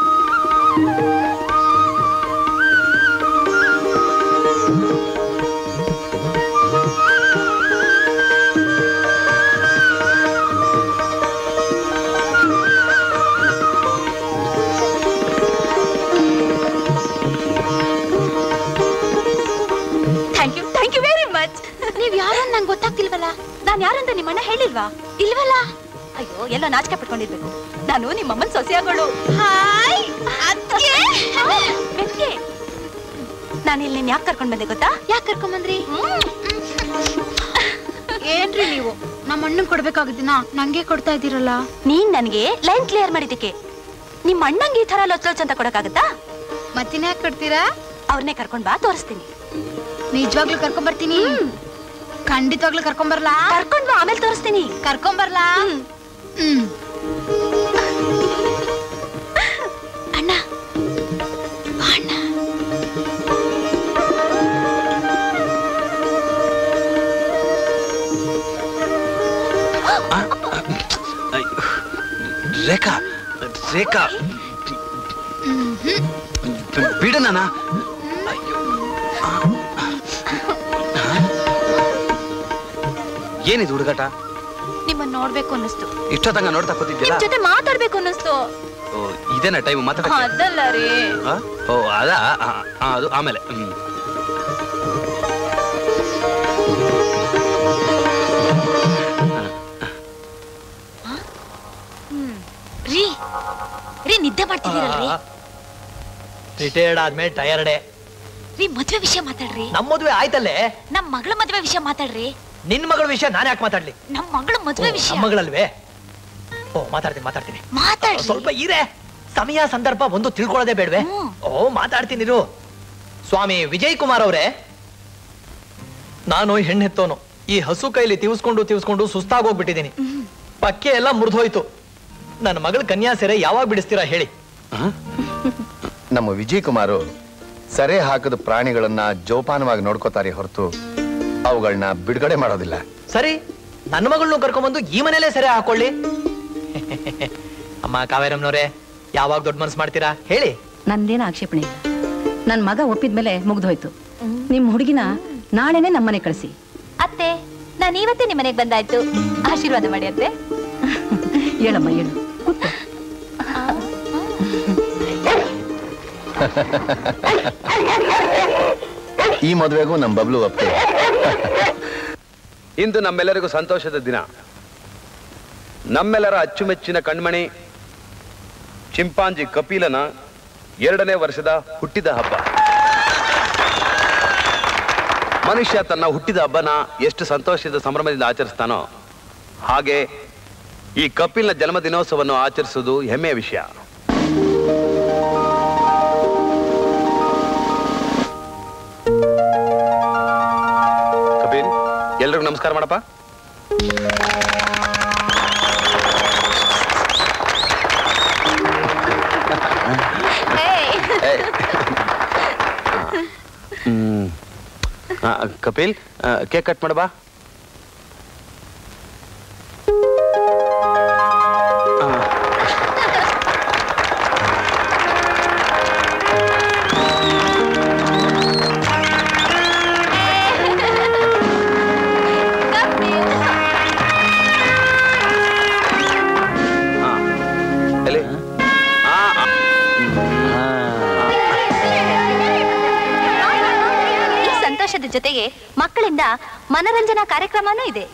thank you thank you very much ನೀವ್ ಯಾರು ಅಂತ ನಂಗೆ ಗೊತ್ತಾಗ್ತಿಲ್ವಲ್ಲ ನಾನ್ ಯಾರಂತ ನಿಮ್ಮಣ್ಣ ಹೇಳಿಲ್ವಾ ಇಲ್ವಲ್ಲ ಅಯ್ಯೋ ಎಲ್ಲ ನಾಚಿಕೆ ಪಟ್ಕೊಂಡಿರ್ಬೇಕು ನಾನು ನಿಮ್ಮಮ್ಮನ್ ಸೊಸೆಯಾಗಳು ಹಾಯ್ ಬೆಕ್ಕೆ ನಾನು ಇಲ್ಲಿ ನಿನ್ ಯಾಕೆ ಕರ್ಕೊಂಡ್ ಬಂದೆ ಗೊತ್ತಾ ಯಾಕೆ ಕರ್ಕೊಂಡ್ ಬಂದ್ರಿ ಏನ್ರಿ ನೀವು ನಮ್ಮ ಅಣ್ಣನ್ ಕೊಡ್ಬೇಕಾಗಿದ್ದೀನ ನಂಗೆ ಕೊಡ್ತಾ ಇದ್ದೀರಲ್ಲ ನೀನ್ ನನಗೆ ಲೈನ್ ಕ್ಲಿಯರ್ ಮಾಡಿದ್ದಕ್ಕೆ ನಿಮ್ಮ ಅಣ್ಣಂಗೆ ಈ ತರ ಲೊಚ್ ಲೊಚ್ ಅಂತ ಕೊಡಕ್ಕಾಗತ್ತಾ ಮತ್ತಿನ ಯಾಕೆ ಕೊಡ್ತೀರಾ ಅವ್ರನ್ನೇ ಕರ್ಕೊಂಡ್ ಬಾ ತೋರಿಸ್ತೀನಿ ನಿಜವಾಗ್ಲೂ ಕರ್ಕೊಂಡ್ ಬರ್ತೀನಿ ಖಂಡಿತವಾಗ್ಲೂ ಕರ್ಕೊಂಡ್ ಬರ್ಲಾ ಕರ್ಕೊಂಡ್ ಬಾ ಆಮೇಲೆ ತೋರಿಸ್ತೀನಿ ಕರ್ಕೊಂಡ್ ಬರ್ಲಾ ಹ್ಮ್ ಅಣ್ಣ ಬಾ ಅಣ್ಣ ರೇಖಾ ರೇಖಾ ಬಿಡ ನಾನ ಏನಿದು ಹುಡುಗಾಟ ನಿಮ್ಮನ್ನ ನೋಡ್ಬೇಕು ಅನ್ನಿಸ್ತು ಇಷ್ಟೊತ್ತಂಗ ನೋಡ್ತಾ ಕೂತಿದ್ಯಲ್ಲ ನಿಮ್ ಜೊತೆ ಮಾತಾಡ್ಬೇಕು ಅನ್ನಿಸ್ತು ಓ, ಇದೇನಾ ಟೈಮ್ ಮಾತಾಡಕ್ಕೆ ಅದಲ್ಲ ರೀ ಆ? ಓ ಅದಾ ಆ, ಆ, ಅದು ಆಮೇಲೆ ಹ್ಮ್ ರೀ ರೀ ನಿದ್ದೆ ಮಾಡ್ತಿದ್ದೀರಲ್ರಿ ರಿಟೈರ್ಡ್ ಆದ್ಮೇಲೆ ಟಯರ್ಡೆ ರೀ ಮದ್ವೆ ವಿಷಯ ಮಾತಾಡ್ರಿ ನಮ್ಮ ಮದುವೆ ಆಯ್ತಲ್ಲೇ ನಮ್ ಮಗಳ ಮದ್ವೆ ವಿಷಯ ಮಾತಾಡ್ರಿ ನಿನ್ ಮಗಳ ವಿಷಯ ನಾನು ಯಾಕೆ ಮಾತಾಡ್ಲಿ ನಮ್ ಮಗಳ ಮದ್ವೆ ವಿಷಯ ನಮ್ಮ ಮಗಳಲ್ವೇ ಓ ಮಾತಾಡ್ತೀನಿ ಮಾತಾಡ್ತೀನಿ ಮಾತಾಡ್ರಿ ಸ್ವಲ್ಪ ಇರೆ ಸಮಯ ಸಂದರ್ಭ ಒಂದು ತಿಳ್ಕೊಳ್ಳೋದೇ ಬೇಡ್ವೆ ಓ ಮಾತಾಡ್ತೀನಿ ಇರು ಸ್ವಾಮಿ ವಿಜಯ್ ಕುಮಾರ್ ಅವರೇ ನಾನು ಹೆಣ್ಣೆತ್ತೋನು ಈ ಹಸು ಕೈಲಿ ತಿವ್ಸ್ಕೊಂಡು ತಿವ್ಸ್ಕೊಂಡು ಸುಸ್ತಾಗೋಗ್ಬಿಟ್ಟಿದ್ದೀನಿ ಪಕ್ಕೆ ಎಲ್ಲ ಮುರಿದೋಯ್ತು ನನ್ನ ಮಗಳ ಕನ್ಯಾ ಸೆರೆ ಯಾವಾಗ ಬಿಡಿಸ್ತೀರಾ ಹೇಳಿ ನಮ್ಮ ವಿಜಯ್ ಕುಮಾರು ಸೆರೆ ಹಾಕದ ಪ್ರಾಣಿಗಳನ್ನ ಜೋಪಾನವಾಗಿ ನೋಡ್ಕೋತಾರೆ ಹೊರತು ಅವುಗಳನ್ನ ಬಿಡುಗಡೆ ಮಾಡೋದಿಲ್ಲ ಸರಿ ನನ್ನ ಮಗಳನ್ನೂ ಕರ್ಕೊಂಡ್ಬಂದು ಈ ಮನೇಲೆ ಸೆರೆ ಹಾಕೊಳ್ಳಿ ಅಮ್ಮ ಕಾವೇರಮ್ನವ್ರೆ ಯಾವಾಗ ದೊಡ್ಡ ಮನ್ಸು ಮಾಡ್ತೀರಾ ಹೇಳಿ ನಂದೇನು ಆಕ್ಷೇಪಣೆ ಇಲ್ಲ ನನ್ನ ಮಗ ಒಪ್ಪಿದ್ಮೇಲೆ ಮುಗ್ದೋಯ್ತು ನಿಮ್ ಹುಡುಗಿನ ನಾಳೆನೆ ನಮ್ಮನೆ ಕಳಿಸಿ ಅತ್ತೆ ನಾನು ಇವತ್ತೇ ನಿಮ್ ಮನೆಗೆ ಬಂದಾಯ್ತು ಆಶೀರ್ವಾದ ಮಾಡಿ ಅತ್ತೆ ಹೇಳಮ್ಮ ಹೇಳು ಈ ಮದುವೆಗೂ ನಮ್ಮ ಬಬ್ಲು ಒಪ್ಪಿಗೆ ಇಂದು ನಮ್ಮೆಲ್ಲರಿಗೂ ಸಂತೋಷದ ದಿನ ನಮ್ಮೆಲ್ಲರ ಅಚ್ಚುಮೆಚ್ಚಿನ ಕಣ್ಮಣಿ ಚಿಂಪಾಂಜಿ ಕಪಿಲನ ಎರಡನೇ ವರ್ಷದ ಹುಟ್ಟಿದ ಹಬ್ಬ ಮನುಷ್ಯ ತನ್ನ ಹುಟ್ಟಿದ ಹಬ್ಬನ ಎಷ್ಟು ಸಂತೋಷದ ಸಂಭ್ರಮದಿಂದ ಆಚರಿಸ್ತಾನೋ ಹಾಗೆ ಈ ಕಪಿಲ್ನ ಜನ್ಮದಿನೋತ್ಸವವನ್ನು ಆಚರಿಸುವುದು ಹೆಮ್ಮೆಯ ವಿಷಯ ಕಪಿಲ್ ಎಲ್ರಿಗೂ ನಮಸ್ಕಾರ ಮಾಡಪ್ಪ ಏ, ಹ್ಮ್ ಆ, ಕಪಿಲ್ ಕೇಕ್ ಕಟ್ ಮಾಡಬಾ ಎಲ್ಲಿ ಆ, ಆ. ಈ ಸಂತೋಷದ ಜೊತೆಗೆ ಮಕ್ಕಳಿಂದ ಮನರಂಜನಾ ಕಾರ್ಯಕ್ರಮನೂ ಇದೆ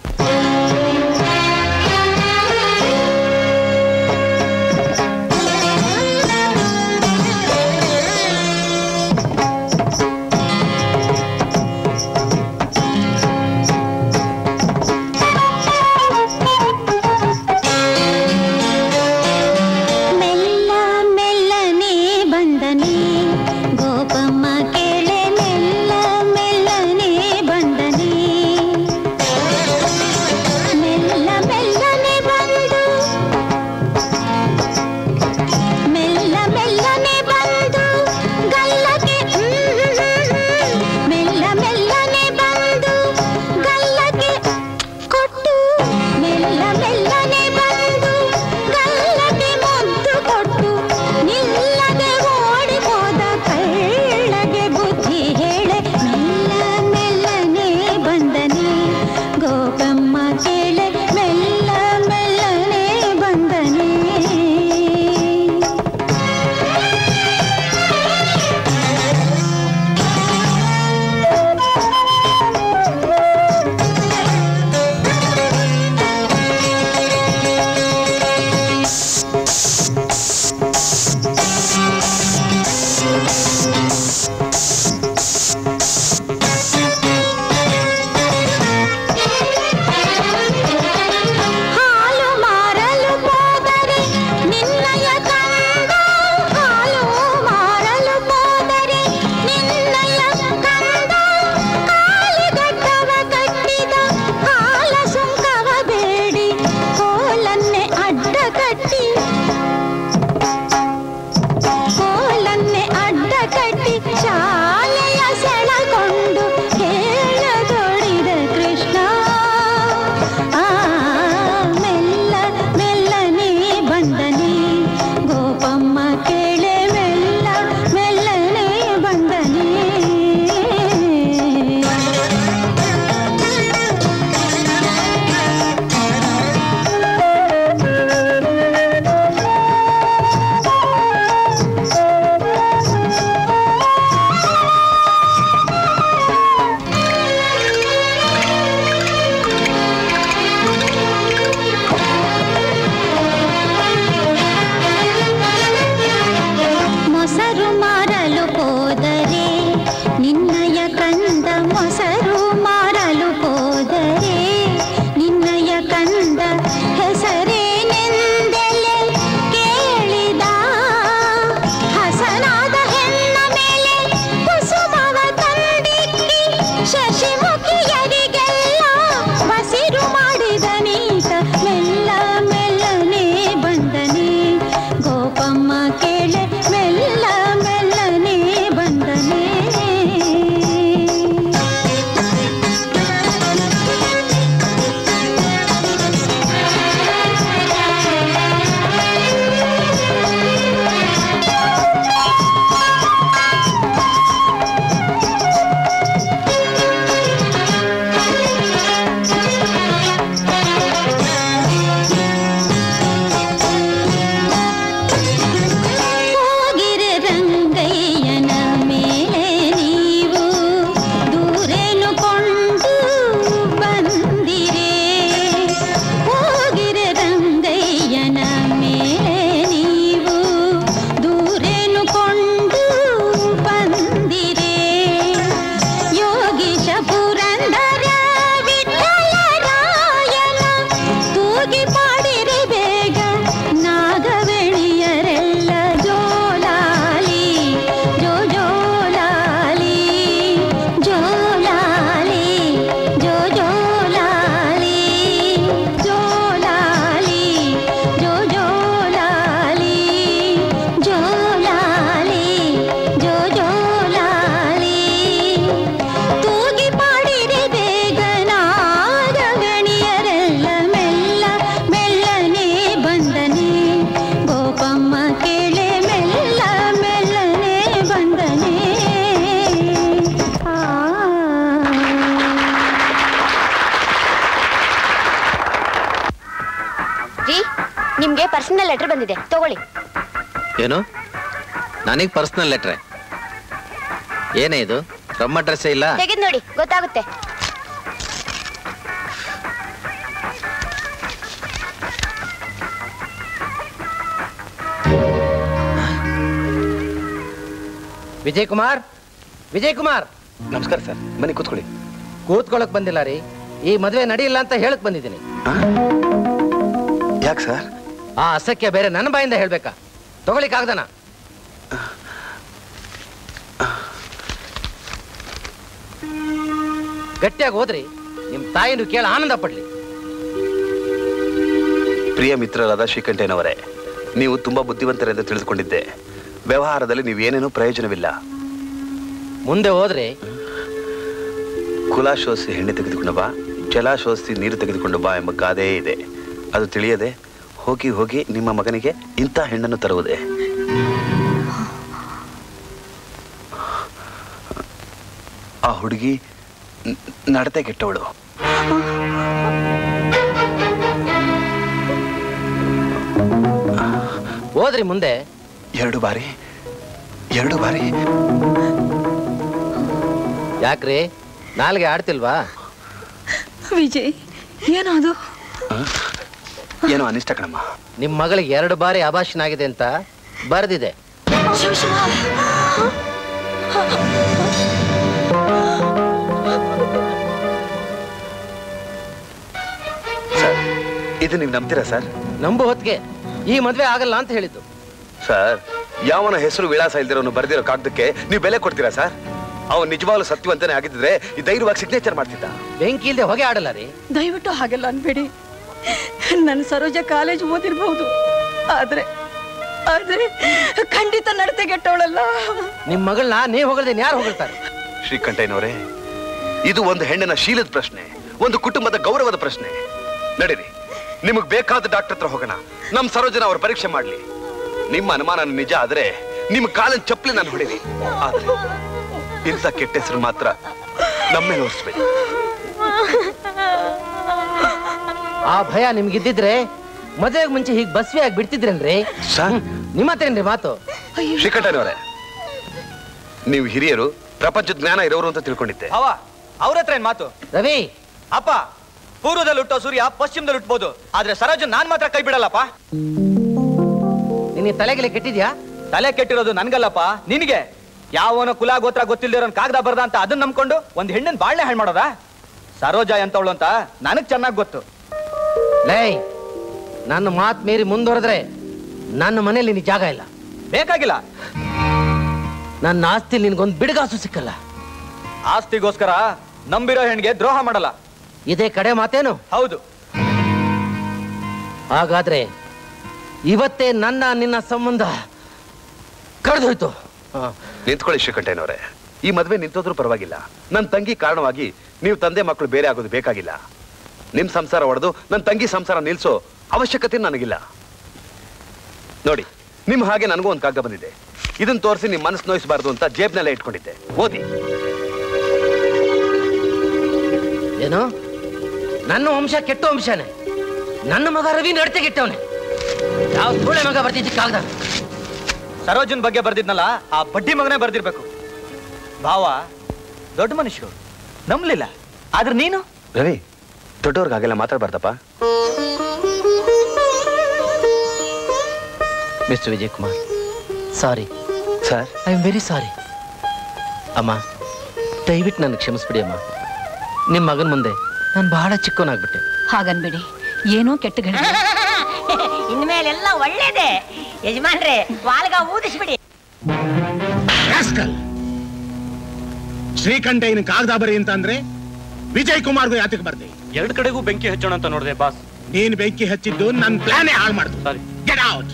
ಮೆಲ್ಲ ಮೆಲ್ಲನೆ ಬಂದನೆ ಗೋಪಮ್ಮ ಕೇಳೆ ಮೆಲ್ಲ ಮೆಲ್ಲನೆ ಬಂದನೆ ಪರ್ಸನಲ್ ಲೆಟರ್ ಬಂದಿದೆ ತಗೊಳ್ಳಿ ಏನು ನನಗೆ ಪರ್ಸನಲ್ ಲೆಟ್ರೆ ಏನೇ ಇದು ಫ್ರಮ್ ಅಡ್ರೆಸ್ಸೇ ಇಲ್ಲ ತೆಗೆದು ನೋಡಿ ಗೊತ್ತಾಗುತ್ತೆ ವಿಜಯ್ ಕುಮಾರ್ ವಿಜಯ್ ಕುಮಾರ್ ನಮಸ್ಕಾರ ಸರ್ ಬನ್ನಿ ಕೂತ್ಕೊಳ್ಳಿ ಕೂತ್ಕೊಳಕ್ ಬಂದಿಲ್ಲ ರೀ ಈ ಮದ್ವೆ ನಡೆಯಿಲ್ಲ ಅಂತ ಹೇಳಕ್ ಬಂದಿದ್ದೀನಿ ಯಾಕೆ ಸರ್ ಆ ಅಸಖ್ಯ ಬೇರೆ ನನ್ನ ಬಾಯಿಂದ ಹೇಳ್ಬೇಕಾ ತಗೊಳಿಕ್ಕಾಗ್ದನ ಗಟ್ಟಿಯಾಗಿ ಹೋದ್ರಿ ನಿಮ್ ತಾಯಿನು ಕೇಳ ಆನಂದ ಪಡ್ಲಿ ಪ್ರಿಯ ಮಿತ್ರರಾದ ಶ್ರೀಕಂಠಯ್ಯನವರೇ ನೀವು ತುಂಬಾ ಬುದ್ಧಿವಂತರೆಂದು ತಿಳಿದುಕೊಂಡಿದ್ದೆ ವ್ಯವಹಾರದಲ್ಲಿ ನೀವೇನೇನೂ ಪ್ರಯೋಜನವಿಲ್ಲ ಮುಂದೆ ಹೋದ್ರೆ ಕುಲ ಶೋಧಿಸಿ ಹೆಣ್ಣೆ ತೆಗೆದುಕೊಂಡು ಬಾ ಜಲ ಶೋಧಿಸಿ ನೀರು ತೆಗೆದುಕೊಂಡು ಬಾ ಎಂಬ ಗಾದೆ ಇದೆ ಅದು ತಿಳಿಯದೆ ಹೋಗಿ ಹೋಗಿ ನಿಮ್ಮ ಮಗನಿಗೆ ಇಂಥ ಹೆಣ್ಣನ್ನು ತರುವುದೇ ಆ ಹುಡುಗಿ ನ- ನಡತೆ ಕೆಟ್ಟವಳು ಹೋದ್ರಿ ಮುಂದೆ ಎರಡು ಬಾರಿ ಎರಡು ಬಾರಿ ಯಾಕ್ರಿ ನಾಲ್ಗೆ ಆಡ್ತಿಲ್ವಾ ವಿಜಯ್ ಏನೋ ಅದು ಏನೋ ಅನಿಷ್ಟ ಕಣಮ್ಮ ನಿಮ್ ಮಗಳಿಗೆ ಎರಡು ಬಾರಿ ಅಭಾಷಣ ಆಗಿದೆ ಅಂತ ಬರ್ದಿದೆ ಶಿವ ಶಿವ ಸರ್ ಇದು ನೀವು ನಂಬ್ತೀರಾ ಸರ್ ನಂಬು ಹೊತ್ತಿಗೆ ಈ ಮದ್ವೆ ಆಗಲ್ಲ ಅಂತ ಹೇಳಿದ್ದು ಸರ್ ಯಾವನ ಹೆಸರು ವಿಳಾಸ ಇಲ್ದಿರೋನು ಬರ್ದಿರೋ ಕಾಗದಕ್ಕೆ ನೀವು ಬೆಲೆ ಕೊಡ್ತೀರಾ ಸರ್ ಅವನು ನಿಜವಾಗ್ಲೂ ಸತ್ಯವಂತನೇ ಆಗಿದ್ದರೆ ಈ ಧೈರ್ಯವಾಗಿ ಸಿಗ್ನೇಚರ್ ಮಾಡ್ತಿದ್ದ ಬೆಂಕಿ ಇಲ್ದೆ ಹೊಗೆ ಆಡಲ್ಲ ರೀ ದಯವಿಟ್ಟು ಹಾಗೆಲ್ಲ ಅನ್ಬೇಡಿ ನನ್ನ ಸರೋಜ ಕಾಲೇಜ್ ಓದಿರ್ಬಹುದು ಆದ್ರೆ ಆದ್ರೆ ಖಂಡಿತ ನಡತೆಗೆಟ್ಟವಳಲ್ಲ ನಿಮ್ ಮಗಳನ್ನ ನೀವ್ ಹೊಗಳ್ದೇನ್ ಯಾರು ಹೊಗಳ್ತಾರೆ ಶ್ರೀಕಂಠಯ್ಯನವರೇ ಇದು ಒಂದು ಹೆಣ್ಣಿನ ಶೀಲದ ಪ್ರಶ್ನೆ ಒಂದು ಕುಟುಂಬದ ಗೌರವದ ಪ್ರಶ್ನೆ ನಡೀರಿ ನಿಮಗ್ ಬೇಕಾದ ಡಾಕ್ಟರ್ ಹತ್ರ ಹೋಗೋಣ ನಮ್ ಸರೋಜನ ಅವ್ರ ಪರೀಕ್ಷೆ ಮಾಡ್ಲಿ ನಿಮ್ಮ ಅನುಮಾನ ನಿಜ ಆದ್ರೆ ನಿಮ್ ಕಾಲಿನ ಚಪ್ಪಲಿ ನಾನು ಹೊಡಿರಿ ಆದ್ರೆ ಇಂಥ ಕೆಟ್ಟ ಹೆಸರು ಮಾತ್ರ ನಮ್ಮೇಲೆ ಹೊರಿಸ್ಬೇಡಿ ಆ ಭಯ ನಿಮ್ಗಿದ್ದಿದ್ರೆ ಮದುವೆಗೆ ಮುಂಚೆ ಹೀಗ್ ಬಸ್ವಿ ಆಗಿ ಬಿಡ್ತಿದ್ರೇನ್ರಿ ನಿಮ್ಮ ಹತ್ರೇನ್ರಿ ಮಾತು ಶ್ರೀಕಂಠಯ್ಯನವರೇ ನೀವು ಹಿರಿಯರು ಪ್ರಪಂಚದ ಜ್ಞಾನ ಇರೋರು ಅಂತ ತಿಳ್ಕೊಂಡಿದ್ದೆ ಅವ ಅವ್ರ ಹತ್ರ ಏನ್ ಮಾತು ರವಿ ಅಪ್ಪ ಪೂರ್ವದಲ್ಲಿ ಹುಟ್ಟೋ ಸೂರ್ಯ ಪಶ್ಚಿಮದಲ್ಲಿ ಹುಟ್ಬೋದು ಆದ್ರೆ ಸರೋಜು ನಾನ್ ಮಾತ್ರ ಕೈ ಬಿಡಲ್ಲಪ್ಪ ನಿನ್ನ ತಲೆಗೆಲೆ ಕೆಟ್ಟಿದ್ಯಾ ತಲೆ ಕೆಟ್ಟಿರೋದು ನನ್ಗಲ್ಲಪ್ಪ ನಿನಗೆ ಯಾವನೋ ಕುಲ ಗೋತ್ರ ಗೊತ್ತಿಲ್ದಿರೋನ್ ಕಾಗದ ಬರ್ದ ಅಂತ ಅದನ್ನ ನಂಬ್ಕೊಂಡು ಒಂದ್ ಹೆಣ್ಣಿನ ಬಾಳ್ನೆ ಹಾಳು ಮಾಡೋದಾ ಸರೋಜ ಎಂತವಳು ಅಂತ ನನಗ್ ಚೆನ್ನಾಗ್ ಗೊತ್ತು ಲೇ ನನ್ನ ಮಾತ್ ಮೀರಿ ಮುಂದುವರೆದ್ರೆ ನನ್ನ ಮನೇಲಿ ನಿನ್ ಜಾಗ ಇಲ್ಲ ಬೇಕಾಗಿಲ್ಲ ನನ್ನ ಆಸ್ತಿ ನಿನ್ಗೊಂದು ಬಿಡುಗಾಸು ಸಿಕ್ಕಲ್ಲ ಆಸ್ತಿಗೋಸ್ಕರ ನಂಬಿರೋ ಹೆಣ್ಣಿಗೆ ದ್ರೋಹ ಮಾಡಲ್ಲ ಇದೇ ಕಡೆ ಮಾತೇನು ಹೌದು ಹಾಗಾದ್ರೆ ಇವತ್ತೇ ನನ್ನ ನಿನ್ನ ಸಂಬಂಧ ಕಳೆದೋಯ್ತು ನಿಂತ್ಕೊಳ್ಳಿ ಶ್ರೀಕಂಠಯ್ಯನವರೇ ಈ ಮದ್ವೆ ನಿಂತೋದ್ರೂ ಪರವಾಗಿಲ್ಲ ನನ್ನ ತಂಗಿ ಕಾರಣವಾಗಿ ನೀವು ತಂದೆ ಮಕ್ಕಳು ಬೇರೆ ಆಗೋದು ಬೇಕಾಗಿಲ್ಲ ನಿಮ್ ಸಂಸಾರ ಒಡೆದು ನನ್ನ ತಂಗಿ ಸಂಸಾರ ನಿಲ್ಸೋ ಅವಶ್ಯಕತೆ ನನಗಿಲ್ಲ ನೋಡಿ ನಿಮ್ ಹಾಗೆ ನನಗೂ ಒಂದು ಕಾಗದ ಬಂದಿದೆ ಇದನ್ನ ತೋರಿಸಿ ನಿಮ್ ಮನಸ್ಸು ನೋಯಿಸಬಾರ್ದು ಅಂತ ಜೇಬ್ನಲ್ಲೇ ಇಟ್ಕೊಂಡಿದ್ದೆ ಓದಿ ಏನು ನನ್ನ ವಂಶ ಕೆಟ್ಟ ವಂಶನೇ ನನ್ನ ಮಗ ರವಿ ನಡತೆ ಕೆಟ್ಟವನೆ ಯಾವ ಸೂಳೆ ಮಗ ಬರ್ತಿದ್ದ ಕಾಗದ ಸರೋಜನ್ ಬಗ್ಗೆ ಬರ್ದಿದ್ನಲ್ಲ ಆ ಬಡ್ಡಿ ಮಗನೇ ಬರ್ದಿರ್ಬೇಕು ಭಾವ ದೊಡ್ಡ ಮನುಷ್ಯರು ನಂಬ್ಲಿಲ್ಲ ಆದ್ರೆ ನೀನು ರವಿ ದೊಡ್ಡವ್ರಿಗೆ ಹಾಗೆಲ್ಲ ಮಾತಾಡ್ಬಾರ್ದಪ್ಪ mister Vijay Kumar sorry sir I am very sorry ಅಮ್ಮ ದಯವಿಟ್ಟು ನನ್ನ ಕ್ಷಮಿಸ್ಬಿಡಿ ಅಮ್ಮ ನಿಮ್ಮ ಮಗನ ಮುಂದೆ ನಾನು ಬಹಳ ಚಿಕ್ಕವನಾಗ್ಬಿಟ್ಟೆ ಹಾಗನ್ಬಿಡಿ ಏನೋ ಕೆಟ್ಟ ಗಂಟೆ ಇನ್ಮೇಲೆಲ್ಲ ಒಳ್ಳೇದೇ ಯಜಮಾನ್ರೆ ವಾಲ್ಗ ಊದಿಸ್ಬಿಡಿ ರಾಸ್ಕಲ್ ಶ್ರೀಕಂಠಯ್ಯನ ಕಾಗದ ಬರಿ ಅಂತ ಅಂದ್ರೆ ವಿಜಯ್ ಕುಮಾರ್ಗೂ ಯಾತಕ್ಕೆ ಬರ್ದೆ ಎರಡು ಕಡೆಗೂ ಬೆಂಕಿ ಹಚ್ಚೋಣ ಅಂತ ನೋಡಿದೆ ಬಾಸ್ ನೀನ್ ಬೆಂಕಿ ಹಚ್ಚಿದ್ದು ನನ್ನ ಪ್ಲಾನೇ ಹಾಳು ಮಾಡ್ತು ಗೆಟ್ ಔಟ್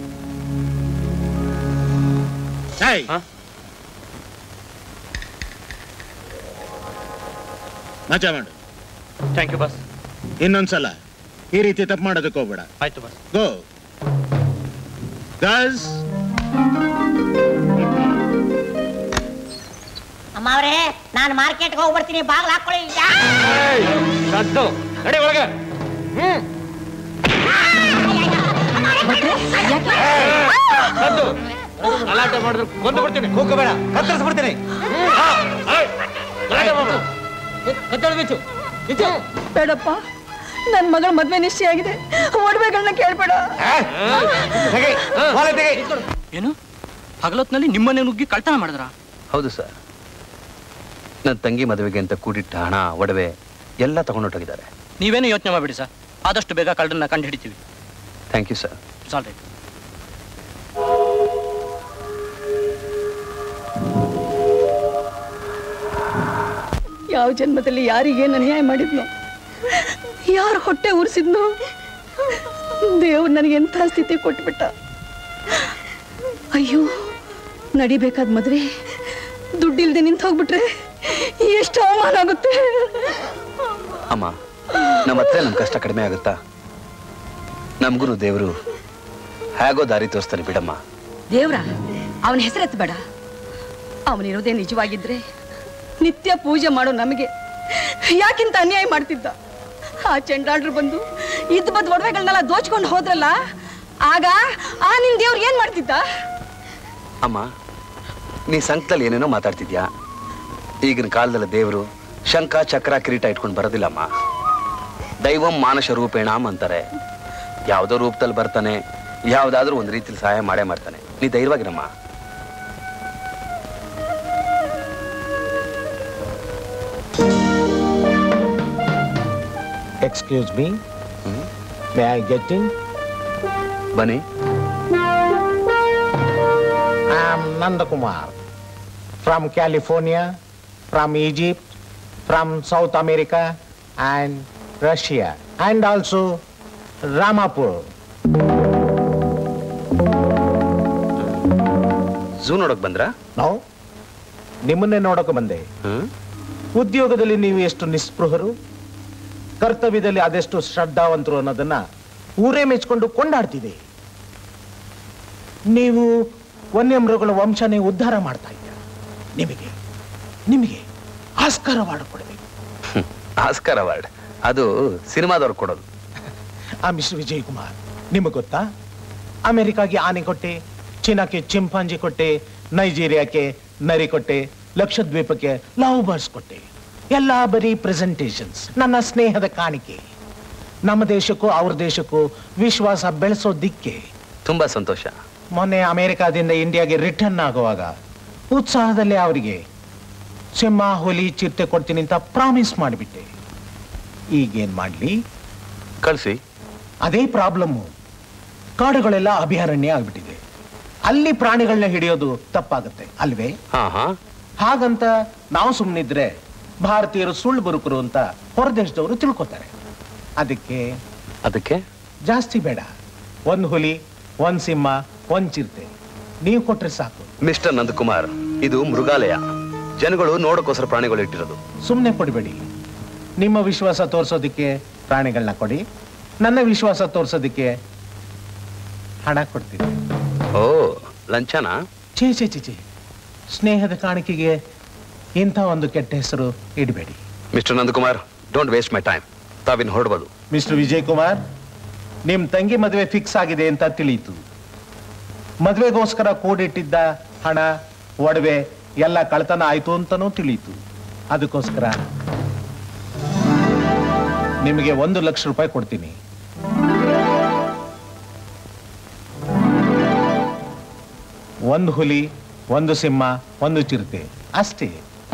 ಮಜಾ ಮಾಡು ಥ್ಯಾಂಕ್ ಯು ಬಾಸ್ ಇನ್ನೊಂದ್ಸಲ ಈ ರೀತಿ ತಪ್ಪು ಮಾಡೋದಕ್ಕೆ ಹೋಗ್ಬೇಡ ಆಯ್ತು ಬಾಸ್ ಗೋ ಗರ್ಲ್ಸ್ ಅಮ್ಮ ಅವ್ರೆ ನಾನು ಮಾರ್ಕೆಟ್ಗೆ ಹೋಗಿ ಬರ್ತೀನಿ ಬಾಗ್ಲ ಹಾಕೊಳ್ಳಿ ನಡೆ ಒಳಗೆ ಹ್ಮ್ ಗಲಾಟೆ ಮಾಡಿದ್ರೆ ಕೊಂದು ಬಿಡ್ತೀನಿ ಕೂಕೋಬೇಡ ಕತ್ತರಿಸ್ಬಿಡ್ತೀನಿ ಬೇಡಪ್ಪ ನನ್ ಮಗಳ ಮದ್ವೆ ನಿಶ್ಚಯ ಆಗಿದೆ ಒಡವೆಗಳನ್ನ ಕೇಳ್ಬೇಡ ಏನು ಹಗಲೊತ್ನಲ್ಲಿ ನಿಮ್ಮನೆ ನುಗ್ಗಿ ಕಳ್ತನ ಮಾಡಿದ್ರ ಹೌದು ಸರ್ ನನ್ನ ತಂಗಿ ಮದುವೆಗೆ ಅಂತ ಕೂಡಿಟ್ಟ ಹಣ ಒಡವೆ ಎಲ್ಲ ತಗೊಂಡೊಟ್ಟೋಗಿದ್ದಾರೆ ನೀವೇನು ಯೋಚನೆ ಮಾಡ್ಬಿಡಿ ಸರ್ ಆದಷ್ಟು ಬೇಗ ಕಳ್ಳರನ್ನ ಕಂಡು ಹಿಡಿತೀವಿ ಥ್ಯಾಂಕ್ ಯು ಸರ್ ಸಾಲ್ರಿ ಯಾವ ಜನ್ಮದಲ್ಲಿ ಯಾರಿಗೇನು ಅನ್ಯಾಯ ಮಾಡಿದ್ನೋ ಯಾರು ಹೊಟ್ಟೆ ಉರ್ಸಿದ್ನೋ ದೇವ್ರು ನನಗೆ ಎಂಥ ಸ್ಥಿತಿ ಕೊಟ್ಬಿಟ್ಟ ಅಯ್ಯೋ ನಡಿಬೇಕಾದ ಮದ್ವೆ ದುಡ್ಡಿಲ್ದೆ ನಿಂತು ಹೋಗ್ಬಿಟ್ರೆ ಎಷ್ಟು ಅವಮಾನ ಆಗುತ್ತೆ ಅಮ್ಮ ನಮ್ಮ ಹತ್ರ ನಮ್ಮ ಕಷ್ಟ ಕಡಿಮೆ ಆಗುತ್ತಾ ನಮ್ಗೂ ದೇವರು ಹೇಗೋ ದಾರಿ ತೋರಿಸ್ತಾನೆ ಬಿಡಮ್ಮ ದೇವ್ರ ಅವನ ಹೆಸರೆತ್ತಬೇಡ ಅವನಿರೋದೇ ನಿಜವಾಗಿದ್ರೆ ನಿತ್ಯ ಪೂಜೆ ಮಾಡೋ ನಮಗೆ ಯಾಕಿಂತ ಅನ್ಯಾಯ ಮಾಡ್ತಿದ್ದ ಆ ಚಂಡಾಳ್ರು ಬಂದು ಇದ್ದ ಬದ್ ಒಡವೆಗಳನ್ನೆಲ್ಲ ದೋಚ್ಕೊಂಡು ಹೋದ್ರಲ್ಲ ಆಗ ಆ ನಿನ್ ದೇವ್ರು ಏನ್ ಮಾಡ್ತಿದ್ದ ಅಮ್ಮ ನೀ ಸಂಕಟದಲ್ಲಿ ಏನೇನೋ ಮಾತಾಡ್ತಿದ್ಯಾ ಈಗಿನ ಕಾಲದಲ್ಲಿ ದೇವರು ಶಂಖ ಚಕ್ರ ಕಿರೀಟ ಇಟ್ಕೊಂಡು ಬರೋದಿಲ್ಲಮ್ಮ ದೈವಂ ಮಾನಸ ರೂಪೇಣಾಮ್ ಅಂತಾರೆ ಯಾವುದೋ ರೂಪದಲ್ಲಿ ಬರ್ತಾನೆ ಯಾವುದಾದ್ರೂ ಒಂದು ರೀತಿಲಿ ಸಹಾಯ ಮಾಡೇ ಮಾಡ್ತಾನೆ ನೀ ಧೈರ್ಯವಾಗಿರಮ್ಮ excuse me may I get in ಬನ್ನಿ I am Nandakumar from California from Egypt from South America and Russia and also Ramapur zoo ನೋಡಕ್ ಬಂದ್ರಾ ನಾವು ನಿಮ್ಮನ್ನೇ ನೋಡೋಕೆ ಬಂದೆ ಉದ್ಯೋಗದಲ್ಲಿ ನೀವು ಎಷ್ಟು ನಿಸ್ಪೃಹರು ಕರ್ತವ್ಯದಲ್ಲಿ ಅದೆಷ್ಟು ಶ್ರದ್ಧಾವಂತರು ಅನ್ನೋದನ್ನ ಊರೇ ಮೆಚ್ಕೊಂಡು ಕೊಂಡಾಡ್ತಿದೆ ನೀವು ವನ್ಯಮೃಗಗಳ ವಂಶನೇ ಉದ್ಧಾರ ಮಾಡ್ತಾ ಇದ್ದೀರ ನಿಮಗೆ ನಿಮಗೆ ಆಸ್ಕಾರ ಮಾಡಿಕೊಡ್ಬೇಕು ಆಸ್ಕರ್ ಅವಾರ್ಡ್ ಅದು ಸಿನಿಮಾದವ್ರು ಕೊಡೋದು ಆ ಮಿಸ್ಟರ್ ವಿಜಯ್ ಕುಮಾರ್ ನಿಮಗೆ ಗೊತ್ತಾ ಅಮೆರಿಕಾಗೆ ಆನೆ ಕೊಟ್ಟೆ ಚೀನಾಕ್ಕೆ ಚಿಂಪಾಂಜಿ ಕೊಟ್ಟೆ ನೈಜೀರಿಯಾಕ್ಕೆ ನರಿ ಕೊಟ್ಟೆ ಲಕ್ಷದ್ವೀಪಕ್ಕೆ ಲವ್ ಬರ್ಡ್ಸ್ ಕೊಟ್ಟೆ ಎಲ್ಲ ಬರೀ ಪ್ರೆಸೆಂಟೇಷನ್ಸ್ ನನ್ನ ಸ್ನೇಹದ ಕಾಣಿಕೆ ನಮ್ಮ ದೇಶಕ್ಕೂ ಅವ್ರ ದೇಶಕ್ಕೂ ವಿಶ್ವಾಸ ಬೆಳೆಸೋ ದಿಕ್ಕೆ ತುಂಬಾ ಸಂತೋಷ ಮೊನ್ನೆ ಅಮೆರಿಕಾದಿಂದ ಇಂಡಿಯಾಗೆ ರಿಟರ್ನ್ ಆಗುವಾಗ ಉತ್ಸಾಹದಲ್ಲೇ ಅವರಿಗೆ ಸಿಂಹ ಹುಲಿ ಚಿರತೆ ಕೊಡ್ತೀನಿ ಅಂತ ಪ್ರಾಮಿಸ್ ಮಾಡಿಬಿಟ್ಟೆ ಈಗೇನ್ ಮಾಡ್ಲಿ ಕಳಿಸಿ ಅದೇ ಪ್ರಾಬ್ಲಮ್ಮು ಕಾಡುಗಳೆಲ್ಲ ಅಭಯಾರಣ್ಯ ಆಗ್ಬಿಟ್ಟಿದೆ ಅಲ್ಲಿ ಪ್ರಾಣಿಗಳನ್ನ ಹಿಡಿಯೋದು ತಪ್ಪಾಗುತ್ತೆ ಅಲ್ವೇ ಹಾ ಹಾ ಹಾಗಂತ ನಾವು ಸುಮ್ಮನಿದ್ರೆ ಭಾರತೀಯರು ಸುಳ್ಳು ಬರುಕರು ಅಂತ ಹೊರದೇಶದವರು ತಿಳ್ಕೊತಾರೆ ಅದಕ್ಕೆ ಅದಕ್ಕೆ ಜಾಸ್ತಿ ಬೇಡ ಒಂದ್ ಹುಲಿ ಒಂದ್ ಸಿಂಹ ಒಂದ್ ಚಿರತೆ ನೀವು ಕೊಟ್ರೆ ಸಾಕು ಮಿಸ್ಟರ್ ನಂದಕುಮಾರ್ ಇದು ಮೃಗಾಲಯ ಜನಗಳು ನೋಡಕ್ಕೋಸ್ಕರ ಪ್ರಾಣಿಗಳು ಇಟ್ಟಿರೋದು ಸುಮ್ಮನೆ ಕೊಡಬೇಡಿ ನಿಮ್ಮ ವಿಶ್ವಾಸ ತೋರಿಸೋದಕ್ಕೆ ಪ್ರಾಣಿಗಳನ್ನ ಕೊಡಿ ನನ್ನ ವಿಶ್ವಾಸ ತೋರಿಸೋದಕ್ಕೆ ಹಣ ಕೊಡ್ತೀನಿ ಓ ಲಂಚನಾ ಛೇ ಛೇ ಛೇ ಛೇ ಸ್ನೇಹದ ಕಾಣಿಕೆಗೆ ಇಂಥ ಒಂದು ಕೆಟ್ಟ ಹೆಸರು ಇಡಬೇಡಿ mister Nandakumar don't waste my time ತಾವಿನ್ ಹೊರಡ್ಬೋದು ಮಿಸ್ಟರ್ ವಿಜಯ್ ಕುಮಾರ್ ನಿಮ್ ತಂಗಿ ಮದುವೆ ಫಿಕ್ಸ್ ಆಗಿದೆ ಅಂತ ತಿಳಿಯಿತು ಮದುವೆಗೋಸ್ಕರ ಕೂಡಿಟ್ಟಿದ್ದ ಹಣ ಒಡವೆ ಎಲ್ಲ ಕಳ್ತನ ಆಯ್ತು ಅಂತನೂ ತಿಳಿಯಿತು ಅದಕ್ಕೋಸ್ಕರ ನಿಮಗೆ ಒಂದು ಲಕ್ಷ ರೂಪಾಯಿ ಕೊಡ್ತೀನಿ ಒಂದು ಹುಲಿ ಒಂದು ಸಿಂಹ ಒಂದು ಚಿರತೆ ಅಷ್ಟೇ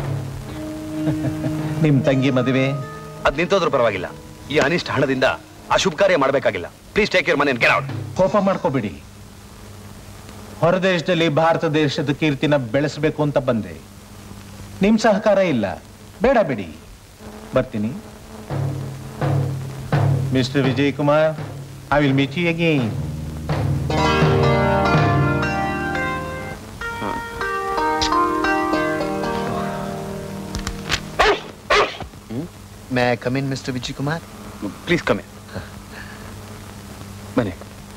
ನಿಮ್ ತಂಗಿ ಮದುವೆ ಅದ್ ನಿಂತೋದ್ರೂ ಪರವಾಗಿಲ್ಲ ಈ ಅನಿಷ್ಟ ಹಣದಿಂದ ಆ ಶುಭ ಕಾರ್ಯ ಮಾಡಬೇಕಾಗಿಲ್ಲ ಪ್ಲೀಸ್ ಟೇಕ್ ಕೇರ್ ಮನೆ ಗೆಟ್ ಔಟ್ ಕೋಪ ಮಾಡ್ಕೋಬೇಡಿ ಹೊರದೇಶದಲ್ಲಿ ಭಾರತ ದೇಶದ ಕೀರ್ತಿನ ಬೆಳೆಸಬೇಕು ಅಂತ ಬಂದೆ ನಿಮ್ ಸಹಕಾರ ಇಲ್ಲ ಬೇಡ ಬಿಡಿ ಬರ್ತೀನಿ mister Vijay Kumar I will meet you again may come in mister Vijay Kumar please come in ಬನ್ನಿ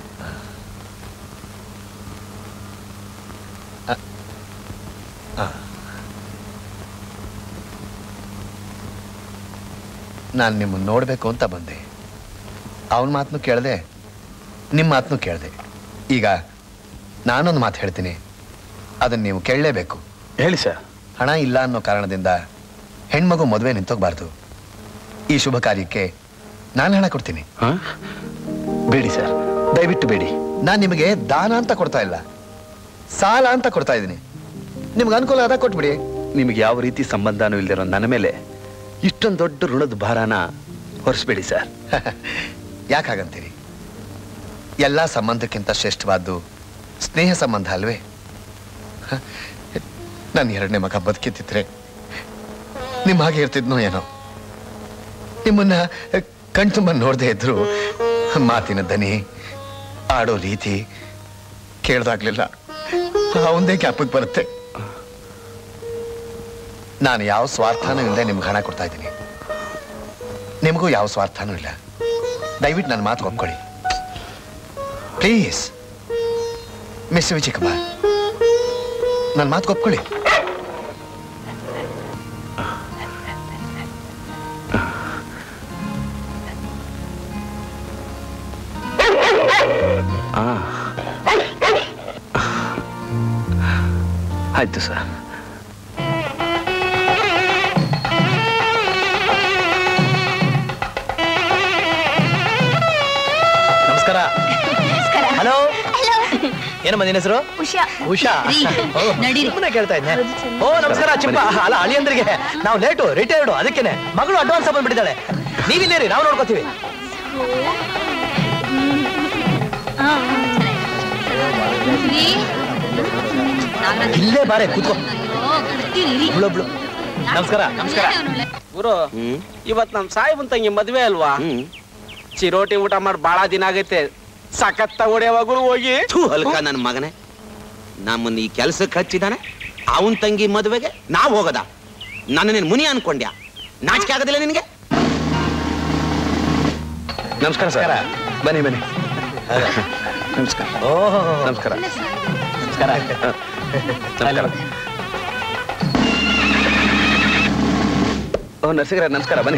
ನಾನು ನಿಮ್ಮನ್ನು ನೋಡಬೇಕು ಅಂತ ಬಂದೆ ಅವನ ಮಾತನ್ನು ಕೇಳಿದೆ ನಿಮ್ಮ ಮಾತನ್ನು ಕೇಳಿದೆ ಈಗ ನಾನೊಂದು ಮಾತು ಹೇಳ್ತೀನಿ ಅದನ್ನು ನೀವು ಕೇಳಲೇಬೇಕು ಹೇಳಿ ಸರ್ ಹಣ ಇಲ್ಲ ಅನ್ನೋ ಕಾರಣದಿಂದ ಹೆಣ್ಮಗು ಮದುವೆ ನಿಂತೋಗ್ಬಾರ್ದು ಈ ಶುಭ ಕಾರ್ಯಕ್ಕೆ ನಾನು ಹಣ ಕೊಡ್ತೀನಿ ಬೇಡಿ ಸರ್ ದಯವಿಟ್ಟು ಬೇಡಿ ನಾನು ನಿಮಗೆ ದಾನ ಅಂತ ಕೊಡ್ತಾ ಇಲ್ಲ ಸಾಲ ಅಂತ ಕೊಡ್ತಾ ಇದ್ದೀನಿ ನಿಮ್ಗೆ ಅನುಕೂಲ ಆದ ಕೊಟ್ಬಿಡಿ ನಿಮಗೆ ಯಾವ ರೀತಿ ಸಂಬಂಧನೂ ಇಲ್ದಿರೋ ನನ್ನ ಮೇಲೆ ಇಷ್ಟೊಂದು ದೊಡ್ಡ ಋಣದ ಭಾರನ ಹೊರಿಸ್ಬೇಡಿ ಸರ್ ಯಾಕಾಗಂತೀರಿ ಎಲ್ಲ ಸಂಬಂಧಕ್ಕಿಂತ ಶ್ರೇಷ್ಠವಾದ್ದು ಸ್ನೇಹ ಸಂಬಂಧ ಅಲ್ವೇ ಹ, ನನ್ನ ಎರಡನೇ ಮಗ ಬದುಕಿತ್ತಿದ್ರೆ ನಿಮ್ಮ ಹಾಗೆ ಇರ್ತಿದ್ನೋ ಏನೋ ನಿಮ್ಮನ್ನ ಕಣ್ತುಂಬ ನೋಡದೆ ಇದ್ರು ಮಾತಿನ ದನಿ ಆಡೋ ರೀತಿ ಕೇಳ್ದಾಗ್ಲಿಲ್ಲ ಅವಂದೇ ಜ್ಞಾಪಕ್ಕೆ ಬರುತ್ತೆ ನಾನು ಯಾವ ಸ್ವಾರ್ಥನೂ ಇಲ್ಲದೆ ನಿಮ್ಗೆ ಹಣ ಕೊಡ್ತಾ ಇದ್ದೀನಿ ನಿಮಗೂ ಯಾವ ಸ್ವಾರ್ಥನೂ ಇಲ್ಲ ದಯವಿಟ್ಟು ನನ್ನ ಮಾತು ಒಪ್ಕೊಳ್ಳಿ ಪ್ಲೀಸ್ ಮಿಸ್ ವಿಜಯ್ ಕುಮಾರ್ ನನ್ನ ಮಾತು ಒಪ್ಕೊಳ್ಳಿ ಆ. ಆಯ್ತು ಸರ್ ನಮಸ್ಕಾರ ಹಲೋ ಏನಮ್ಮ ನಿನ್ನ ಹೆಸರು ಉಷಾ ಉಷಾ ರೀ, ಓ, ನಡೀರಿ. ಸುಮ್ನೆ ಕೇಳ್ತಾ ಇದ್ದೆ ಓ ನಮಸ್ಕಾರ ಚಿಂಪ ಅಲ್ಲ ಅಳಿಯಂದ್ರಿಗೆ ನಾವು ಲೇಟು ರಿಟೈರ್ಡು ಅದಕ್ಕೇನೆ ಮಗಳು ಅಡ್ವಾನ್ಸ್ ಬಂದ್ಬಿಟ್ಟಿದ್ದಾಳೆ ನೀವಿಲ್ಲೇರಿ ನಾವು ನೋಡ್ಕೋತೀವಿ ಇಲ್ಲೇ ಬಾರೆ ಕೂತ್ಕೋ ಇವ್ಳೊಬ್ಳು. ನಮಸ್ಕಾರ ನಮಸ್ಕಾರ ಗುರು ಇವತ್ ನಮ್ ಸಾಯಿಬನ್ ತಂಗಿ ಮದ್ವೆ ಅಲ್ವಾ ಚಿರೋಟಿ ಊಟ ಮಾಡಿ ಬಾಳ ದಿನ ಆಗೈತೆ ಸಖತ್ತ ಹೊಡೆಯವ ಗುರು ಹೋಗಿ ಥೂ ಹಲ್ಕ ನನ್ನ ಮಗನೇ ನಮ್ಮನ್ನ ಈ ಕೆಲ್ಸಕ್ಕೆ ಹಚ್ಚಿದಾನೆ ಅವನ್ ತಂಗಿ ಮದುವೆಗೆ ನಾವು ಹೋಗದ ನನ್ನ ನೀನು ಮುನಿ ಅನ್ಕೊಂಡ್ಯಾ ನಾಚಿಕೆ ಆಗೋದಿಲ್ಲ ನಿನಗೆ ನಮಸ್ಕಾರ ಸರ್ ಬನ್ನಿ ಬನ್ನಿ ನಮಸ್ಕಾರ ಓಹೋ ನಮಸ್ಕಾರ ನಮಸ್ಕಾರ ನಮಸ್ಕಾರ ಓ ನರಸಿಂಗರ ನಮಸ್ಕಾರ ಬನ್ನಿ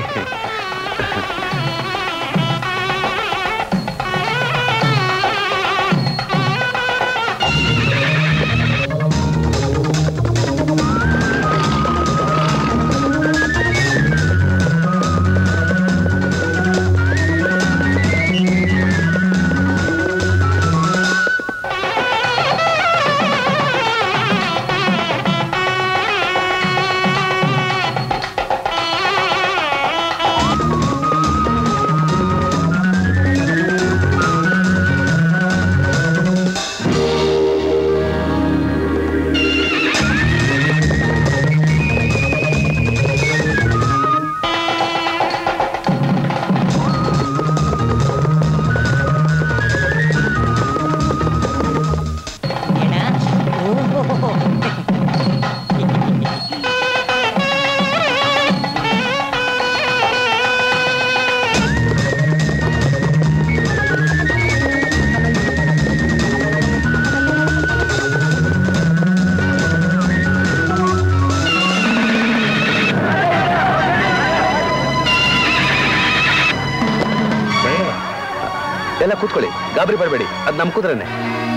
ಭೈರವ, ಎಲ್ಲ ಕೂತ್ಕೊಳ್ಳಿ ಗಾಬರಿ ಬರಬೇಡಿ ಅದು ನಮ್ ಕುದ್ರನೆ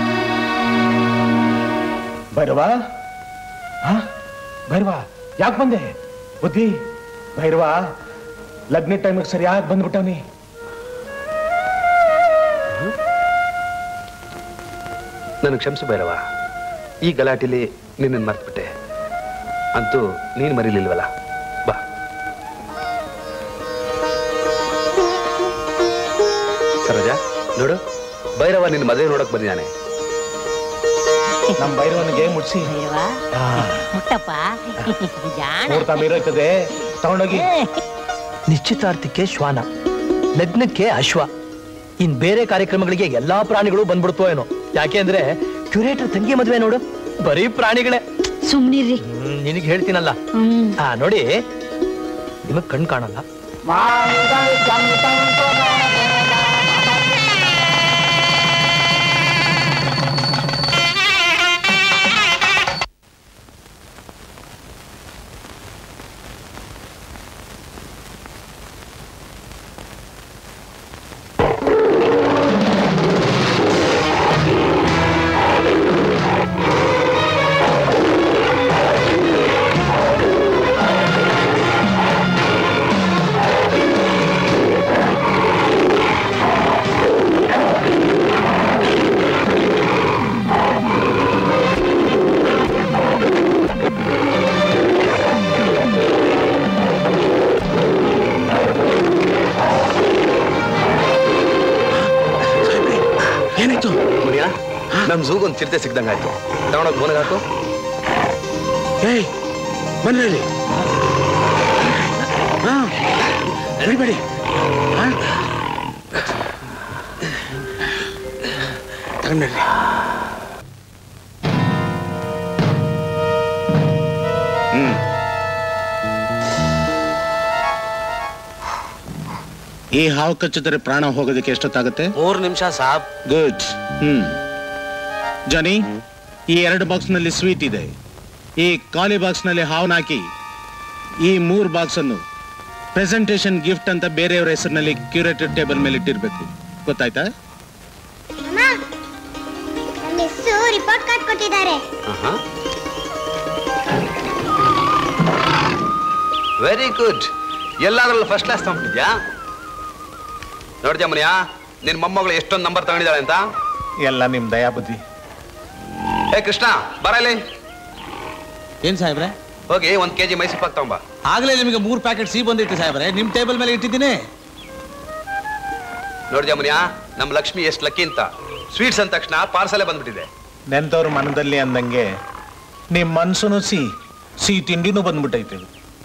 ಭೈರವ ಹಾ ಭೈರವ ಯಾಕೆ ಬಂದೆ ಬುದ್ಧಿ ಭೈರವ ಲಗ್ನ ಟೈಮಿಗೆ ಸರಿಯಾಗಿ ಬಂದ್ಬಿಟ್ಟವನಿ ನನಗೆ ಕ್ಷಮಿಸು ಭೈರವ ಈ ಗಲಾಟೆಲಿ ನಿನ್ನನ್ನು ಮರ್ತ್ಬಿಟ್ಟೆ ಅಂತೂ ನೀನು ಮರೀಲಿಲ್ವಲ್ಲ ಬಾ ಸರೋಜಾ ನೋಡು ಭೈರವ ನಿನ್ನ ಮದುವೆ ನೋಡಕ್ ಬಂದಿದ್ದಾನೆ ನಮ್ ಭೈರವನಿಗೆ ಮುಟ್ಸಿ ಮುಟ್ಟಪ್ಪ ಜಾಣ ಮುಹೂರ್ತ ಮೀರೋಯ್ತದೆ ತಗೊಂಡೋಗಿ ನಿಶ್ಚಿತಾರ್ಥಕ್ಕೆ ಶ್ವಾನ ಲಗ್ನಕ್ಕೆ ಅಶ್ವ ಇನ್ ಬೇರೆ ಕಾರ್ಯಕ್ರಮಗಳಿಗೆ ಎಲ್ಲಾ ಪ್ರಾಣಿಗಳು ಬಂದ್ಬಿಡ್ತೋ ಏನೋ ಯಾಕೆ ಅಂದ್ರೆ ಕ್ಯೂರೇಟರ್ ತಂಗಿ ಮದ್ವೆ ನೋಡು ಬರೀ ಪ್ರಾಣಿಗಳೇ ಸುಮ್ನಿರ್ರಿ ನಿನಗೆ ಹೇಳ್ತೀನಲ್ಲ ಆ ನೋಡಿ ನಿಮಗ್ ಕಣ್ ಕಾಣಲ್ಲ ಆ ನಮ್ ಝೂಗ್ ಒಂದು ಚಿರತೆ ಸಿಗ್ದಂಗಾಯ್ತು ತಗೊಂಡೋಗಿ ಬೋನ್ಗೆ ಹಾಕು ಏಯ್ ಬನ್ರಿ ಹಾ ನಡಿಬೇಡಿ ಹಾ ತಗೊಂಡ್ರಿ ಹ್ಮ್ ಈ ಹಾವು ಕಚ್ಚಿದ್ರೆ ಪ್ರಾಣ ಹೋಗೋದಕ್ಕೆ ಎಷ್ಟೊತ್ತಾಗುತ್ತೆ ಮೂರು ನಿಮಿಷ ಸಾಬ್ ಗುಡ್ ಹ್ಮ್ ಜಾನಿ ಈ ಎರಡು ಬಾಕ್ಸ್ ನಲ್ಲಿ ಸ್ವೀಟ್ ಇದೆ ಈ ಖಾಲಿ ಬಾಕ್ಸ್ ನಲ್ಲಿ ಹಾವನ್ನ ಹಾಕಿ ಈ ಮೂರ್ ಬಾಕ್ಸ್ ಅನ್ನು ಪ್ರೆಸೆಂಟೇಶನ್ ಗಿಫ್ಟ್ ಅಂತ ಬೇರೆಯವರ ಹೆಸರಿನಲ್ಲಿ ಕ್ಯೂರೇಟೆಡ್ ಟೇಬಲ್ ಮೇಲೆ ಇಟ್ಟಿರ್ಬೇಕು ಗೊತ್ತಾಯ್ತಾ ಮಿಸ್ಸು ರಿಪೋರ್ಟ್ ಕಾರ್ಡ್ ಕೊಟ್ಟಿದ್ದಾರೆ ವೆರಿ ಗುಡ್ ಎಲ್ಲಾದ್ರಲ್ಲೂ ಫಸ್ಟ್ ಕ್ಲಾಸ್ ತಗೊಂಡಿದ್ಯಾ ನೋಡ್ದ್ಯಾ ಮನಿಯಾ ನಿನ್ ಮೊಮ್ಮಗಳು ಎಷ್ಟೊಂದು ನಂಬರ್ ತಗೊಂಡಿದ್ದಾಳೆ ಅಂತ ಎಲ್ಲ ನಿಮ್ ದಯಾ ಬುದ್ಧಿ ಏ ಕೃಷ್ಣ ಬರಲಿ ಏನ್ ಸಾಹೇಬ್ರೆ ಹೋಗಿ ಒಂದ್ ಕೆಜಿ ಮೈಸೂರು ಪಾಕ್ ತಗೊಂಬ ಆಗ್ಲೇ ನಿಮಗೆ ಮೂರು ಪ್ಯಾಕೆಟ್ ಸಿಹಿ ಬಂದಿತ್ತು ಸಾಹೇಬ್ರೆ ನಿಮ್ ಟೇಬಲ್ ಮೇಲೆ ಇಟ್ಟಿದ್ದೀನಿ ನೋಡ್ದ್ಯಾ ಮನಿಯಾ ನಮ್ ಲಕ್ಷ್ಮಿ ಎಷ್ಟು ಲಕ್ಕಿ ಅಂತ ಸ್ವೀಟ್ಸ್ ಅಂದ ತಕ್ಷಣ ಪಾರ್ಸಲೇ ಬಂದ್ಬಿಟ್ಟಿದೆ ನೆಂತವ್ರ ಮನದಲ್ಲಿ ಅಂದಂಗೆ ನಿಮ್ ಮನ್ಸುನು ಸಿ ಸಿಹಿ ತಿಂಡಿನೂ ಬಂದ್ಬಿಟ್ಟೈತೆ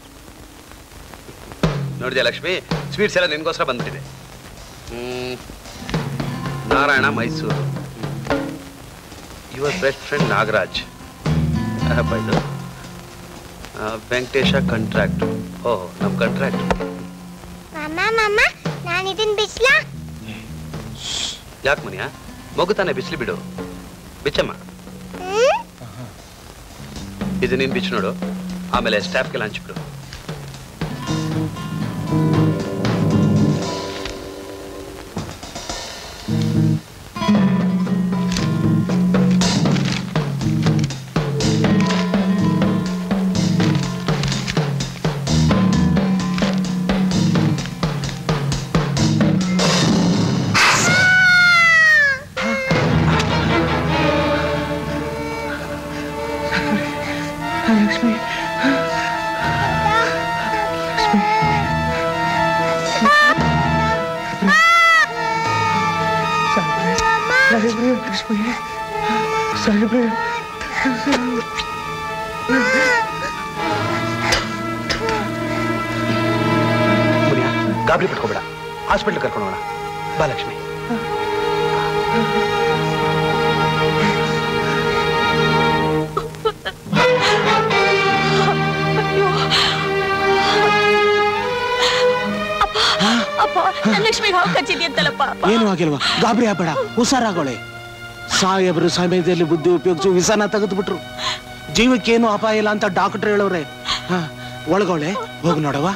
ನೋಡಿದ್ಯಾ ಲಕ್ಷ್ಮಿ ಸ್ವೀಟ್ಸ್ ಎಲ್ಲ ನಿನ್ಗೋಸ್ಕರ ಬಂದ್ಬಿಟ್ಟಿದೆ ಹ್ಮ್. Narayana Mysuru your best friend Nagaraj ಯಾರಪ್ಪ ಇದು ಆ, ವೆಂಕಟೇಶ ಕಾಂಟ್ರಾಕ್ಟ್ ಓ ನಮ್ ಕಾಂಟ್ರಾಕ್ಟ್ ಮಮ್ಮ ಮಮ್ಮ ನಾನು ಇದನ್ ಬಿಚ್ಲಾ ಯಾಕೆ ಮನಿಯಾ ಮಗು ತಾನೆ ಬಿಸಿಲು ಬಿಡು ಬಿಚ್ಚಮ್ಮ ಇದು ನೀನ್ ಬಿಚ್ಚು ನೋಡು ಆಮೇಲೆ ಸ್ಟಾಫ್ಗೆ ಲಂಚ್ ಬಿಡು ಲಕ್ಷ್ಮಿ ಮುನಿಯಾ ಗಾಬರಿ ಪಟ್ಕೋಬೇಡ ಹಾಸ್ಪಿಟ್ಲ್ ಕರ್ಕೊಂಡು ಹೋಗೋಣ ಬಾ ಲಕ್ಷ್ಮಿ ಅಪ್ಪ ನನ್ನ ಲಕ್ಷ್ಮಿಗೆ ಹಾವು ಕಚ್ಚಿದ್ಯಂತಲ್ಲಪ್ಪ ಏನು ಆಗಿಲ್ವಾ ಗಾಬರಿ ಆಗ್ಬೇಡ ಹುಷಾರಾಗೋಳೆ ಸಾಹೇಬರು ಸಮಯದಲ್ಲಿ ಬುದ್ಧಿ ಉಪಯೋಗಿಸಿ ವಿಷನ ತೆಗೆದ್ಬಿಟ್ರು ಜೀವಕ್ಕೇನು ಅಪಾಯ ಇಲ್ಲ ಅಂತ ಡಾಕ್ಟರ್ ಹೇಳವ್ರೆ ಹಾ ಒಳಗೋಳೆ ಹೋಗಿ ನೋಡವಾ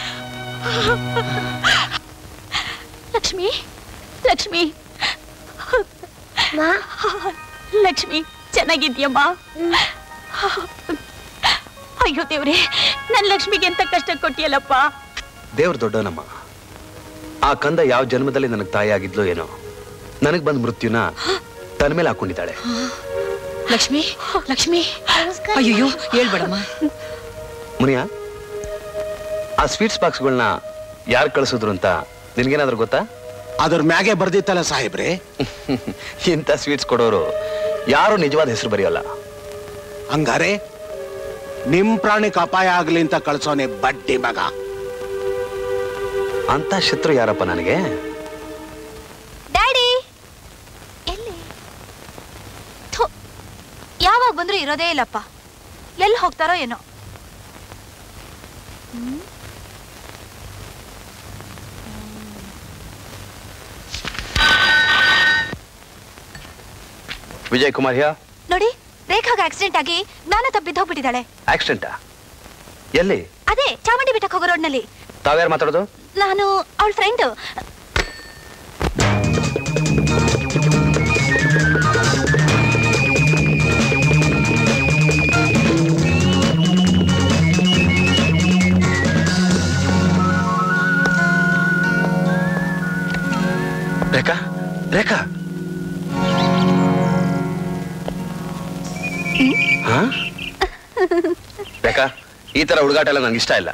ಲಕ್ಷ್ಮಿ ಲಕ್ಷ್ಮಿ ಲಕ್ಷ್ಮಿ ಚೆನ್ನಾಗಿದ್ಯಮ್ಮ ಅಯ್ಯೋ ದೇವ್ರೆ ನನ್ ಲಕ್ಷ್ಮಿಗೆ ಎಂತ ಕಷ್ಟ ಕೊಟ್ಟಿಯಲ್ಲಪ್ಪ ದೇವ್ರ ದೊಡ್ಡವನಮ್ಮ ಆ ಕಂದ ಯಾವ ಜನ್ಮದಲ್ಲಿ ನನಗೆ ತಾಯಿ ಆಗಿದ್ಲೋ ಏನೋ ನನಗ್ ಬಂದ್ ಮೃತ್ಯುನ ತನ್ನ ಮೇಲೆ ಹಾಕೊಂಡಿದ್ದಾಳೆ ಲಕ್ಷ್ಮಿ ಲಕ್ಷ್ಮಿ ಅಯ್ಯೋ ಹೇಳ್ಬೇಡಮ್ಮ ಮುನಿಯಾ ಆ ಸ್ವೀಟ್ಸ್ ಬಾಕ್ಸ್ಗಳನ್ನ ಯಾರು ಕಳಿಸಿದ್ರು ಅಂತ ನಿನ್ಗೇನಾದ್ರೂ ಗೊತ್ತಾ ಅದ್ರ ಮ್ಯಾಗೆ ಬರ್ದಿತ್ತಲ್ಲ ಸಾಹೇಬ್ರೆ ಇಂಥ ಸ್ವೀಟ್ಸ್ ಕೊಡೋರು ಯಾರು ನಿಜವಾದ ಹೆಸರು ಬರೆಯೋಲ್ಲ ಹಂಗಾರೆ ನಿಮ್ ಪ್ರಾಣಿಗೆ ಅಪಾಯ ಆಗ್ಲಿ ಅಂತ ಕಳ್ಸೋನೆ ಬಡ್ಡಿ ಮಗ ಅಂತ ಶತ್ರು ಯಾರಪ್ಪ ನನಗೆ ಡ್ಯಾಡಿ ಎಲ್ಲಿ ಥು, ಯಾವಾಗ ಬಂದ್ರೂ ಇರೋದೇ ಇಲ್ಲಪ್ಪ ಎಲ್ಲಿ ಹೋಗ್ತಾರೋ ಏನೋ ಹ್ಮ್? ವಿಜಯ್ ಕುಮಾರ್ ಯಾ ನೋಡಿ ರೇಖಾಗ ಆಕ್ಸಿಡೆಂಟ್ ಆಗಿ ಜ್ಞಾನ ತಪ್ಪಿದ್ದೋಗ್ಬಿಟ್ಟಿದ್ದಾಳೆ ಆಕ್ಸಿಡೆಂಟಾ ಎಲ್ಲಿ ಅದೇ ಚಾಮುಂಡಿ ಬೆಟ್ಟಕ್ಕೆ ಹೋಗೋ ರೋಡ್ನಲ್ಲಿ ತಾವ್ಯಾರು ಮಾತಾಡೋದು ನಾನು ಅವಳ ಫ್ರೆಂಡ್ ರೇಖಾ ರೇಖಾ ಹಾ ರೇಖಾ ಈ ತರ ಹುಡುಗಾಟ ಎಲ್ಲ ನಂಗೆ ಇಷ್ಟ ಇಲ್ಲ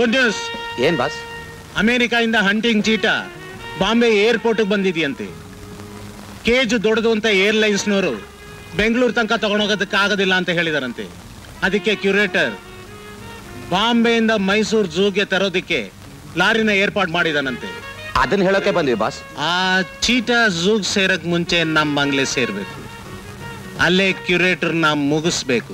ಗುಡ್ ನ್ಯೂಸ್ ಏನ್ ಬಾಸ್ ಅಮೆರಿಕಾಯಿಂದ hunting cheetah Bombay airport ಬಂದಿದೆಯಂತೆ cage ದೊಡ್ಡದು ಅಂತ ಏರ್ಲೈನ್ಸ್ನವರು ಬೆಂಗಳೂರು ತನಕ ತಗೊಂಡೋಗೋದಕ್ಕೆ ಆಗೋದಿಲ್ಲ ಅಂತ ಹೇಳಿದಾರಂತೆ ಅದಕ್ಕೆ ಕ್ಯೂರೇಟರ್ ಬಾಂಬೆಯಿಂದ ಮೈಸೂರು ಝೂಗೆ ತರೋದಕ್ಕೆ ಲಾರಿನ ಏರ್ಪಾಡು ಮಾಡಿದಾನಂತೆ ಅದನ್ನ ಹೇಳೋಕೆ ಬಂದ್ವಿ ಬಾಸ್ ಆ ಚೀಟ ಝೂಗ್ ಸೇರಕ್ ಮುಂಚೆ ನಮ್ಮ ಬಂಗ್ಲೆ ಸೇರ್ಬೇಕು ಅಲ್ಲೇ ಕ್ಯೂರೇಟರ್ನ ಮುಗಿಸ್ಬೇಕು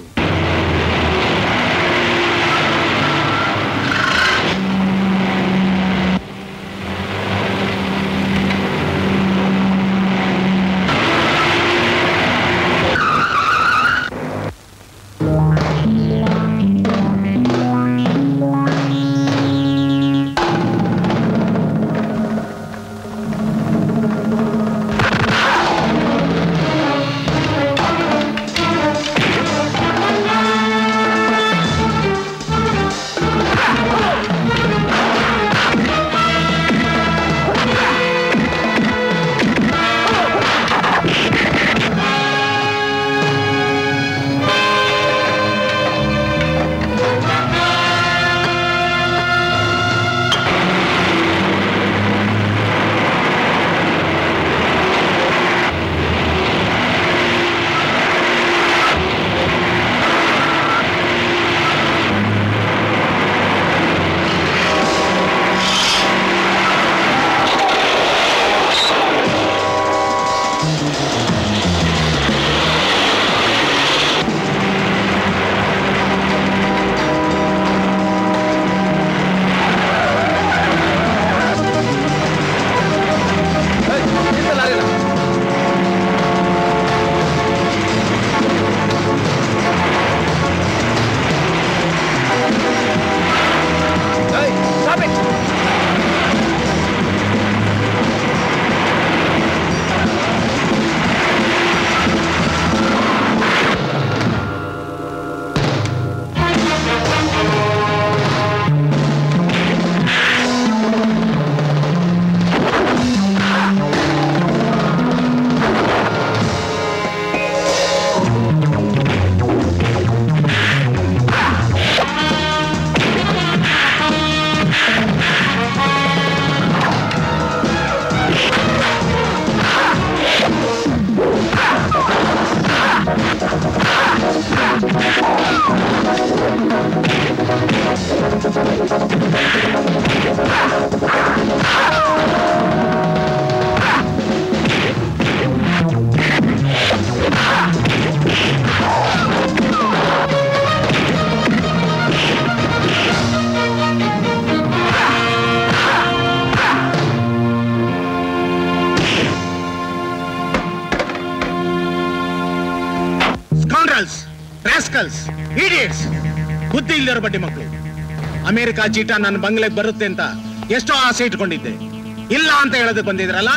ಸ್ಕೌಂಡ್ರಲ್ಸ್ ರಾಸ್ಕಲ್ಸ್ ಇಡಿಯಟ್ಸ್ ಬುದ್ಧಿ ಇಲ್ಲದಿರೋ ಬಡ್ಡಿ ಮಕ್ಕಳು ಅಮೆರಿಕ ಚೀಟ ನನ್ನ ಬಂಗ್ಲೆಗೆ ಬರುತ್ತೆ ಅಂತ ಎಷ್ಟೋ ಆಸೆ ಇಟ್ಕೊಂಡಿದ್ದೆ ಇಲ್ಲ ಅಂತ ಹೇಳೋದಕ್ಕೆ ಬಂದಿದ್ರಲ್ಲ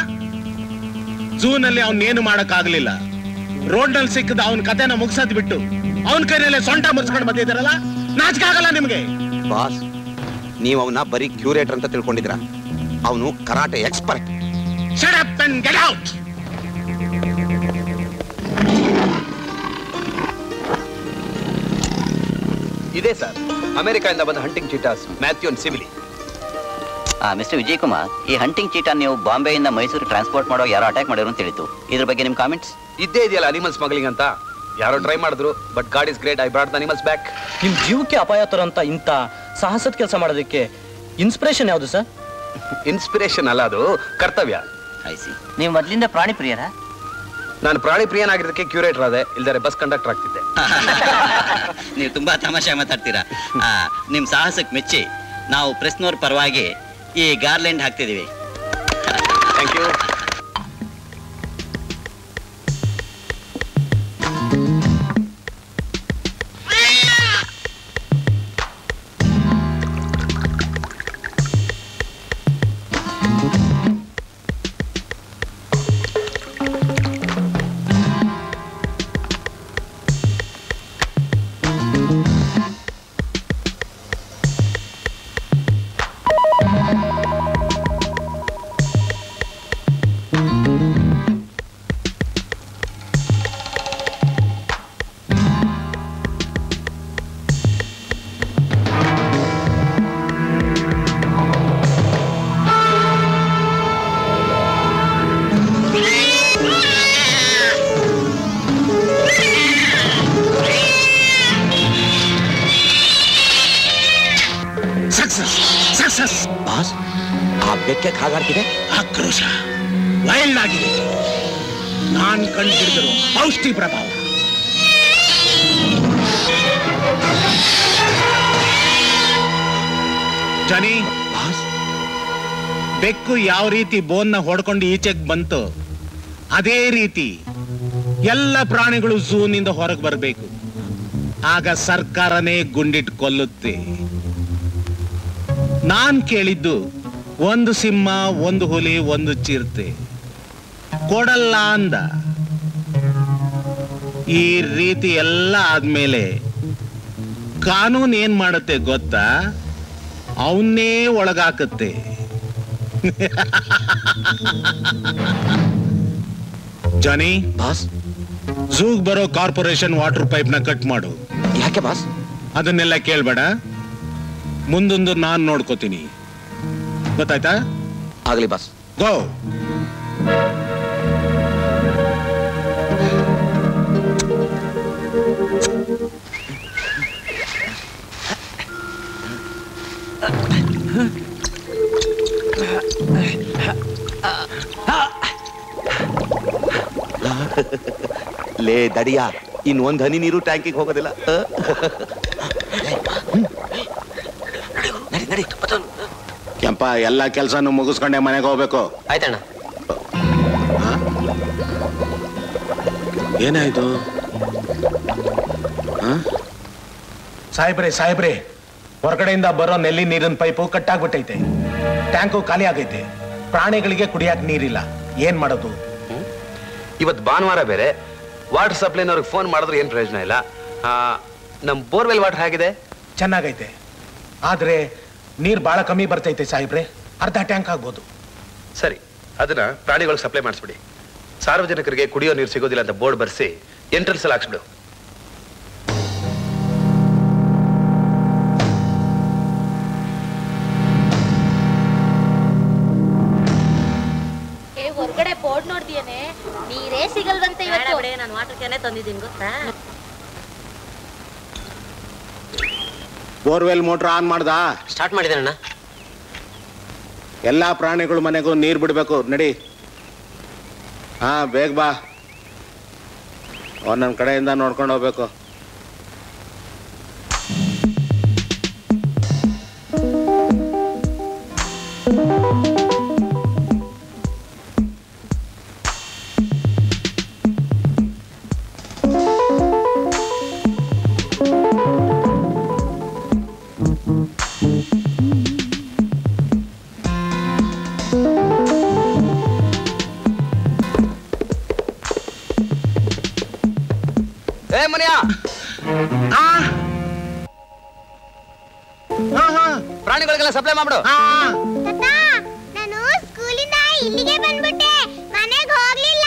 ಝೂನಲ್ಲಿ ಅವನೇನು ಮಾಡಕ್ ಆಗ್ಲಿಲ್ಲ ರೋಡ್ ನಲ್ಲಿ ಸಿಕ್ಕದ ಅವನ ಕತೆನ ಮುಗಿಸೋದ್ ಬಿಟ್ಟು ಅವನ ಕೈನಲ್ಲೇ ಸೊಂಟ ಮುರ್ಸ್ಕೊಂಡು ಬಂದಿದ್ದೀರಲ್ಲ ನಾಚಿಕೆ ಆಗಲ್ಲ ನಿಮ್ಗೆ ಬಾಸ್ ನೀವು ಅವನ ಬರೀ ಕ್ಯೂರೇಟರ್ ಅಂತ ತಿಳ್ಕೊಂಡಿದ್ರ ಅವನು karate expert shut up and get out ಇದೇ ಸರ್ ಅಮೆರಿಕದಿಂದ ಬಂದ ಹಂಟಿಂಗ್ ಚೀಟಾಸ್ ಮ್ಯಾಥ್ಯೂನ್ ಸಿವಿಲಿ ಮಿಸ್ಟರ್ ವಿಜಯ್ ಕುಮಾರ್ ಈ ಹಂಟಿಂಗ್ ಚೀಟ ನೀವು ಬಾಂಬೆಯಿಂದ ಮೈಸೂರು ಟ್ರಾನ್ಸ್ಪೋರ್ಟ್ ಮಾಡೋ ಯಾರೋ ಅಟ್ಯಾಕ್ ಮಾಡಿದ್ರು ಅಂತ ತಿಳಿತು ಇದ್ರ ಬಗ್ಗೆ ನಿಮ್ ಕಾಮೆಂಟ್ಸ್ ಇದ್ದೇ ಇದೆಯಲ್ಲ ಅನಿಮಲ್ ಸ್ಮಗ್ಲಿಂಗ್ ಅಂತ ಯಾರೋ ಟ್ರೈ ಮಾಡಿದ್ರು but God is great I brought the animals back ನಿಮ್ ಜೀವಕ್ಕೆ ಅಪಾಯ ತರೋಂತ ಇಂಥ ಸಾಹಸದ ಕೆಲಸ ಮಾಡೋದಕ್ಕೆ ಇನ್ಸ್ಪಿರೇಷನ್ ಯಾವುದು ಸರ್ ಇನ್ಸ್ಪಿರೇಷನ್ ಅಲ್ಲ ಅದು ಕರ್ತವ್ಯ ಐಸಿ ನೀವು ಮೊದಲಿಂದ ಪ್ರಾಣಿ ಪ್ರಿಯರ ನಾನು ಪ್ರಾಣಿ ಪ್ರಿಯನಾಗಿರೋದಕ್ಕೆ ಕ್ಯೂರೇಟರ್ ಆದೆ ಇಲ್ದರೆ ಬಸ್ ಕಂಡಕ್ಟರ್ ಆಗ್ತಿದ್ದೆ ನೀವು ತುಂಬಾ ತಮಾಷೆ ಮಾತಾಡ್ತೀರಾ ಆ, ನಿಮ್ ಸಾಹಸಕ್ಕೆ ಮೆಚ್ಚಿ ನಾವು ಪ್ರೆಸ್ನವ್ರ ಪರವಾಗಿ ಈ ಗಾರ್ಲೆಂಡ್ ಹಾಕ್ತಿದೀವಿ ಥ್ಯಾಂಕ್ ಯು ಬಾಸ್ ಆ ಬೆಕ್ಕೆ ಹಾಗಾಡ್ತಿದೆ ಆಕ್ರೋಶ ವೈಲ್ಡ್ ಆಗಿದೆ ನಾನ್ ಕಂಡುಹಿಡಿದಿರೋ ಔಷಧಿ ಪ್ರಭಾವ ಜನಿ ಬೆಕ್ಕು ಯಾವ ರೀತಿ ಬೋನ್ನ ಹೊಡ್ಕೊಂಡು ಈಚೆಗೆ ಬಂತು ಅದೇ ರೀತಿ ಎಲ್ಲ ಪ್ರಾಣಿಗಳು ಝೂನಿಂದ ಹೊರಗೆ ಬರಬೇಕು ಆಗ ಸರ್ಕಾರನೇ ಗುಂಡಿಟ್ ಕೊಲ್ಲುತ್ತೆ ನಾನ್ ಕೇಳಿದ್ದು ಒಂದು ಸಿಂಹ ಒಂದು ಹುಲಿ ಒಂದು ಚಿರತೆ ಕೊಡಲ್ಲ ಅಂದ ಈ ರೀತಿ ಎಲ್ಲ ಆದ್ಮೇಲೆ ಕಾನೂನು ಏನ್ ಮಾಡುತ್ತೆ ಗೊತ್ತಾ ಅವನ್ನೇ ಒಳಗಾಕತ್ತೆ ಜಾನಿ ಬಾಸ್ ಝೂಗ್ ಬರೋ ಕಾರ್ಪೊರೇಷನ್ ವಾಟರ್ ಪೈಪ್ ನ ಕಟ್ ಮಾಡು ಯಾಕೆ ಬಾಸ್ ಅದನ್ನೆಲ್ಲ ಕೇಳ್ಬೇಡ ಮುಂದೊಂದು ನಾನ್ ನೋಡ್ಕೋತೀನಿ ಗೊತ್ತಾಯ್ತಾ ಆಗ್ಲಿ ಬಾಸ್ ಗೋ ಲೇ ದಡಿಯ ಇನ್ ಒಂದ್ ಹನಿ ನೀರು ಟ್ಯಾಂಕಿಗೆ ಹೋಗೋದಿಲ್ಲ ಆ? ಕೆಂಪ ಎಲ್ಲ ಕೆಲ್ಸನು ಮುಗಿಸ್ಕೊಂಡೆ ಮನೆಗೆ ಹೋಗ್ಬೇಕು ಆಯ್ತಣ್ಣ ಏನಾಯ್ತು ಸಾಹೇಬ್ರೆ ಸಾಹೇಬ್ರೆ ಹೊರಗಡೆಯಿಂದ ಬರೋ ನೆಲ್ಲಿ ನೀರಿನ ಪೈಪು ಕಟ್ಟಾಗ್ಬಿಟ್ಟೈತೆ ಟ್ಯಾಂಕು ಖಾಲಿ ಆಗೈತೆ ಪ್ರಾಣಿಗಳಿಗೆ ಕುಡಿಯಕ್ ನೀರಿಲ್ಲ ಏನ್ ಮಾಡೋದು ಇವತ್ತು ಭಾನುವಾರ ಬೇರೆ ವಾಟರ್ ಸಪ್ಲೈನವ್ರಿಗೆ ಫೋನ್ ಮಾಡಿದ್ರೆ ಏನು ಪ್ರಯೋಜನ ಇಲ್ಲ ಆ, ನಮ್ ಬೋರ್ವೆಲ್ ವಾಟರ್ ಹೇಗಿದೆ ಚೆನ್ನಾಗೈತೆ ಆದ್ರೆ ನೀರ್ ಬಹಳ ಕಮ್ಮಿ ಬರ್ತೈತೆ ಸಾಹೇಬ್ರೆ ಅರ್ಧ ಟ್ಯಾಂಕ್ ಆಗ್ಬೋದು ಸರಿ ಅದನ್ನ ಪ್ರಾಣಿಗಳಿಗೆ ಸಪ್ಲೈ ಮಾಡಿಸ್ಬಿಡಿ ಸಾರ್ವಜನಿಕರಿಗೆ ಕುಡಿಯೋ ನೀರು ಸಿಗೋದಿಲ್ಲ ಅಂತ ಬೋರ್ಡ್ ಬರ್ಸಿ ಎಂಟ್ರೆನ್ಸ್ ಅಲ್ಲಿ ಹಾಕ್ಸ್ಬಿಡು ಏ ಹೊರಗಡೆ ಬೋರ್ಡ್ ನೋಡ್ದಿಯೇನೆ ನೀರೇ ಸಿಗಲ್ವಂತೆ ಇವತ್ತು ನಾನು ವಾಟರ್ ಕ್ಯಾನೇ ತಂದಿದ್ದೀನಿ ಗೊತ್ತಾ ಬೋರ್ವೆಲ್ ಮೋಟರ್ ಆನ್ ಮಾಡ್ದ ಸ್ಟಾರ್ಟ್ ಮಾಡಿದ್ದೇನಣ್ಣ ಎಲ್ಲಾ ಪ್ರಾಣಿಗಳು ಮನೆಗೂ ನೀರ್ ಬಿಡ್ಬೇಕು ನಡಿ ಹಾ ಬೇಗ ಬಾ ಒಂದೊಂದ್ ಕಡೆಯಿಂದ ನೋಡ್ಕೊಂಡು ಹೋಗ್ಬೇಕು ಏ ಮನೆಯ ಪ್ರಾಣಿಗಳಿಗೆಲ್ಲ ಸಪ್ಲೈ ಮಾಡ್ಬಿಡು ನಾನು ಸ್ಕೂಲಿಂದ ಇಲ್ಲಿಗೆ ಬಂದ್ಬಿಟ್ಟೆ ಮನೆಗೆ ಹೋಗ್ಲಿಲ್ಲ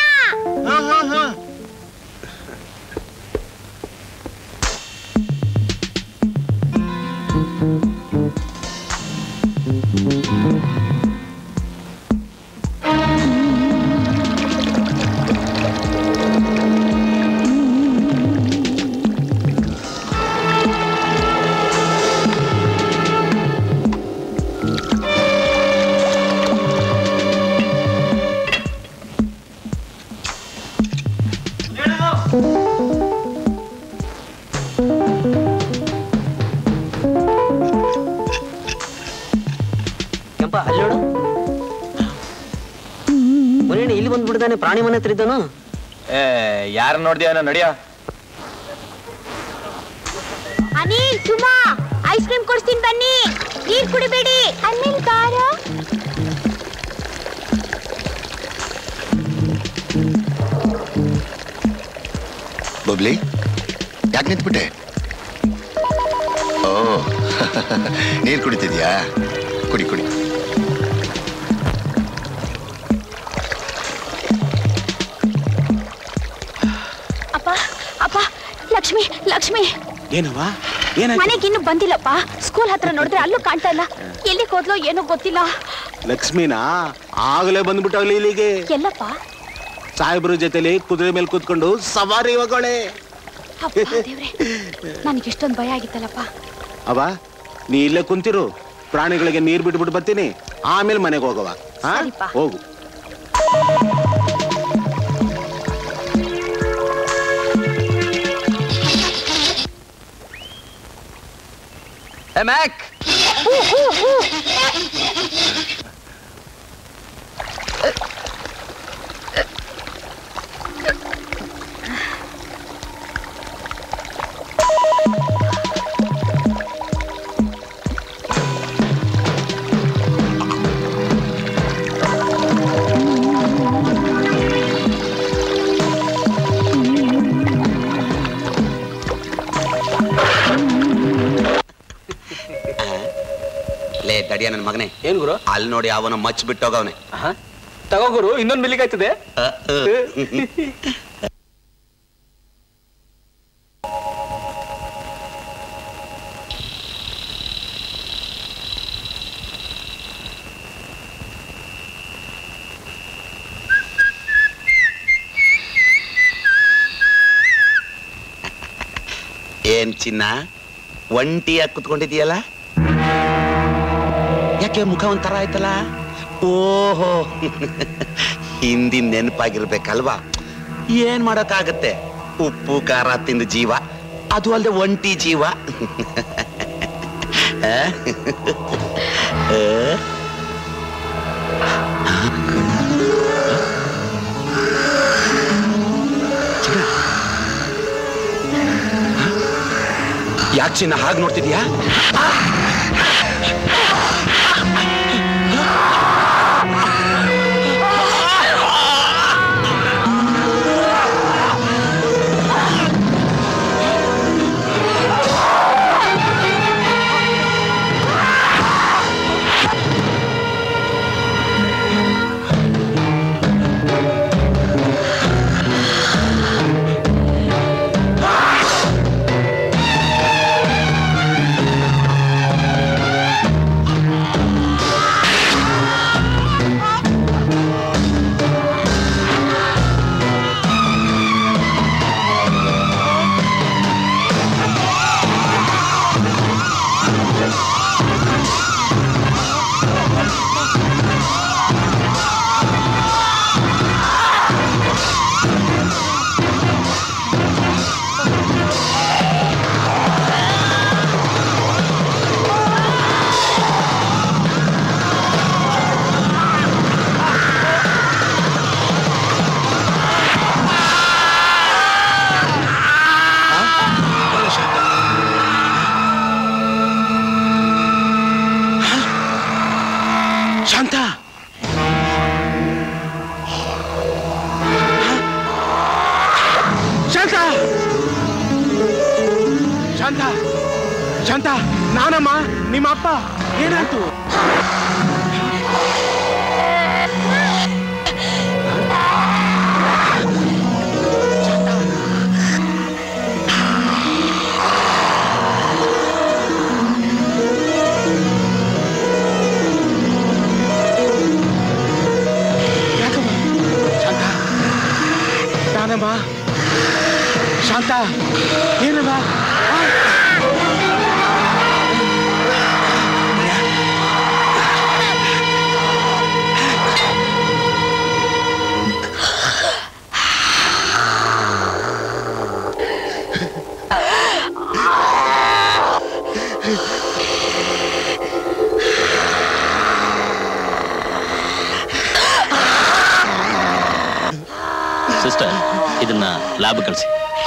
ಕೆಂಪ ಅಲ್ಲಿ ನೋಡು ಮನೇನ ಇಲ್ಲಿ ಬಂದ್ಬಿಡ್ತಾನೆ ಪ್ರಾಣಿ ಮನೆ ಹತ್ರ ಇದ್ದಾನು ಏ ಯಾರ ನೋಡ್ದ್ಯಾನ ನಡಿಯ ಅನಿಲ್ ಸುಮಾ ಐಸ್ ಕ್ರೀಮ್ ಕೊಡ್ತೀನಿ ಬನ್ನಿ ನೀರ್ ಕುಡಿಬೇಡಿ ಅನಿಲ್ ಕಾರ ಬಬ್ಲಿ ಯಾಕೆ ನಿಂತ್ಬಿಟ್ಟೆ ಓ ನೀರು ಕುಡಿತಿದ್ಯಾ ಕುಡಿ ಕುಡಿ ಅಪ್ಪ ಅಪ್ಪ ಲಕ್ಷ್ಮಿ ಲಕ್ಷ್ಮಿ ಏನವ್ವ ಏನಾಯ್ತು ಮನೆಗೆ ಇನ್ನು ಬಂದಿಲ್ಲಪ್ಪ ಸ್ಕೂಲ್ ಹತ್ರ ನೋಡಿದ್ರೆ ಅಲ್ಲೂ ಕಾಣ್ತಾ ಇಲ್ಲ ಎಲ್ಲಿ ಹೋದ್ಲೋ ಏನೋ ಗೊತ್ತಿಲ್ಲ ಲಕ್ಷ್ಮಿನಾ ಆಗಲೇ ಬಂದ್ಬಿಟ್ಟವಲ್ಲಿ ಇಲ್ಲಿಗೆ ಎಲ್ಲಪ್ಪ ಸಾಹೇಬ್ರ ಜೊತೆಲಿ ಕುದುರೆ ಮೇಲೆ ಕೂತ್ಕೊಂಡು ಸವಾರಿ ಹೋಗೋಳೆ ಅಪ್ಪ ದೇವ್ರೆ ನನಗೆ ಎಷ್ಟೊಂದು ಭಯ ಆಗಿತ್ತಲ್ಲಪ್ಪ ಅವ ನೀ ಇಲ್ಲೇ ಕುಂತಿರು ಪ್ರಾಣಿಗಳಿಗೆ ನೀರ್ ಬಿಟ್ಬಿಟ್ಟು ಬರ್ತೀನಿ ಆಮೇಲೆ ಮನೆಗೆ ಹೋಗವ ಹಾ ಸರಿಪಾ. ಹೋಗು ಏ ಮ್ಯಾಕ್ ಲೇ ತಡಿಯ ನನ್ನ ಮಗನೇ ಏನ್ ಗುರು ಅಲ್ಲಿ ನೋಡಿ ಅವನ ಮಚ್ ಬಿಟ್ಟೋಗವನೆ ತಗೋ ಗುರು ಇನ್ನೊಂದು ಮಿಲ್ಲಿಗೆ ಆಯ್ತದೆ ಏನ್ ಚಿನ್ನ ಒಂಟಿಯಾಗಿ ಕುತ್ಕೊಂಡಿದೀಯಲ್ಲ ಯಾಕೆ ಮುಖ ಒಂಥರ ಆಯ್ತಲ್ಲ ಓಹೋ ಹಿಂದಿನ ನೆನಪಾಗಿರ್ಬೇಕಲ್ವಾ ಏನ್ ಮಾಡಕ್ಕಾಗತ್ತೆ ಉಪ್ಪು ಖಾರ ತಿಂದ ಜೀವ ಅದು ಅಲ್ಲದೆ ಒಂಟಿ ಜೀವ ಆ? ಆ? ಯಾಕೆ ಚಿನ್ನ ಹಾಗೆ ನೋಡ್ತಿದ್ಯಾ ಶಾಂತ ಶಾಂತ ಶಾಂತ ಶಾಂತ ನಾನಮ್ಮ ನಿಮ್ಮ ಅಪ್ಪ ಏನಾಯ್ತು ಯಾಕಮ್ಮ ಶಾಂತ ನಾನಮ್ಮ ಶಾಂತ ಏನಮ್ಮ ಆ? ಸಿಸ್ಟರ್ ಇದನ್ನ ಲ್ಯಾಬ್ ಕಳಿಸಿ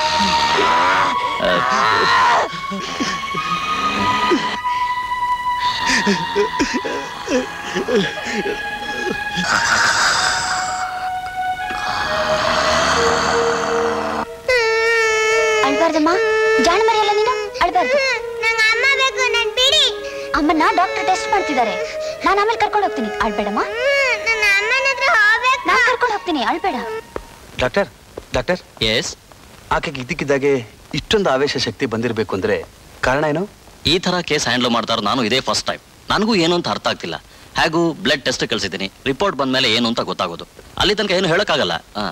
ಅಳ್ಬಾರ್ದಮ್ಮ ಜಾಣ ಮರಿಯಲ್ಲ ನೀನು ಅಳ್ಬಾರ್ದು ಅಮ್ಮ ಬೇಕು ನನ್ ಬಿಡಿ ಅಮ್ಮನ್ನ ಡಾಕ್ಟರ್ ಟೆಸ್ಟ್ ಮಾಡ್ತಿದ್ದಾರೆ ನಾನು ಆಮೇಲೆ ಕರ್ಕೊಂಡು ಹೋಗ್ತೀನಿ ಅಳ್ಬೇಡಮ್ಮ ನನ್ನ ಅಮ್ಮನ ಹತ್ರ ಹೋಗ್ಬೇಕು ನಾನು ಕರ್ಕೊಂಡು ಹೋಗ್ತೀನಿ ಅಳ್ಬೇಡ ಡಾಕ್ಟರ್ ಡಾಕ್ಟರ್ ಎಸ್ ಆಕೆಗೆ ಇದ್ದಕ್ಕಿದ್ದಾಗೆ ಇಷ್ಟೊಂದು ಆವೇಶ ಶಕ್ತಿ ಬಂದಿರಬೇಕು ಅಂದ್ರೆ ಕಾರಣ ಏನು ಈ ತರ ಕೇಸ್ ಹ್ಯಾಂಡಲ್ ಮಾಡ್ತಾರ ನಾನು ಇದೇ ಫಸ್ಟ್ ಟೈಮ್ ನನಗೂ ಏನು ಅಂತ ಅರ್ಥ ಆಗ್ತಿಲ್ಲ ಹಾಗೂ ಬ್ಲಡ್ ಟೆಸ್ಟ್ ಕಳ್ಸಿದ್ದೀನಿ ರಿಪೋರ್ಟ್ ಬಂದ್ಮೇಲೆ ಏನು ಅಂತ ಗೊತ್ತಾಗೋದು ಅಲ್ಲಿ ತನಕ ಏನು ಹೇಳಕ್ಕಾಗಲ್ಲ ಹಾ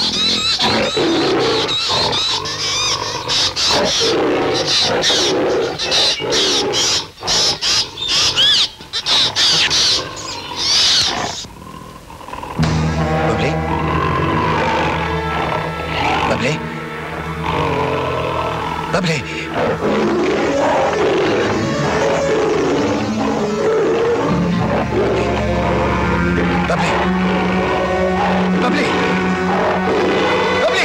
Thank you. ಬಬ್ಲಿ ಬಬ್ಲಿ ಬಬ್ಲಿ ಬಬ್ಲಿ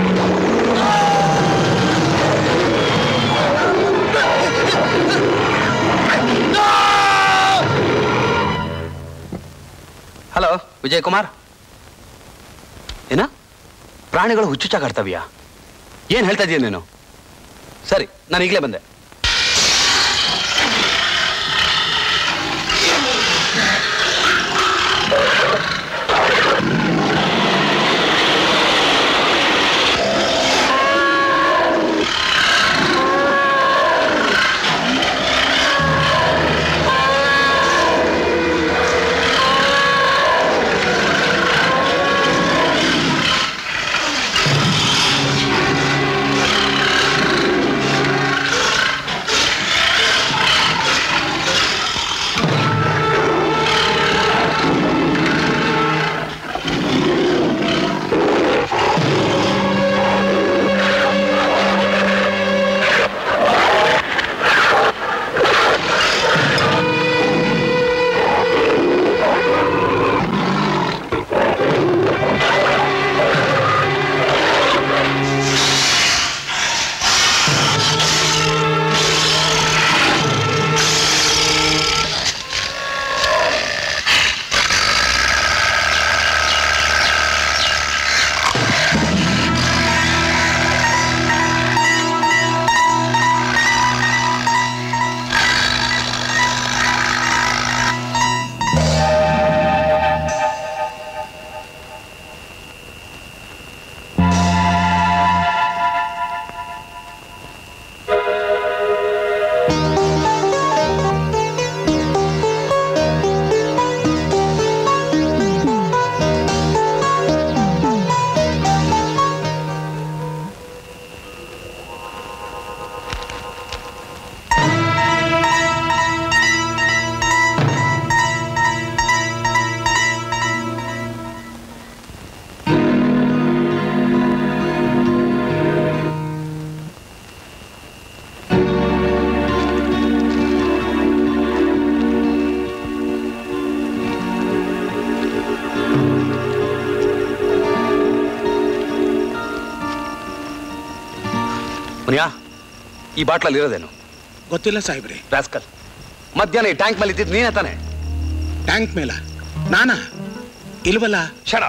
ಹಲೋ ವಿಜಯ್ ಕುಮಾರ್ ಏನ ಪ್ರಾಣಿಗಳು ಹುಚ್ಚುಚ್ಚಾಗಾಡ್ತವ್ಯಾ ಏನ್ ಹೇಳ್ತಾ ಇದೀಯ ನೀನು ಸರಿ ನಾನು ಈಗಲೇ ಬಂದೆ ಮುನಿಯಾ ಈ ಬಾಟ್ಲಲ್ಲಿ ಇರೋದೇನು ಗೊತ್ತಿಲ್ಲ ಸಾಹೇಬ್ರೆ ರಾಸ್ಕಲ್ ಮಧ್ಯಾಹ್ನ ಈ ಟ್ಯಾಂಕ್ ಮೇಲೆ ಇದ್ದಿದ್ದು ನೀನೇ ತಾನೆ ಟ್ಯಾಂಕ್ ಮೇಲ ನಾನಾ ಇಲ್ವಲ್ಲ ಶಡ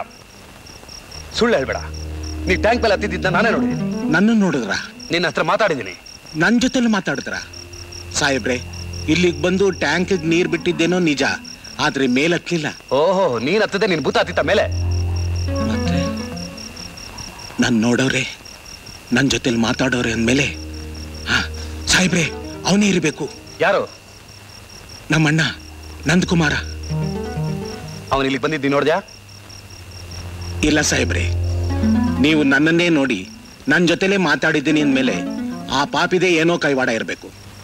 ಸುಳ್ಳು ಹೇಳ್ಬೇಡ ನೀ ಟ್ಯಾಂಕ್ ಮೇಲೆ ಹತ್ತಿದ್ದ ನಾನೇ ನೋಡಿದ್ದೀನಿ ನನ್ನ ನೋಡಿದ್ರ ನಿನ್ನ ಹತ್ರ ಮಾತಾಡಿದ್ದೀನಿ ನನ್ ಜೊತೆಲಿ ಮಾತಾಡಿದ್ರ ಸಾಹೇಬ್ರೆ ಇಲ್ಲಿಗ್ ಬಂದು ಟ್ಯಾಂಕ್ ನೀರ್ ಬಿಟ್ಟಿದ್ದೇನೋ ನಿಜ ಆದ್ರೆ ಮೇಲಕ್ಲಿಲ್ಲ ಓಹೋ ನೀನ್ ಹತ್ತದೆ ನಿನ್ ಭೂತ ಹತ್ತಿತ್ತ ಮೇಲೆ ನನ್ ನೋಡೋರೆ ನನ್ ಜೊತೆಲಿ ಮಾತಾಡೋರೆ ಅಂದ್ಮೇಲೆ ಹಾ ಸಾಹೇಬ್ರೆ ಅವನೇ ಇರಬೇಕು ಯಾರು ನಮ್ಮಣ್ಣ ನಂದಕುಮಾರ ಅವನು ಇಲ್ಲಿಗೆ ಬಂದಿದ್ದೀನಿ ನೋಡ್ದ್ಯಾ ಇಲ್ಲ ಸಾಹೇಬ್ರೆ ನೀವು ನನ್ನನ್ನೇ ನೋಡಿ ನನ್ನ ಜೊತೆಲೇ ಮಾತಾಡಿದ್ದೀನಿ ಅಂದ್ಮೇಲೆ ಆ ಪಾಪಿದೆ ಏನೋ ಕೈವಾಡ ಇರಬೇಕು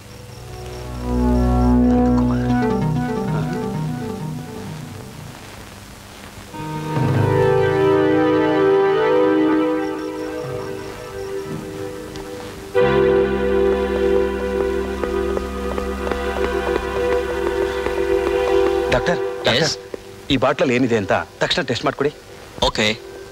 ಡಾಕ್ಟರ್ ಡಾಕ್ಟರ್, ಈ ಬಾಟ್ಲಲ್ಲಿ ಏನಿದೆ ಅಂತ ತಕ್ಷಣ ಟೆಸ್ಟ್ ಮಾಡ್ಕೊಡಿ ಓಕೆ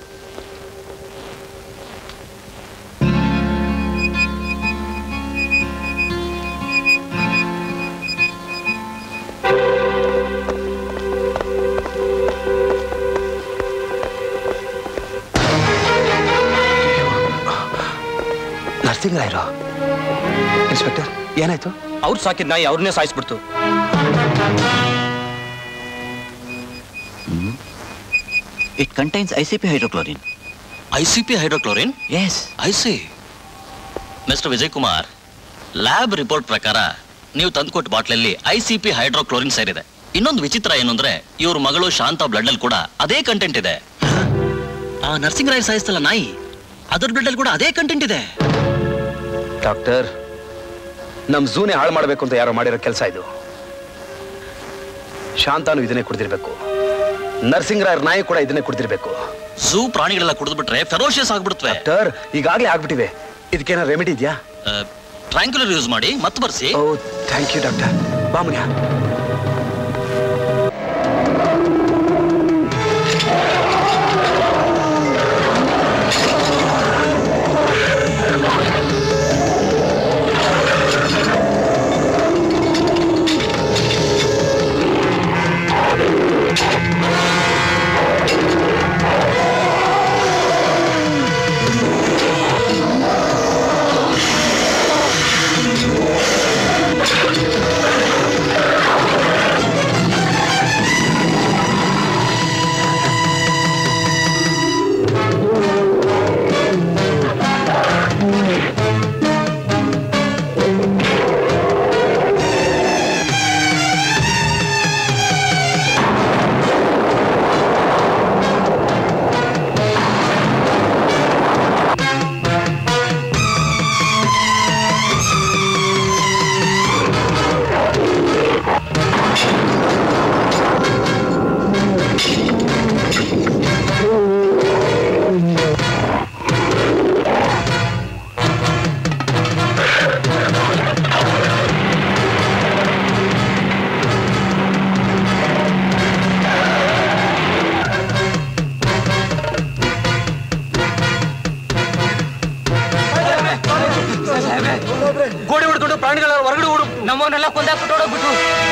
ನರ್ಸಿಂಗ್ ರಾಯರು ಇನ್ಸ್ಪೆಕ್ಟರ್ ಏನಾಯ್ತು ಅವ್ರು ಸಾಕಿದ ನಾಯಿ ಅವ್ರನ್ನೇ ಸಾಯಿಸ್ಬಿಡ್ತು it contains ICP hydrochlorine ICP hydrochlorine yes I see mister Vijay Kumar lab report ಪ್ರಕಾರ ನೀವು ತಂದ್ಕೊಟ್ಟ ಬಾಟ್ಲಲ್ಲಿ ಐಸಿಪಿ ಹೈಡ್ರೋಕ್ಲೋರಿನ್ ಸೇರಿದೆ ಇನ್ನೊಂದು ವಿಚಿತ್ರ ಏನು ಅಂದ್ರೆ ಇವ್ರ ಮಗಳು ಶಾಂತ ಬ್ಲಡ್ ಅಲ್ಲಿ ಕೂಡ ಅದೇ ಕಂಟೆಂಟ್ ಇದೆ ಆ ನರ್ಸಿಂಗ್ ರಾಯ್ ಸಾಯಿಸ್ತಲ್ಲ ನಾಯಿ ಅದ್ರ ಬ್ಲಡ್ ಅಲ್ಲಿ ಕೂಡ ಅದೇ ಕಂಟೆಂಟ್ ಇದೆ ಡಾಕ್ಟರ್ ನಮ್ ಝೂನೇ ಹಾಳು ಮಾಡಬೇಕು ಅಂತ ಯಾರೋ ಮಾಡಿರೋ ಕೆಲಸ ಇದು ಶಾಂತಾನು ಇದನ್ನೇ ಕುಡ್ದಿರ್ಬೇಕು ನರ್ಸಿಂಗ್ ರಾಯರ್ ನಾಯಿ ಕೂಡ ಇದನ್ನೇ ಕುಡ್ದಿರ್ಬೇಕು ಝೂ ಪ್ರಾಣಿಗಳೆಲ್ಲ ಕುಡಿದ್ಬಿಟ್ರೆ ಫೆರೋಷಿಯಸ್ ಆಗ್ಬಿಡುತ್ತವೆ ಡಾಕ್ಟರ್ ಈಗಾಗಲೇ ಆಗ್ಬಿಟ್ಟಿವೆ ಇದಕ್ಕೇನೋ ರೆಮಿಡಿ ಇದೆಯಾ ಟ್ರ್ಯಾಂಕ್ಯುಲರ್ ಯೂಸ್ ಮಾಡಿ ಮತ್ತೆ ಬರ್ಸಿ ಓ ಥ್ಯಾಂಕ್ ಯು ಡಾಕ್ಟರ್ ಬಾಮುನ್ಯ ಗೋಡೆ ಹೊಡ್ಕೊಂಡು ಪ್ರಾಣಿಗಳ ಹೊರಗಡೆ ಓಡು ನಮ್ಮವನ್ನೆಲ್ಲ ಕೊಂದಾಕ್ಬಿಟ್ಟು ಓಡೋಗ್ಬಿಟ್ಟು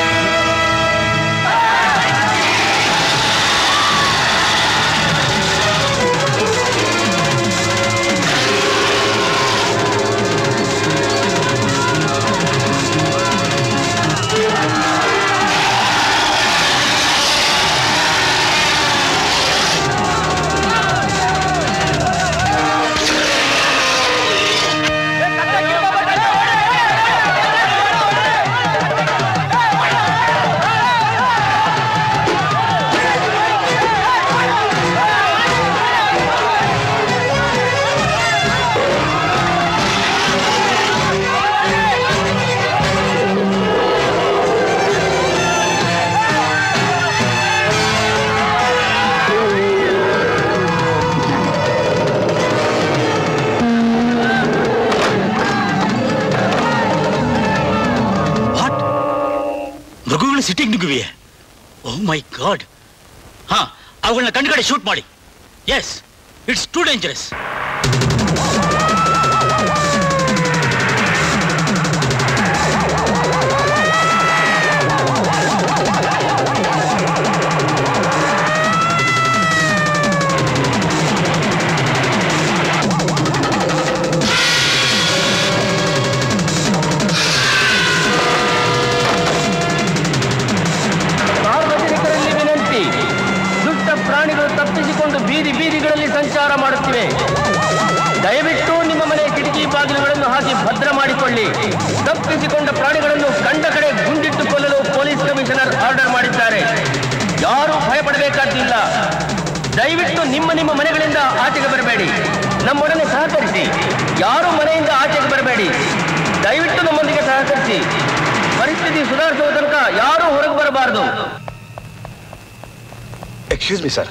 ಮೃಗಗಳು ಸಿಟ್ಟಿಗೆ ನುಗ್ಗಿವೆ ಓ ಮೈ ಗಾಡ್ ಹಾ ಅವುಗಳನ್ನ ಕಣ್ಗಡೆ ಶೂಟ್ ಮಾಡಿ ಎಸ್ ಇಟ್ಸ್ ಟೂ ಡೇಂಜರಸ್ ಸಾರ್ವಜನಿಕರಲ್ಲಿ ವಿನಂತಿ ದುಷ್ಟ ಪ್ರಾಣಿಗಳು ತಪ್ಪಿಸಿಕೊಂಡು ಬೀದಿ ಬೀದಿಗಳಲ್ಲಿ ಸಂಚಾರ ಮಾಡುತ್ತಿವೆ ದಯವಿಟ್ಟು ನಿಮ್ಮ ಮನೆ ಕಿಟಕಿ ಬಾಗಿಲುಗಳನ್ನು ಹಾಕಿ ಭದ್ರ ಮಾಡಿಕೊಳ್ಳಿ ತಪ್ಪಿಸಿಕೊಂಡ ಪ್ರಾಣಿಗಳನ್ನು ಕಂಡ ಕಡೆ ಗುಂಡಿಟ್ಟು ಕೊಲ್ಲಲು ಪೊಲೀಸ್ ಕಮಿಷನರ್ ಆರ್ಡರ್ ಮಾಡಿದ್ದಾರೆ ಯಾರೂ ಭಯಪಡಬೇಕಾದ್ದಿಲ್ಲ ದಯವಿಟ್ಟು ನಿಮ್ಮ ನಿಮ್ಮ ಮನೆಗಳಿಂದ ಆಚೆಗೆ ಬರಬೇಡಿ ನಮ್ಮೊಡನೆ ಸಹಕರಿಸಿ ಯಾರು ಮನೆಯಿಂದ ಆಚೆಗೆ ಬರಬೇಡಿ ದಯವಿಟ್ಟು ನಮ್ಮೊಂದಿಗೆ ಸಹಕರಿಸಿ ಪರಿಸ್ಥಿತಿ ಸುಧಾರಿಸುವ ತನಕ ಯಾರೂ ಹೊರಗೆ ಬರಬಾರದು ಎಕ್ಸ್ಕ್ಯೂಸ್ ಮಿ ಸರ್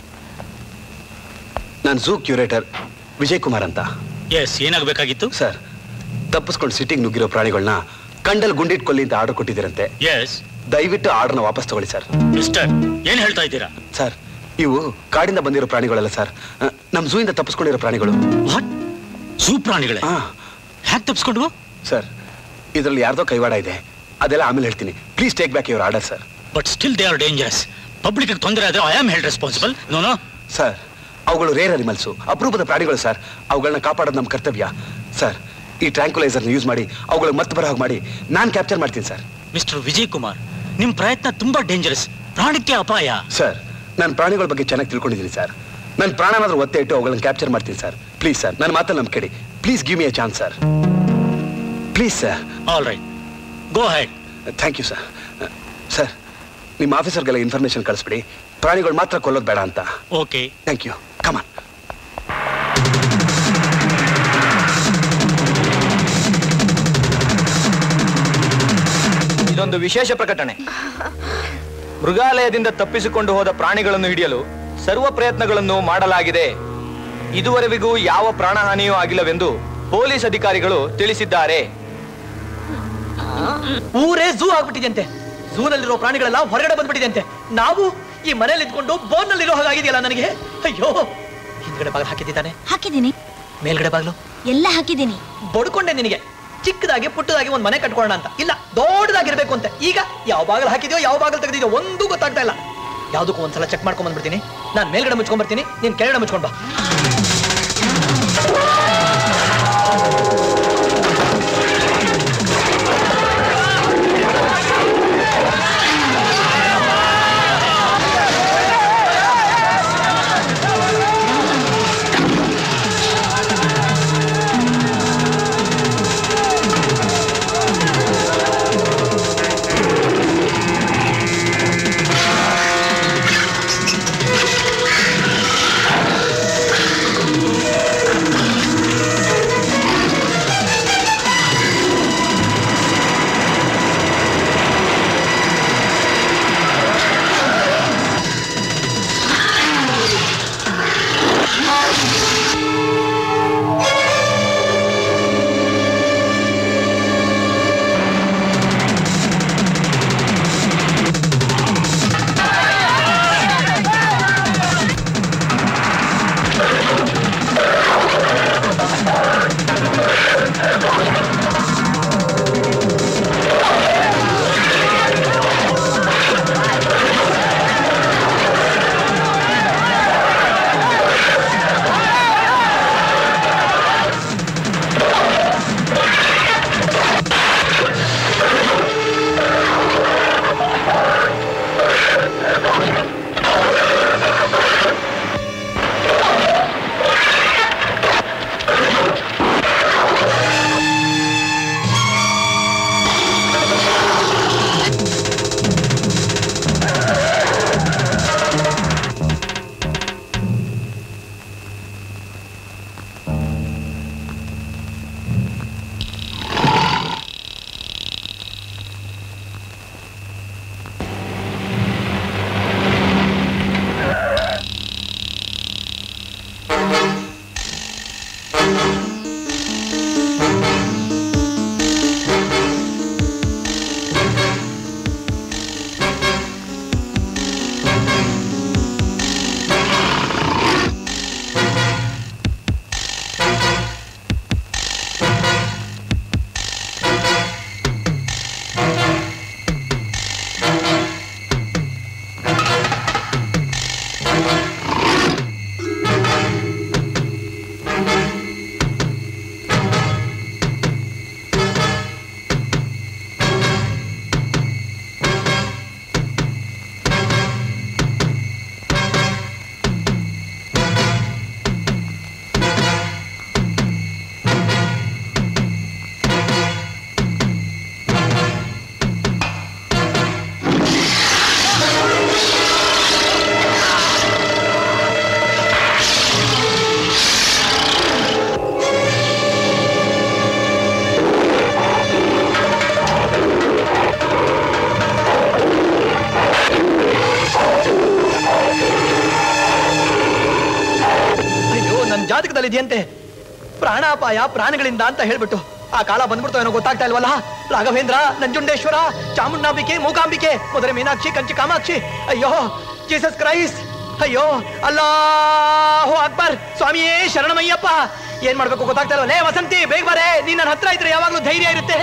ನಾನು ಝೂ ಕ್ಯೂರೇಟರ್ ವಿಜಯ್ ಕುಮಾರ್ ಅಂತ ಎಸ್ ಏನಾಗಬೇಕಾಗಿತ್ತು ಸರ್ ತಪ್ಪಿಸ್ಕೊಂಡು ಸಿಟಿಗೆ ನುಗ್ಗಿರೋ ಪ್ರಾಣಿಗಳನ್ನ ಕಂಡಲ್ ಗುಂಡಿಟ್ ಕೊಲ್ಲಿ ಅಂತ ಆರ್ಡರ್ ಕೊಟ್ಟಿದ್ದೀರಂತೆ ಎಸ್ ದಯವಿಟ್ಟು ಆರ್ಡರ್ನ ವಾಪಸ್ ತಗೊಳ್ಳಿ ಸರ್ ಮಿಸ್ಟರ್ ಏನ್ ಹೇಳ್ತಾ ಇದ್ದೀರಾ ಸರ್ ಇವು ಕಾಡಿಂದ ಬಂದಿರೋ ಪ್ರಾಣಿಗಳಲ್ಲ ಸರ್ ಅ, ನಮ್ ಝೂ ಇಂದ ತಪ್ಪಿಸ್ಕೊಂಡಿರೋ ಪ್ರಾಣಿಗಳು ಝೂ ಪ್ರಾಣಿಗಳೇ ಹ್ಯಾಕ್ ತಪ್ಪಿಸ್ಕೊಂಡ್ವು ಸರ್ ಇದರಲ್ಲಿ ಯಾರ್ದೋ ಕೈವಾಡ ಇದೆ ಅದೆಲ್ಲ ಆಮೇಲೆ ಹೇಳ್ತೀನಿ please take back your order sir but still they are dangerous public ತೊಂದರೆ ಆದ್ರೆ I am held responsible no no sir ಅವುಗಳು ರೇರ್ ಅನಿಮಲ್ಸು ಅಪರೂಪದ ಪ್ರಾಣಿಗಳು ಸರ್ ಅವುಗಳನ್ನ ಕಾಪಾಡೋದು ನಮ್ಮ ಕರ್ತವ್ಯ ಸರ್ ಈ ಟ್ರ್ಯಾಂಕ್ಯುಲೈಸರ್ನ ಯೂಸ್ ಮಾಡಿ ಅವುಗಳಿಗೆ ಮತ್ತೆ ಬರೋ ಹಾಗೆ ಮಾಡಿ ನಾನು ಕ್ಯಾಪ್ಚರ್ ಮಾಡ್ತೀನಿ ಸರ್ ಮಿಸ್ಟರ್ ವಿಜಯ್ ಕುಮಾರ್ ನಿಮ್ ಪ್ರಯತ್ನ ತುಂಬಾ ಡೇಂಜರಸ್ ಪ್ರಾಣಕ್ಕೆ ಅಪಾಯ ಸರ್ ನಾನು ಪ್ರಾಣಿಗಳ ಬಗ್ಗೆ ಚೆನ್ನಾಗಿ ತಿಳ್ಕೊಂಡಿದ್ದೀನಿ ಸರ್ ನನ್ನ ಪ್ರಾಣನಾದ್ರೂ ಒತ್ತೆ ಇಟ್ಟು ಅವುಗಳನ್ನ ಕ್ಯಾಪ್ಚರ್ ಮಾಡ್ತೀನಿ ಸರ್ ಪ್ಲೀಸ್ ಸರ್ ನನ್ನ ಮಾತಲ್ಲಿ ನಂಬಿಕೆಡಿ please give me a chance sir please sir all right go ahead thank you sir sir ನಿಮ್ಮ ಆಫೀಸರ್ಗೆಲ್ಲ ಇನ್ಫಾರ್ಮೇಶನ್ ಕಳಿಸ್ಬಿಡಿ ಪ್ರಾಣಿಗಳು ಮಾತ್ರ ಕೊಲ್ಲೋದು ಬೇಡ ಅಂತ ಓಕೆ ಥ್ಯಾಂಕ್ ಯು ಕಮಾನ್ ಇದೊಂದು ವಿಶೇಷ ಪ್ರಕಟಣೆ ಮೃಗಾಲಯದಿಂದ ತಪ್ಪಿಸಿಕೊಂಡು ಹೋದ ಪ್ರಾಣಿಗಳನ್ನು ಹಿಡಿಯಲು ಸರ್ವ ಪ್ರಯತ್ನಗಳನ್ನು ಮಾಡಲಾಗಿದೆ ಇದುವರೆವಿಗೂ ಯಾವ ಪ್ರಾಣಹಾನಿಯೂ ಆಗಿಲ್ಲವೆಂದು ಪೊಲೀಸ್ ಅಧಿಕಾರಿಗಳು ತಿಳಿಸಿದ್ದಾರೆ ಊರೇ ಝೂ ಆಗ್ಬಿಟ್ಟಿದೆಯಂತೆ ಝೂನಲ್ಲಿರೋ ಪ್ರಾಣಿಗಳೆಲ್ಲ ಹೊರಗಡೆ ಬಂದ್ಬಿಟ್ಟಿದೆಯಂತೆ ನಾವು ಈ ಮನೇಲಿ ಇದ್ಕೊಂಡು ಬೋನ್ನಲ್ಲಿರೋ ಹಾಗಾಗಿದೆಯಲ್ಲ ನನಗೆ ಅಯ್ಯೋ ಹಿಂದ್ಗಡೆ ಬಾಗಿಲು ಹಾಕಿದ್ದಾನೆ ಹಾಕಿದ್ದೀನಿ ಮೇಲ್ಗಡೆ ಬಾಗಿಲು ಎಲ್ಲ ಹಾಕಿದ್ದೀನಿ ಬಡ್ಕೊಂಡೆ ನಿನಗೆ ಚಿಕ್ಕದಾಗಿ ಪುಟ್ಟದಾಗಿ ಒಂದು ಮನೆ ಕಟ್ಕೊಳ್ಳೋಣ ಅಂತ ಇಲ್ಲ ದೊಡ್ಡದಾಗಿರ್ಬೇಕು ಅಂತ ಈಗ ಯಾವ ಬಾಗಿಲು ಹಾಕಿದ್ಯೋ ಯಾವ ಬಾಗಿಲು ತೆಗೆದಿದ್ಯೋ ಒಂದೂ ಗೊತ್ತಾಗ್ತಾ ಇಲ್ಲ ಯಾವ್ದಕ್ಕೂ ಒಂದ್ಸಲ ಚೆಕ್ ಮಾಡ್ಕೊಂಡ್ ಬಂದ್ಬಿಡ್ತೀನಿ ನಾನು ಮೇಲ್ಗಡೆ ಮುಚ್ಕೊಂಡ್ ಬರ್ತೀನಿ ನೀನ್ ಕೆಳಗಡೆ ಮುಚ್ಕೊಂಡ್ ಬಾ ಅಯ್ಯೋ ನನ್ನ ಜಾತಕದಲ್ಲಿ ಇದೆಯಂತೆ ಪ್ರಾಣಾಪಾಯ ಪ್ರಾಣಿಗಳಿಂದ ಅಂತ ಹೇಳ್ಬಿಟ್ಟು ಆ ಕಾಲ ಬಂದ್ಬಿಡ್ತು ಏನೋ ಗೊತ್ತಾಗ್ತಾ ಇಲ್ವಲ್ಲ ರಾಘವೇಂದ್ರ ನಂಜುಂಡೇಶ್ವರ ಚಾಮುಂಡಾಂಬಿಕೆ ಮೂಕಾಂಬಿಕೆ ಮೊದಲೇ ಮೀನಾಕ್ಷಿ ಕಂಚಿ ಕಾಮಾಕ್ಷಿ ಅಯ್ಯೋ ಜೀಸಸ್ ಕ್ರೈಸ್ಟ್ ಅಯ್ಯೋ ಅಲ್ಲಾಹು ಅಕ್ಬರ್ ಸ್ವಾಮಿಯೇ ಶರಣಮಯ್ಯಪ್ಪ ಏನ್ ಮಾಡ್ಬೇಕು ಗೊತ್ತಾಗ್ತಾ ಇಲ್ವಲ್ಲ ಲೇ ವಸಂತಿ ಬೇಗ ಬರೇ ನೀನ್ ನನ್ನ ಹತ್ರ ಇದ್ರೆ ಯಾವಾಗ್ಲೂ ಧೈರ್ಯ ಇರುತ್ತೆ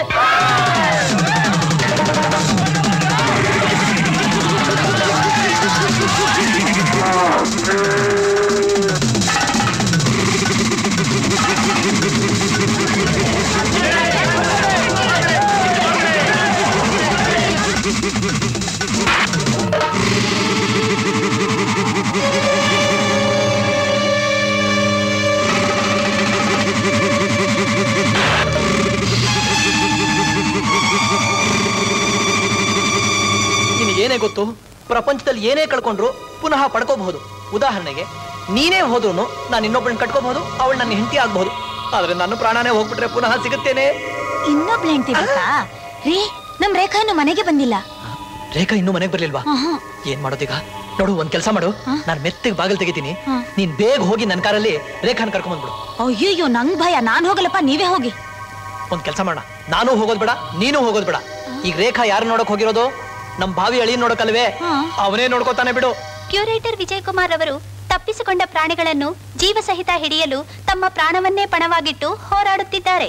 ನಿನಗೇನೇ ಗೊತ್ತು ಪ್ರಪಂಚದಲ್ಲಿ ಏನೇ ಕಳ್ಕೊಂಡ್ರು ಪುನಃ ಪಡ್ಕೋಬಹುದು ಉದಾಹರಣೆಗೆ ನೀನೇ ಹೋದ್ರು ನಾನು ಇನ್ನೊಬ್ಬಳನ್ನ ಕಟ್ಕೋಬಹುದು ಅವಳು ನನ್ನ ಹೆಂಡತಿ ಆಗ್ಬಹುದು ಆದ್ರೆ ನನ್ನ ಪ್ರಾಣನೇ ಹೋಗ್ಬಿಟ್ರೆ ಪುನಃ ಸಿಗುತ್ತೇನೆ ಇನ್ನೊಬ್ಳು ಹೆಂಡ್ತಿ ಬೇಕಾ ರೀ ನಮ್ ರೇಖಾ ಇನ್ನು ಮನೆಗೆ ಬಂದಿಲ್ಲ ರೇಖಾ ಇನ್ನೂ ಮನೆಗೆ ಬರ್ಲಿಲ್ವಾ ಆಹಾ. ಏನ್ ಮಾಡೋದೀಗ ನೋಡು ಒಂದ್ ಕೆಲಸ ಮಾಡು ನಾನು ಮೆತ್ತಗೆ ಬಾಗಿಲು ತೆಗಿತೀನಿ ನೀನ್ ಬೇಗ ಹೋಗಿ ನನ್ನ ಕಾರಲ್ಲಿ ರೇಖಾನ್ ಕರ್ಕೊಂಡ್ ಬಂದ್ಬಿಡು ಅಯ್ಯಯ್ಯೋ ನಂಗ್ ಭಯ ನಾನ್ ಹೋಗಲ್ಲಪ್ಪ ನೀವೇ ಹೋಗಿ ಒಂದ್ ಕೆಲಸ ಮಾಡೋಣ ನಾನು ಹೋಗೋದ್ ಬೇಡ ನೀನು ಹೋಗೋದ್ ಬೇಡ ಈಗ ರೇಖಾ ಯಾರು ನೋಡಕ್ ಹೋಗಿರೋದು ನಮ್ ಭಾವಿ ಅಳಿ ನೋಡಕ್ಕಲ್ವೇ ಅವನೇ ನೋಡ್ಕೋತಾನೆ ಬಿಡು ಕ್ಯೂರೇಟರ್ ವಿಜಯ್ ಕುಮಾರ್ ಅವರು ತಪ್ಪಿಸಿಕೊಂಡ ಪ್ರಾಣಿಗಳನ್ನು ಜೀವ ಸಹಿತ ಹಿಡಿಯಲು ತಮ್ಮ ಪ್ರಾಣವನ್ನೇ ಪಣವಾಗಿಟ್ಟು ಹೋರಾಡುತ್ತಿದ್ದಾರೆ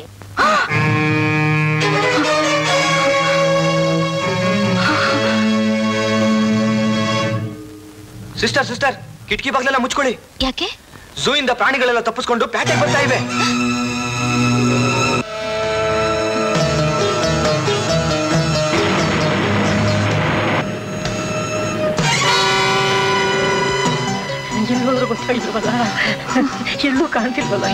ಸಿಸ್ಟರ್ ಸಿಸ್ಟರ್ ಕಿಟಕಿ ಬಾಗ್ಲೆಲ್ಲ ಮುಚ್ಕೊಳ್ಳಿ ಯಾಕೆ ಝೂ ಇಂದ ಪ್ರಾಣಿಗಳೆಲ್ಲ ತಪ್ಪಿಸ್ಕೊಂಡು ಪ್ಯಾಟೆಗೆ ಬರ್ತಾ ಇವೆ ಎಲ್ಲೋದ್ರೂ ಗೊತ್ತಾಗಿಲ್ವಲ್ಲ ಎಲ್ಲೂ ಕಾಣ್ತಿಲ್ವಲ್ಲ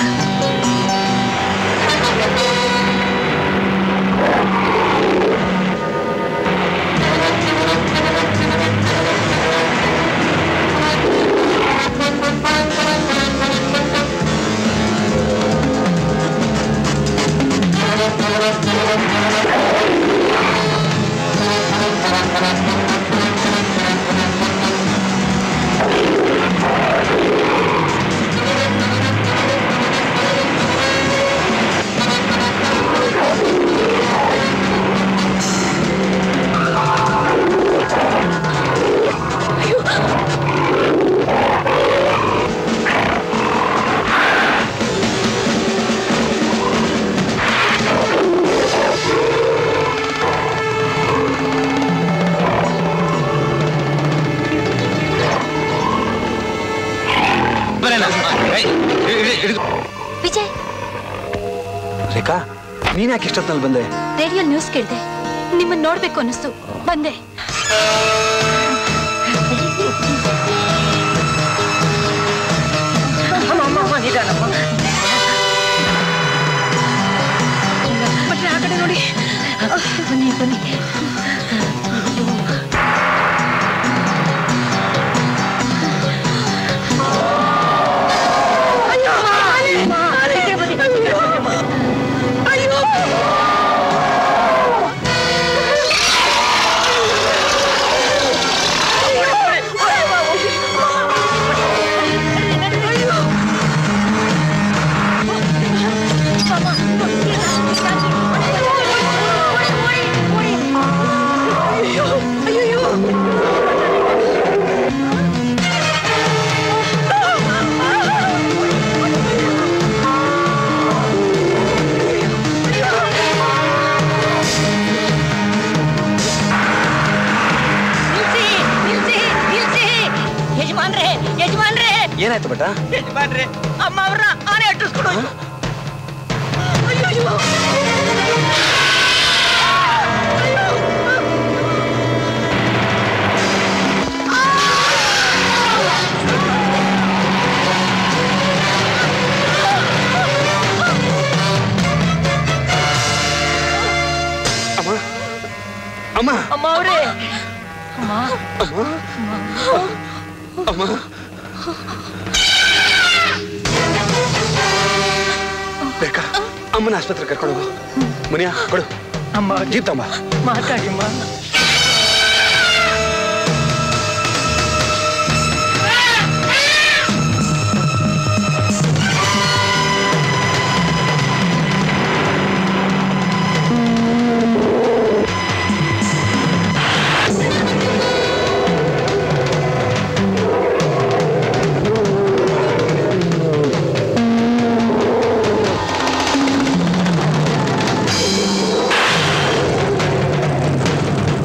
ವಿಜಯ್ ರೇಖಾ ನೀನ್ ಯಾಕೆ ಇಷ್ಟೊತ್ತಲ್ಲಿ ಬಂದೆ ರೇಡಿಯೋ ನ್ಯೂಸ್ ಕೇಳಿದೆ ನಿಮ್ಮನ್ನ ನೋಡ್ಬೇಕು ಅನ್ನಿಸ್ತು ಬಂದೆ ಅಮ್ಮ ಅಮ್ಮ ಅಮ್ಮ ನಿಧಾನಮ್ಮ ಬಟ್ರೆ ಆ ಕಡೆ ನೋಡಿ ಬನ್ನಿ ಬನ್ನಿ ನಿಲ್ಸಿ ನಿಲ್ಸಿ ನಿಲ್ಸಿ ಯಜಮಾನ್ರೆ ಯಜಮಾನ್ರೆ ಏನಾಯ್ತು ಬೇಟ ಯಜಮಾನ್ರೆ ಅಮ್ಮ ಅವ್ರನ್ನ ಆನೆ ಅಟ್ಟಿಸ್ಕೊಂಡು ಹೋಯ್ತು. ಅಯ್ಯಯ್ಯೋ. ಅಮ್ಮ ಅಮ್ಮ ಅಮ್ಮ ಅವ್ರೆ ಅಮ್ಮ ಅಮ್ಮ ಅಮ್ಮ ಬೇಕಾ ಅಮ್ಮನ ಆಸ್ಪತ್ರೆ ಕರ್ಕೊಂಡು ಹೋಗು ಮುನಿಯ ಕೊಡು ಅಮ್ಮ ಜೀಪ್ ತಮ್ಮ ಮಾತಾಡಿ ಅಮ್ಮ ಅಮ್ಮ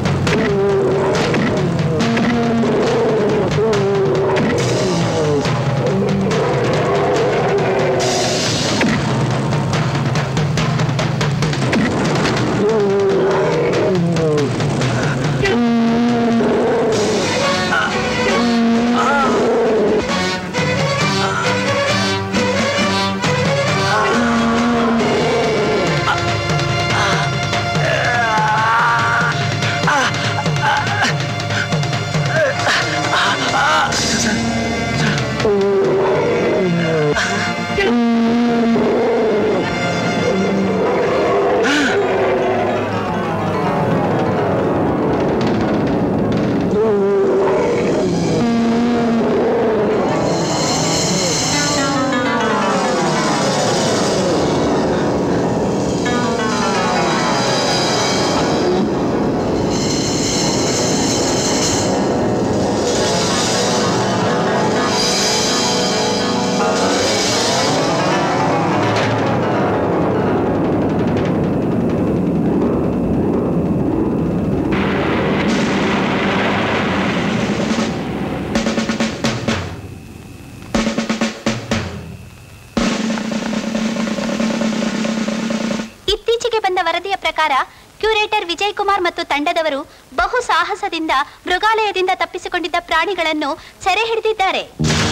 ವರದಿಯ ಪ್ರಕಾರ ಕ್ಯೂರೇಟರ್ ವಿಜಯ್ ಕುಮಾರ್ ಮತ್ತು ತಂಡದವರು ಬಹು ಸಾಹಸದಿಂದ ಮೃಗಾಲಯದಿಂದ ತಪ್ಪಿಸಿಕೊಂಡಿದ್ದ ಪ್ರಾಣಿಗಳನ್ನು ಸೆರೆ ಹಿಡಿದಿದ್ದಾರೆ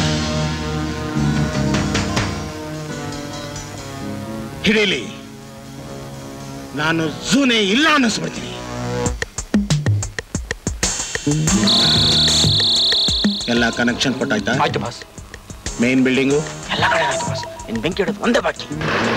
ಹಿಡೀಲಿ ನಾನು ಝೂನೇ ಇಲ್ಲ ಅನ್ನಿಸ್ಬಿಡ್ತೀನಿ ಎಲ್ಲ ಕನೆಕ್ಷನ್ ಕೊಟ್ಟಾಯ್ತಾ ಆಯ್ತು ಬಾಸ್ ಮೇನ್ ಬಿಲ್ಡಿಂಗು ಎಲ್ಲ ಕಡೆ ಆಯ್ತು ಬಾಸ್ ಇನ್ ಬೆಂಕಿ ಇಡೋದು ಒಂದೇ ಬಾಕಿ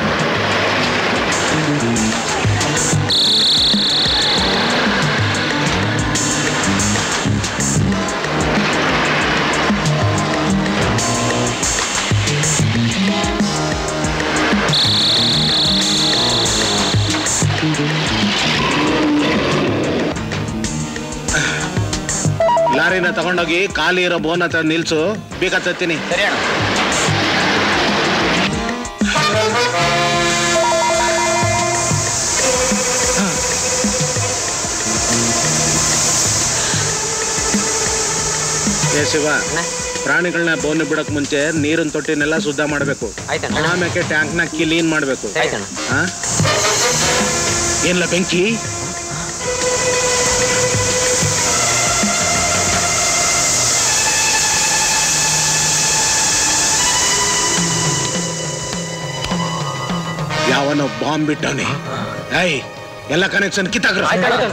ಲಾರಿನ ತಗೊಂಡೋಗಿ ಖಾಲಿ ಇರೋ ಬೋನ್ ಹತ್ರ ನಿಲ್ಸು ಬೇಗ ತತ್ತೀನಿ ಸರಿ ಅಣ್ಣ ಏ ಶಿವ ಪ್ರಾಣಿಗಳನ್ನ ಬೋನ್ ಬಿಡಕ್ ಮುಂಚೆ ನೀರಿನ ತೊಟ್ಟಿನೆಲ್ಲ ಶುದ್ಧ ಮಾಡ್ಬೇಕು ಆಮೇಲೆ ಟ್ಯಾಂಕ್ನ ಕ್ಲೀನ್ ಮಾಡ್ಬೇಕು ಹಾ? ಏನ್ಲ ಬೆಂಕಿ ಯಾವನೋ ಬಾಂಬ್ ಬಿಟ್ಟವನೆ ಐ ಎಲ್ಲ ಕನೆಕ್ಷನ್ ಕಿತ್ತಾಕ್ರ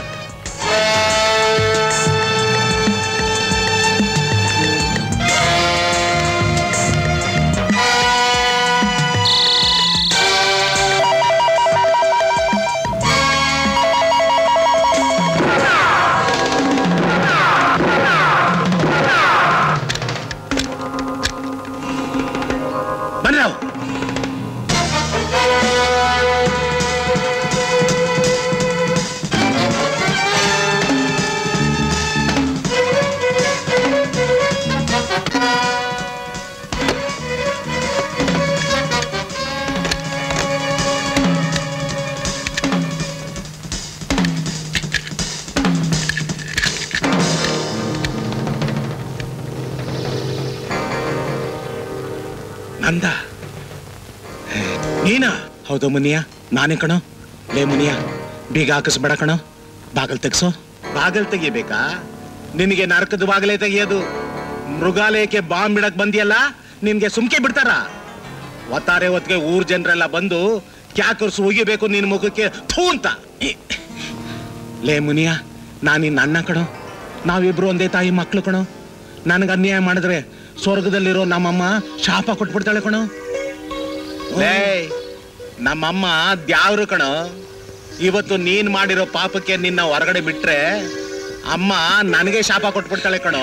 ಬನ್ನಿ ನಾವು ನಂದ ಹೇ, ನೀನಾ ಹೌದು ಮುನಿಯ ನಾನೇ ಕಣೋ ಲೇ ಮುನಿಯ ಬೀಗ ಹಾಕಿಸ್ಬೇಡ ಕಣೋ ಬಾಗಲ್ ತೆಗ್ಸೋ ಬಾಗಲ್ ತೆಗಿಬೇಕಾ ನಿನಗೆ ನರಕದ ಬಾಗಲೇ ತೆಗಿಯೋದು ಮೃಗಾಲಯಕ್ಕೆ ಬಾಂಬ್ ಬಿಡಕ್ ಬಂದಿಯಲ್ಲ ನಿನ್ಗೆ ಸುಮ್ಕೆ ಬಿಡ್ತಾರ ಒತ್ತಾರೆ ಹೊತ್ತಿಗೆ ಊರ್ ಜನರೆಲ್ಲ ಬಂದು ಕ್ಯಾಕರ್ಸು ಉಗಿಬೇಕು ನಿನ್ ಮುಖಕ್ಕೆ ಥೂ ಅಂತ ಈ, ಲೇ ಮುನಿಯ ನಾನು ನಿನ್ನ ಅಣ್ಣ ಕಣೋ ನಾವಿಬ್ರು ಒಂದೇ ತಾಯಿ ಮಕ್ಳು ಕಣೋ ನನಗೆ ಅನ್ಯಾಯ ಮಾಡಿದ್ರೆ ಸ್ವರ್ಗದಲ್ಲಿರೋ ನಮ್ಮಮ್ಮ ಶಾಪ ಕೊಟ್ಬಿಡ್ತಾಳೆ ಕಣೋ ಲೇ ನಮ್ಮಮ್ಮ ದ್ಯಾವ್ರು ಕಣೋ ಇವತ್ತು ನೀನ್ ಮಾಡಿರೋ ಪಾಪಕ್ಕೆ ನಿನ್ನ ಹೊರಗಡೆ ಬಿಟ್ರೆ ಅಮ್ಮ ನನಗೆ ಶಾಪ ಕೊಟ್ಬಿಡ್ತಾಳೆ ಕಣೋ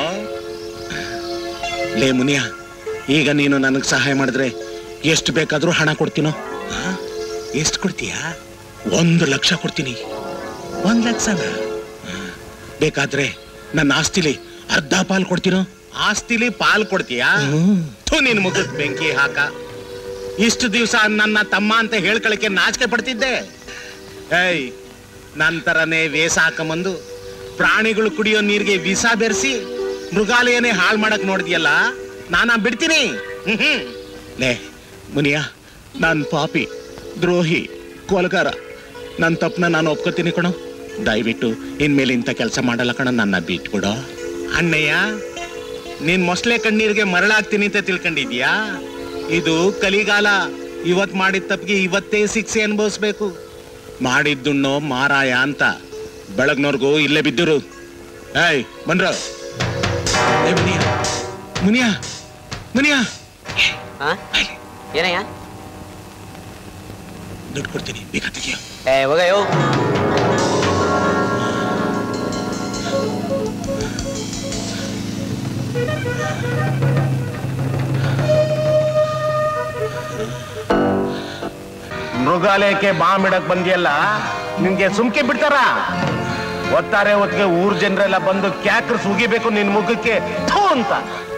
ಲೇ ಮುನಿಯ ಈಗ ನೀನು ನನಗೆ ಸಹಾಯ ಮಾಡಿದ್ರೆ ಎಷ್ಟು ಬೇಕಾದ್ರೂ ಹಣ ಕೊಡ್ತೀನೋ ಎಷ್ಟು ಕೊಡ್ತೀಯಾ ಒಂದು ಲಕ್ಷ ಕೊಡ್ತೀನಿ ಒಂದ್ ಲಕ್ಷನ ಹಾ. ಬೇಕಾದ್ರೆ ನನ್ನ ಆಸ್ತಿಲಿ ಅರ್ಧ ಪಾಲ್ ಕೊಡ್ತೀನೋ ಆಸ್ತಿಲಿ ಪಾಲ್ ಕೊಡ್ತೀಯಾ ಥು ನಿನ್ ಮುಖದ ಬೆಂಕಿ ಹಾಕ ಇಷ್ಟು ದಿವಸ ನನ್ನ ತಮ್ಮ ಅಂತ ಹೇಳ್ಕೊಳಕ್ಕೆ ನಾಚಿಕೆ ಪಡ್ತಿದ್ದೆ ಏಯ್ ನಂತರನೇ ವೇಷ ಹಾಕಂಬಂದು ಪ್ರಾಣಿಗಳು ಕುಡಿಯೋ ನೀರಿಗೆ ವಿಷ ಬೆರೆಸಿ ಮೃಗಾಲಯನೇ ಹಾಳು ಮಾಡಕ್ ನೋಡಿದ್ಯಲ್ಲ ನಾನ ಬಿಡ್ತೀನಿ ಹ್ಮ್ ಹ್ಮ್. ಲೇ ಮುನಿಯ ನಾನ್ ಪಾಪಿ ದ್ರೋಹಿ ಕೊಲಗಾರ ನನ್ನ ತಪ್ಪನ ನಾನು ಒಪ್ಕೋತೀನಿ ಕಣೋ ದಯವಿಟ್ಟು ಇನ್ಮೇಲೆ ಇಂಥ ಕೆಲಸ ಮಾಡಲ್ಲ ಕಣ ನನ್ನ ಬಿಟ್ಬಿಡೋ ಅಣ್ಣಯ್ಯ ನೀನ್ ಮೊಸಳೆ ಕಣ್ಣೀರಿಗೆ ಮರಳಾಗ್ತೀನಿ ಅಂತ ತಿಳ್ಕೊಂಡಿದ್ಯಾ ಇದು ಕಲಿಗಾಲ ಇವತ್ ಮಾಡಿದ ತಪ್ಪಿಗೆ ಇವತ್ತೇ ಶಿಕ್ಷೆ ಅನುಭವಿಸ್ಬೇಕು ಮಾಡಿದ್ದುಣ್ಣೋ ಮಾರಾಯ ಅಂತ ಬೆಳಗ್ನವ್ರಿಗೂ ಇಲ್ಲೇ ಬಿದ್ದರು ಏಯ್ ಬಂದ್ರ ಏ ಮುನಿಯ ಮುನಿಯ ಮುನಿಯ ಏನಯ್ಯ ದುಡ್ಡು ಕೊಡ್ತೀನಿ ಬೇಕಾ ತೆಗಿಯೋ ಏ ಹೋಗಯ್ಯೋ ಮೃಗಾಲಯಕ್ಕೆ ಬಾಂಬ್ ಇಡಕ್ ಬಂದಿಯಲ್ಲ ನಿನ್ಗೆ ಸುಮ್ಕೆ ಬಿಡ್ತಾರ ಒತ್ತಾರೆ ಹೊತ್ತಿಗೆ ಊರ್ ಜನರೆಲ್ಲ ಬಂದು ಕ್ಯಾಕರ್ಸ್ ಉಗಿಬೇಕು ನಿನ್ ಮುಖಕ್ಕೆ ಥೂ ಅಂತ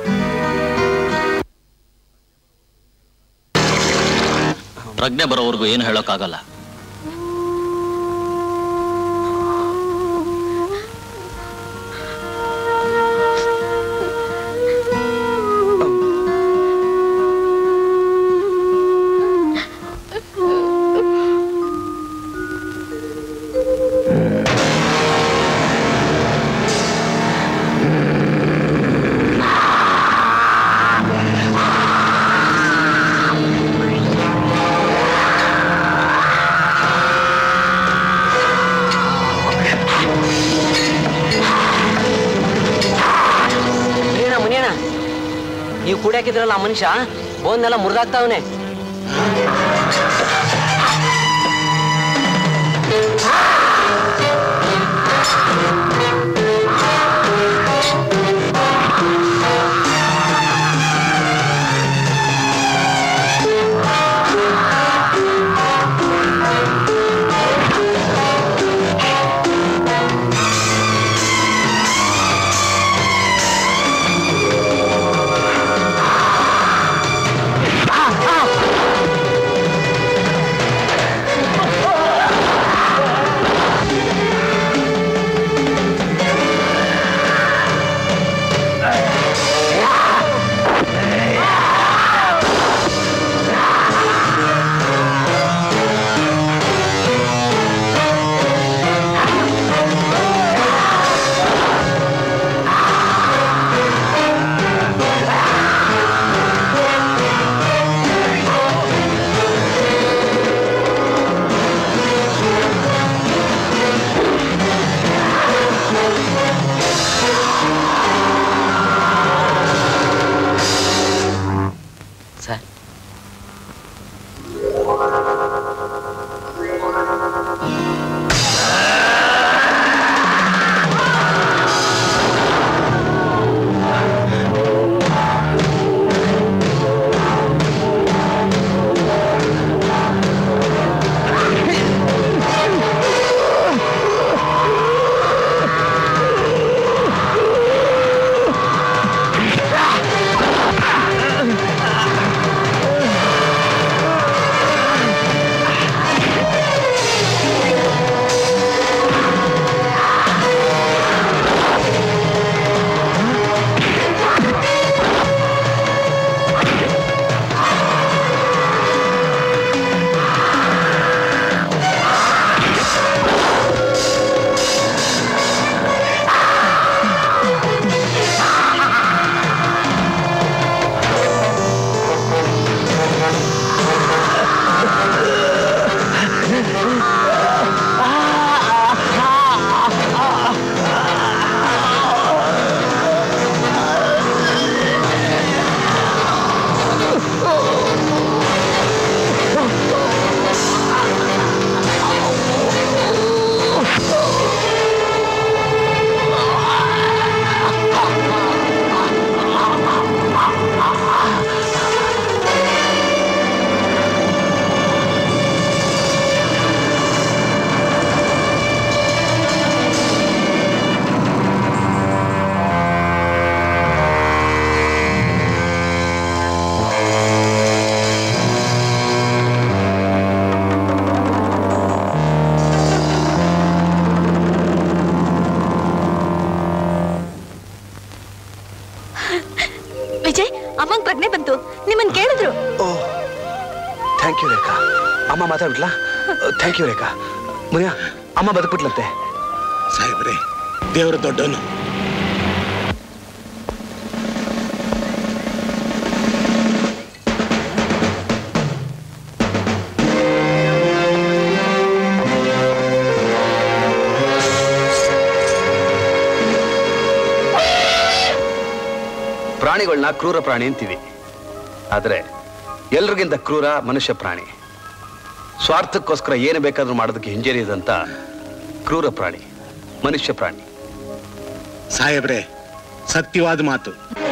ಪ್ರಜ್ಞೆ ಬರೋವರೆಗೂ ಏನು ಹೇಳೋಕ್ಕಾಗಲ್ಲ ನೀವು ಕೂಡ್ಯಾಕಿದ್ರಲ್ಲ ಆ ಮನುಷ್ಯ ಬೋನ್ನೆಲ್ಲ ಮುರಿದಾಗ್ತಾವನೆ ಸರ್ ವಿಜಯ್ ಅಮ್ಮಂಗ್ ಪ್ರಜ್ಞೆ ಬಂತು ನಿಮ್ಮನ್ ಕೇಳಿದ್ರು ಥ್ಯಾಂಕ್ ಯು ರೇಖಾ ಅಮ್ಮ ಮಾತಾಡ್ಬಿಟ್ಲಾ ಥ್ಯಾಂಕ್ ಯು ರೇಖಾ ಮುನಿಯ ಅಮ್ಮ ಬದುಕ್ಬಿಟ್ಲಂತೆ ಸಾಹೇಬ್ರೆ ದೇವರು ದೊಡ್ಡವನು ಪ್ರಾಣಿಗಳನ್ನ ಕ್ರೂರ ಪ್ರಾಣಿ ಅಂತೀವಿ ಆದರೆ ಎಲ್ರಿಗಿಂತ ಕ್ರೂರ ಮನುಷ್ಯ ಪ್ರಾಣಿ ಸ್ವಾರ್ಥಕ್ಕೋಸ್ಕರ ಏನು ಬೇಕಾದ್ರೂ ಮಾಡೋದಕ್ಕೆ ಹಿಂಜರಿಯದಂತ ಕ್ರೂರ ಪ್ರಾಣಿ ಮನುಷ್ಯ ಪ್ರಾಣಿ ಸಾಹೇಬ್ರೆ ಸತ್ಯವಾದ ಮಾತು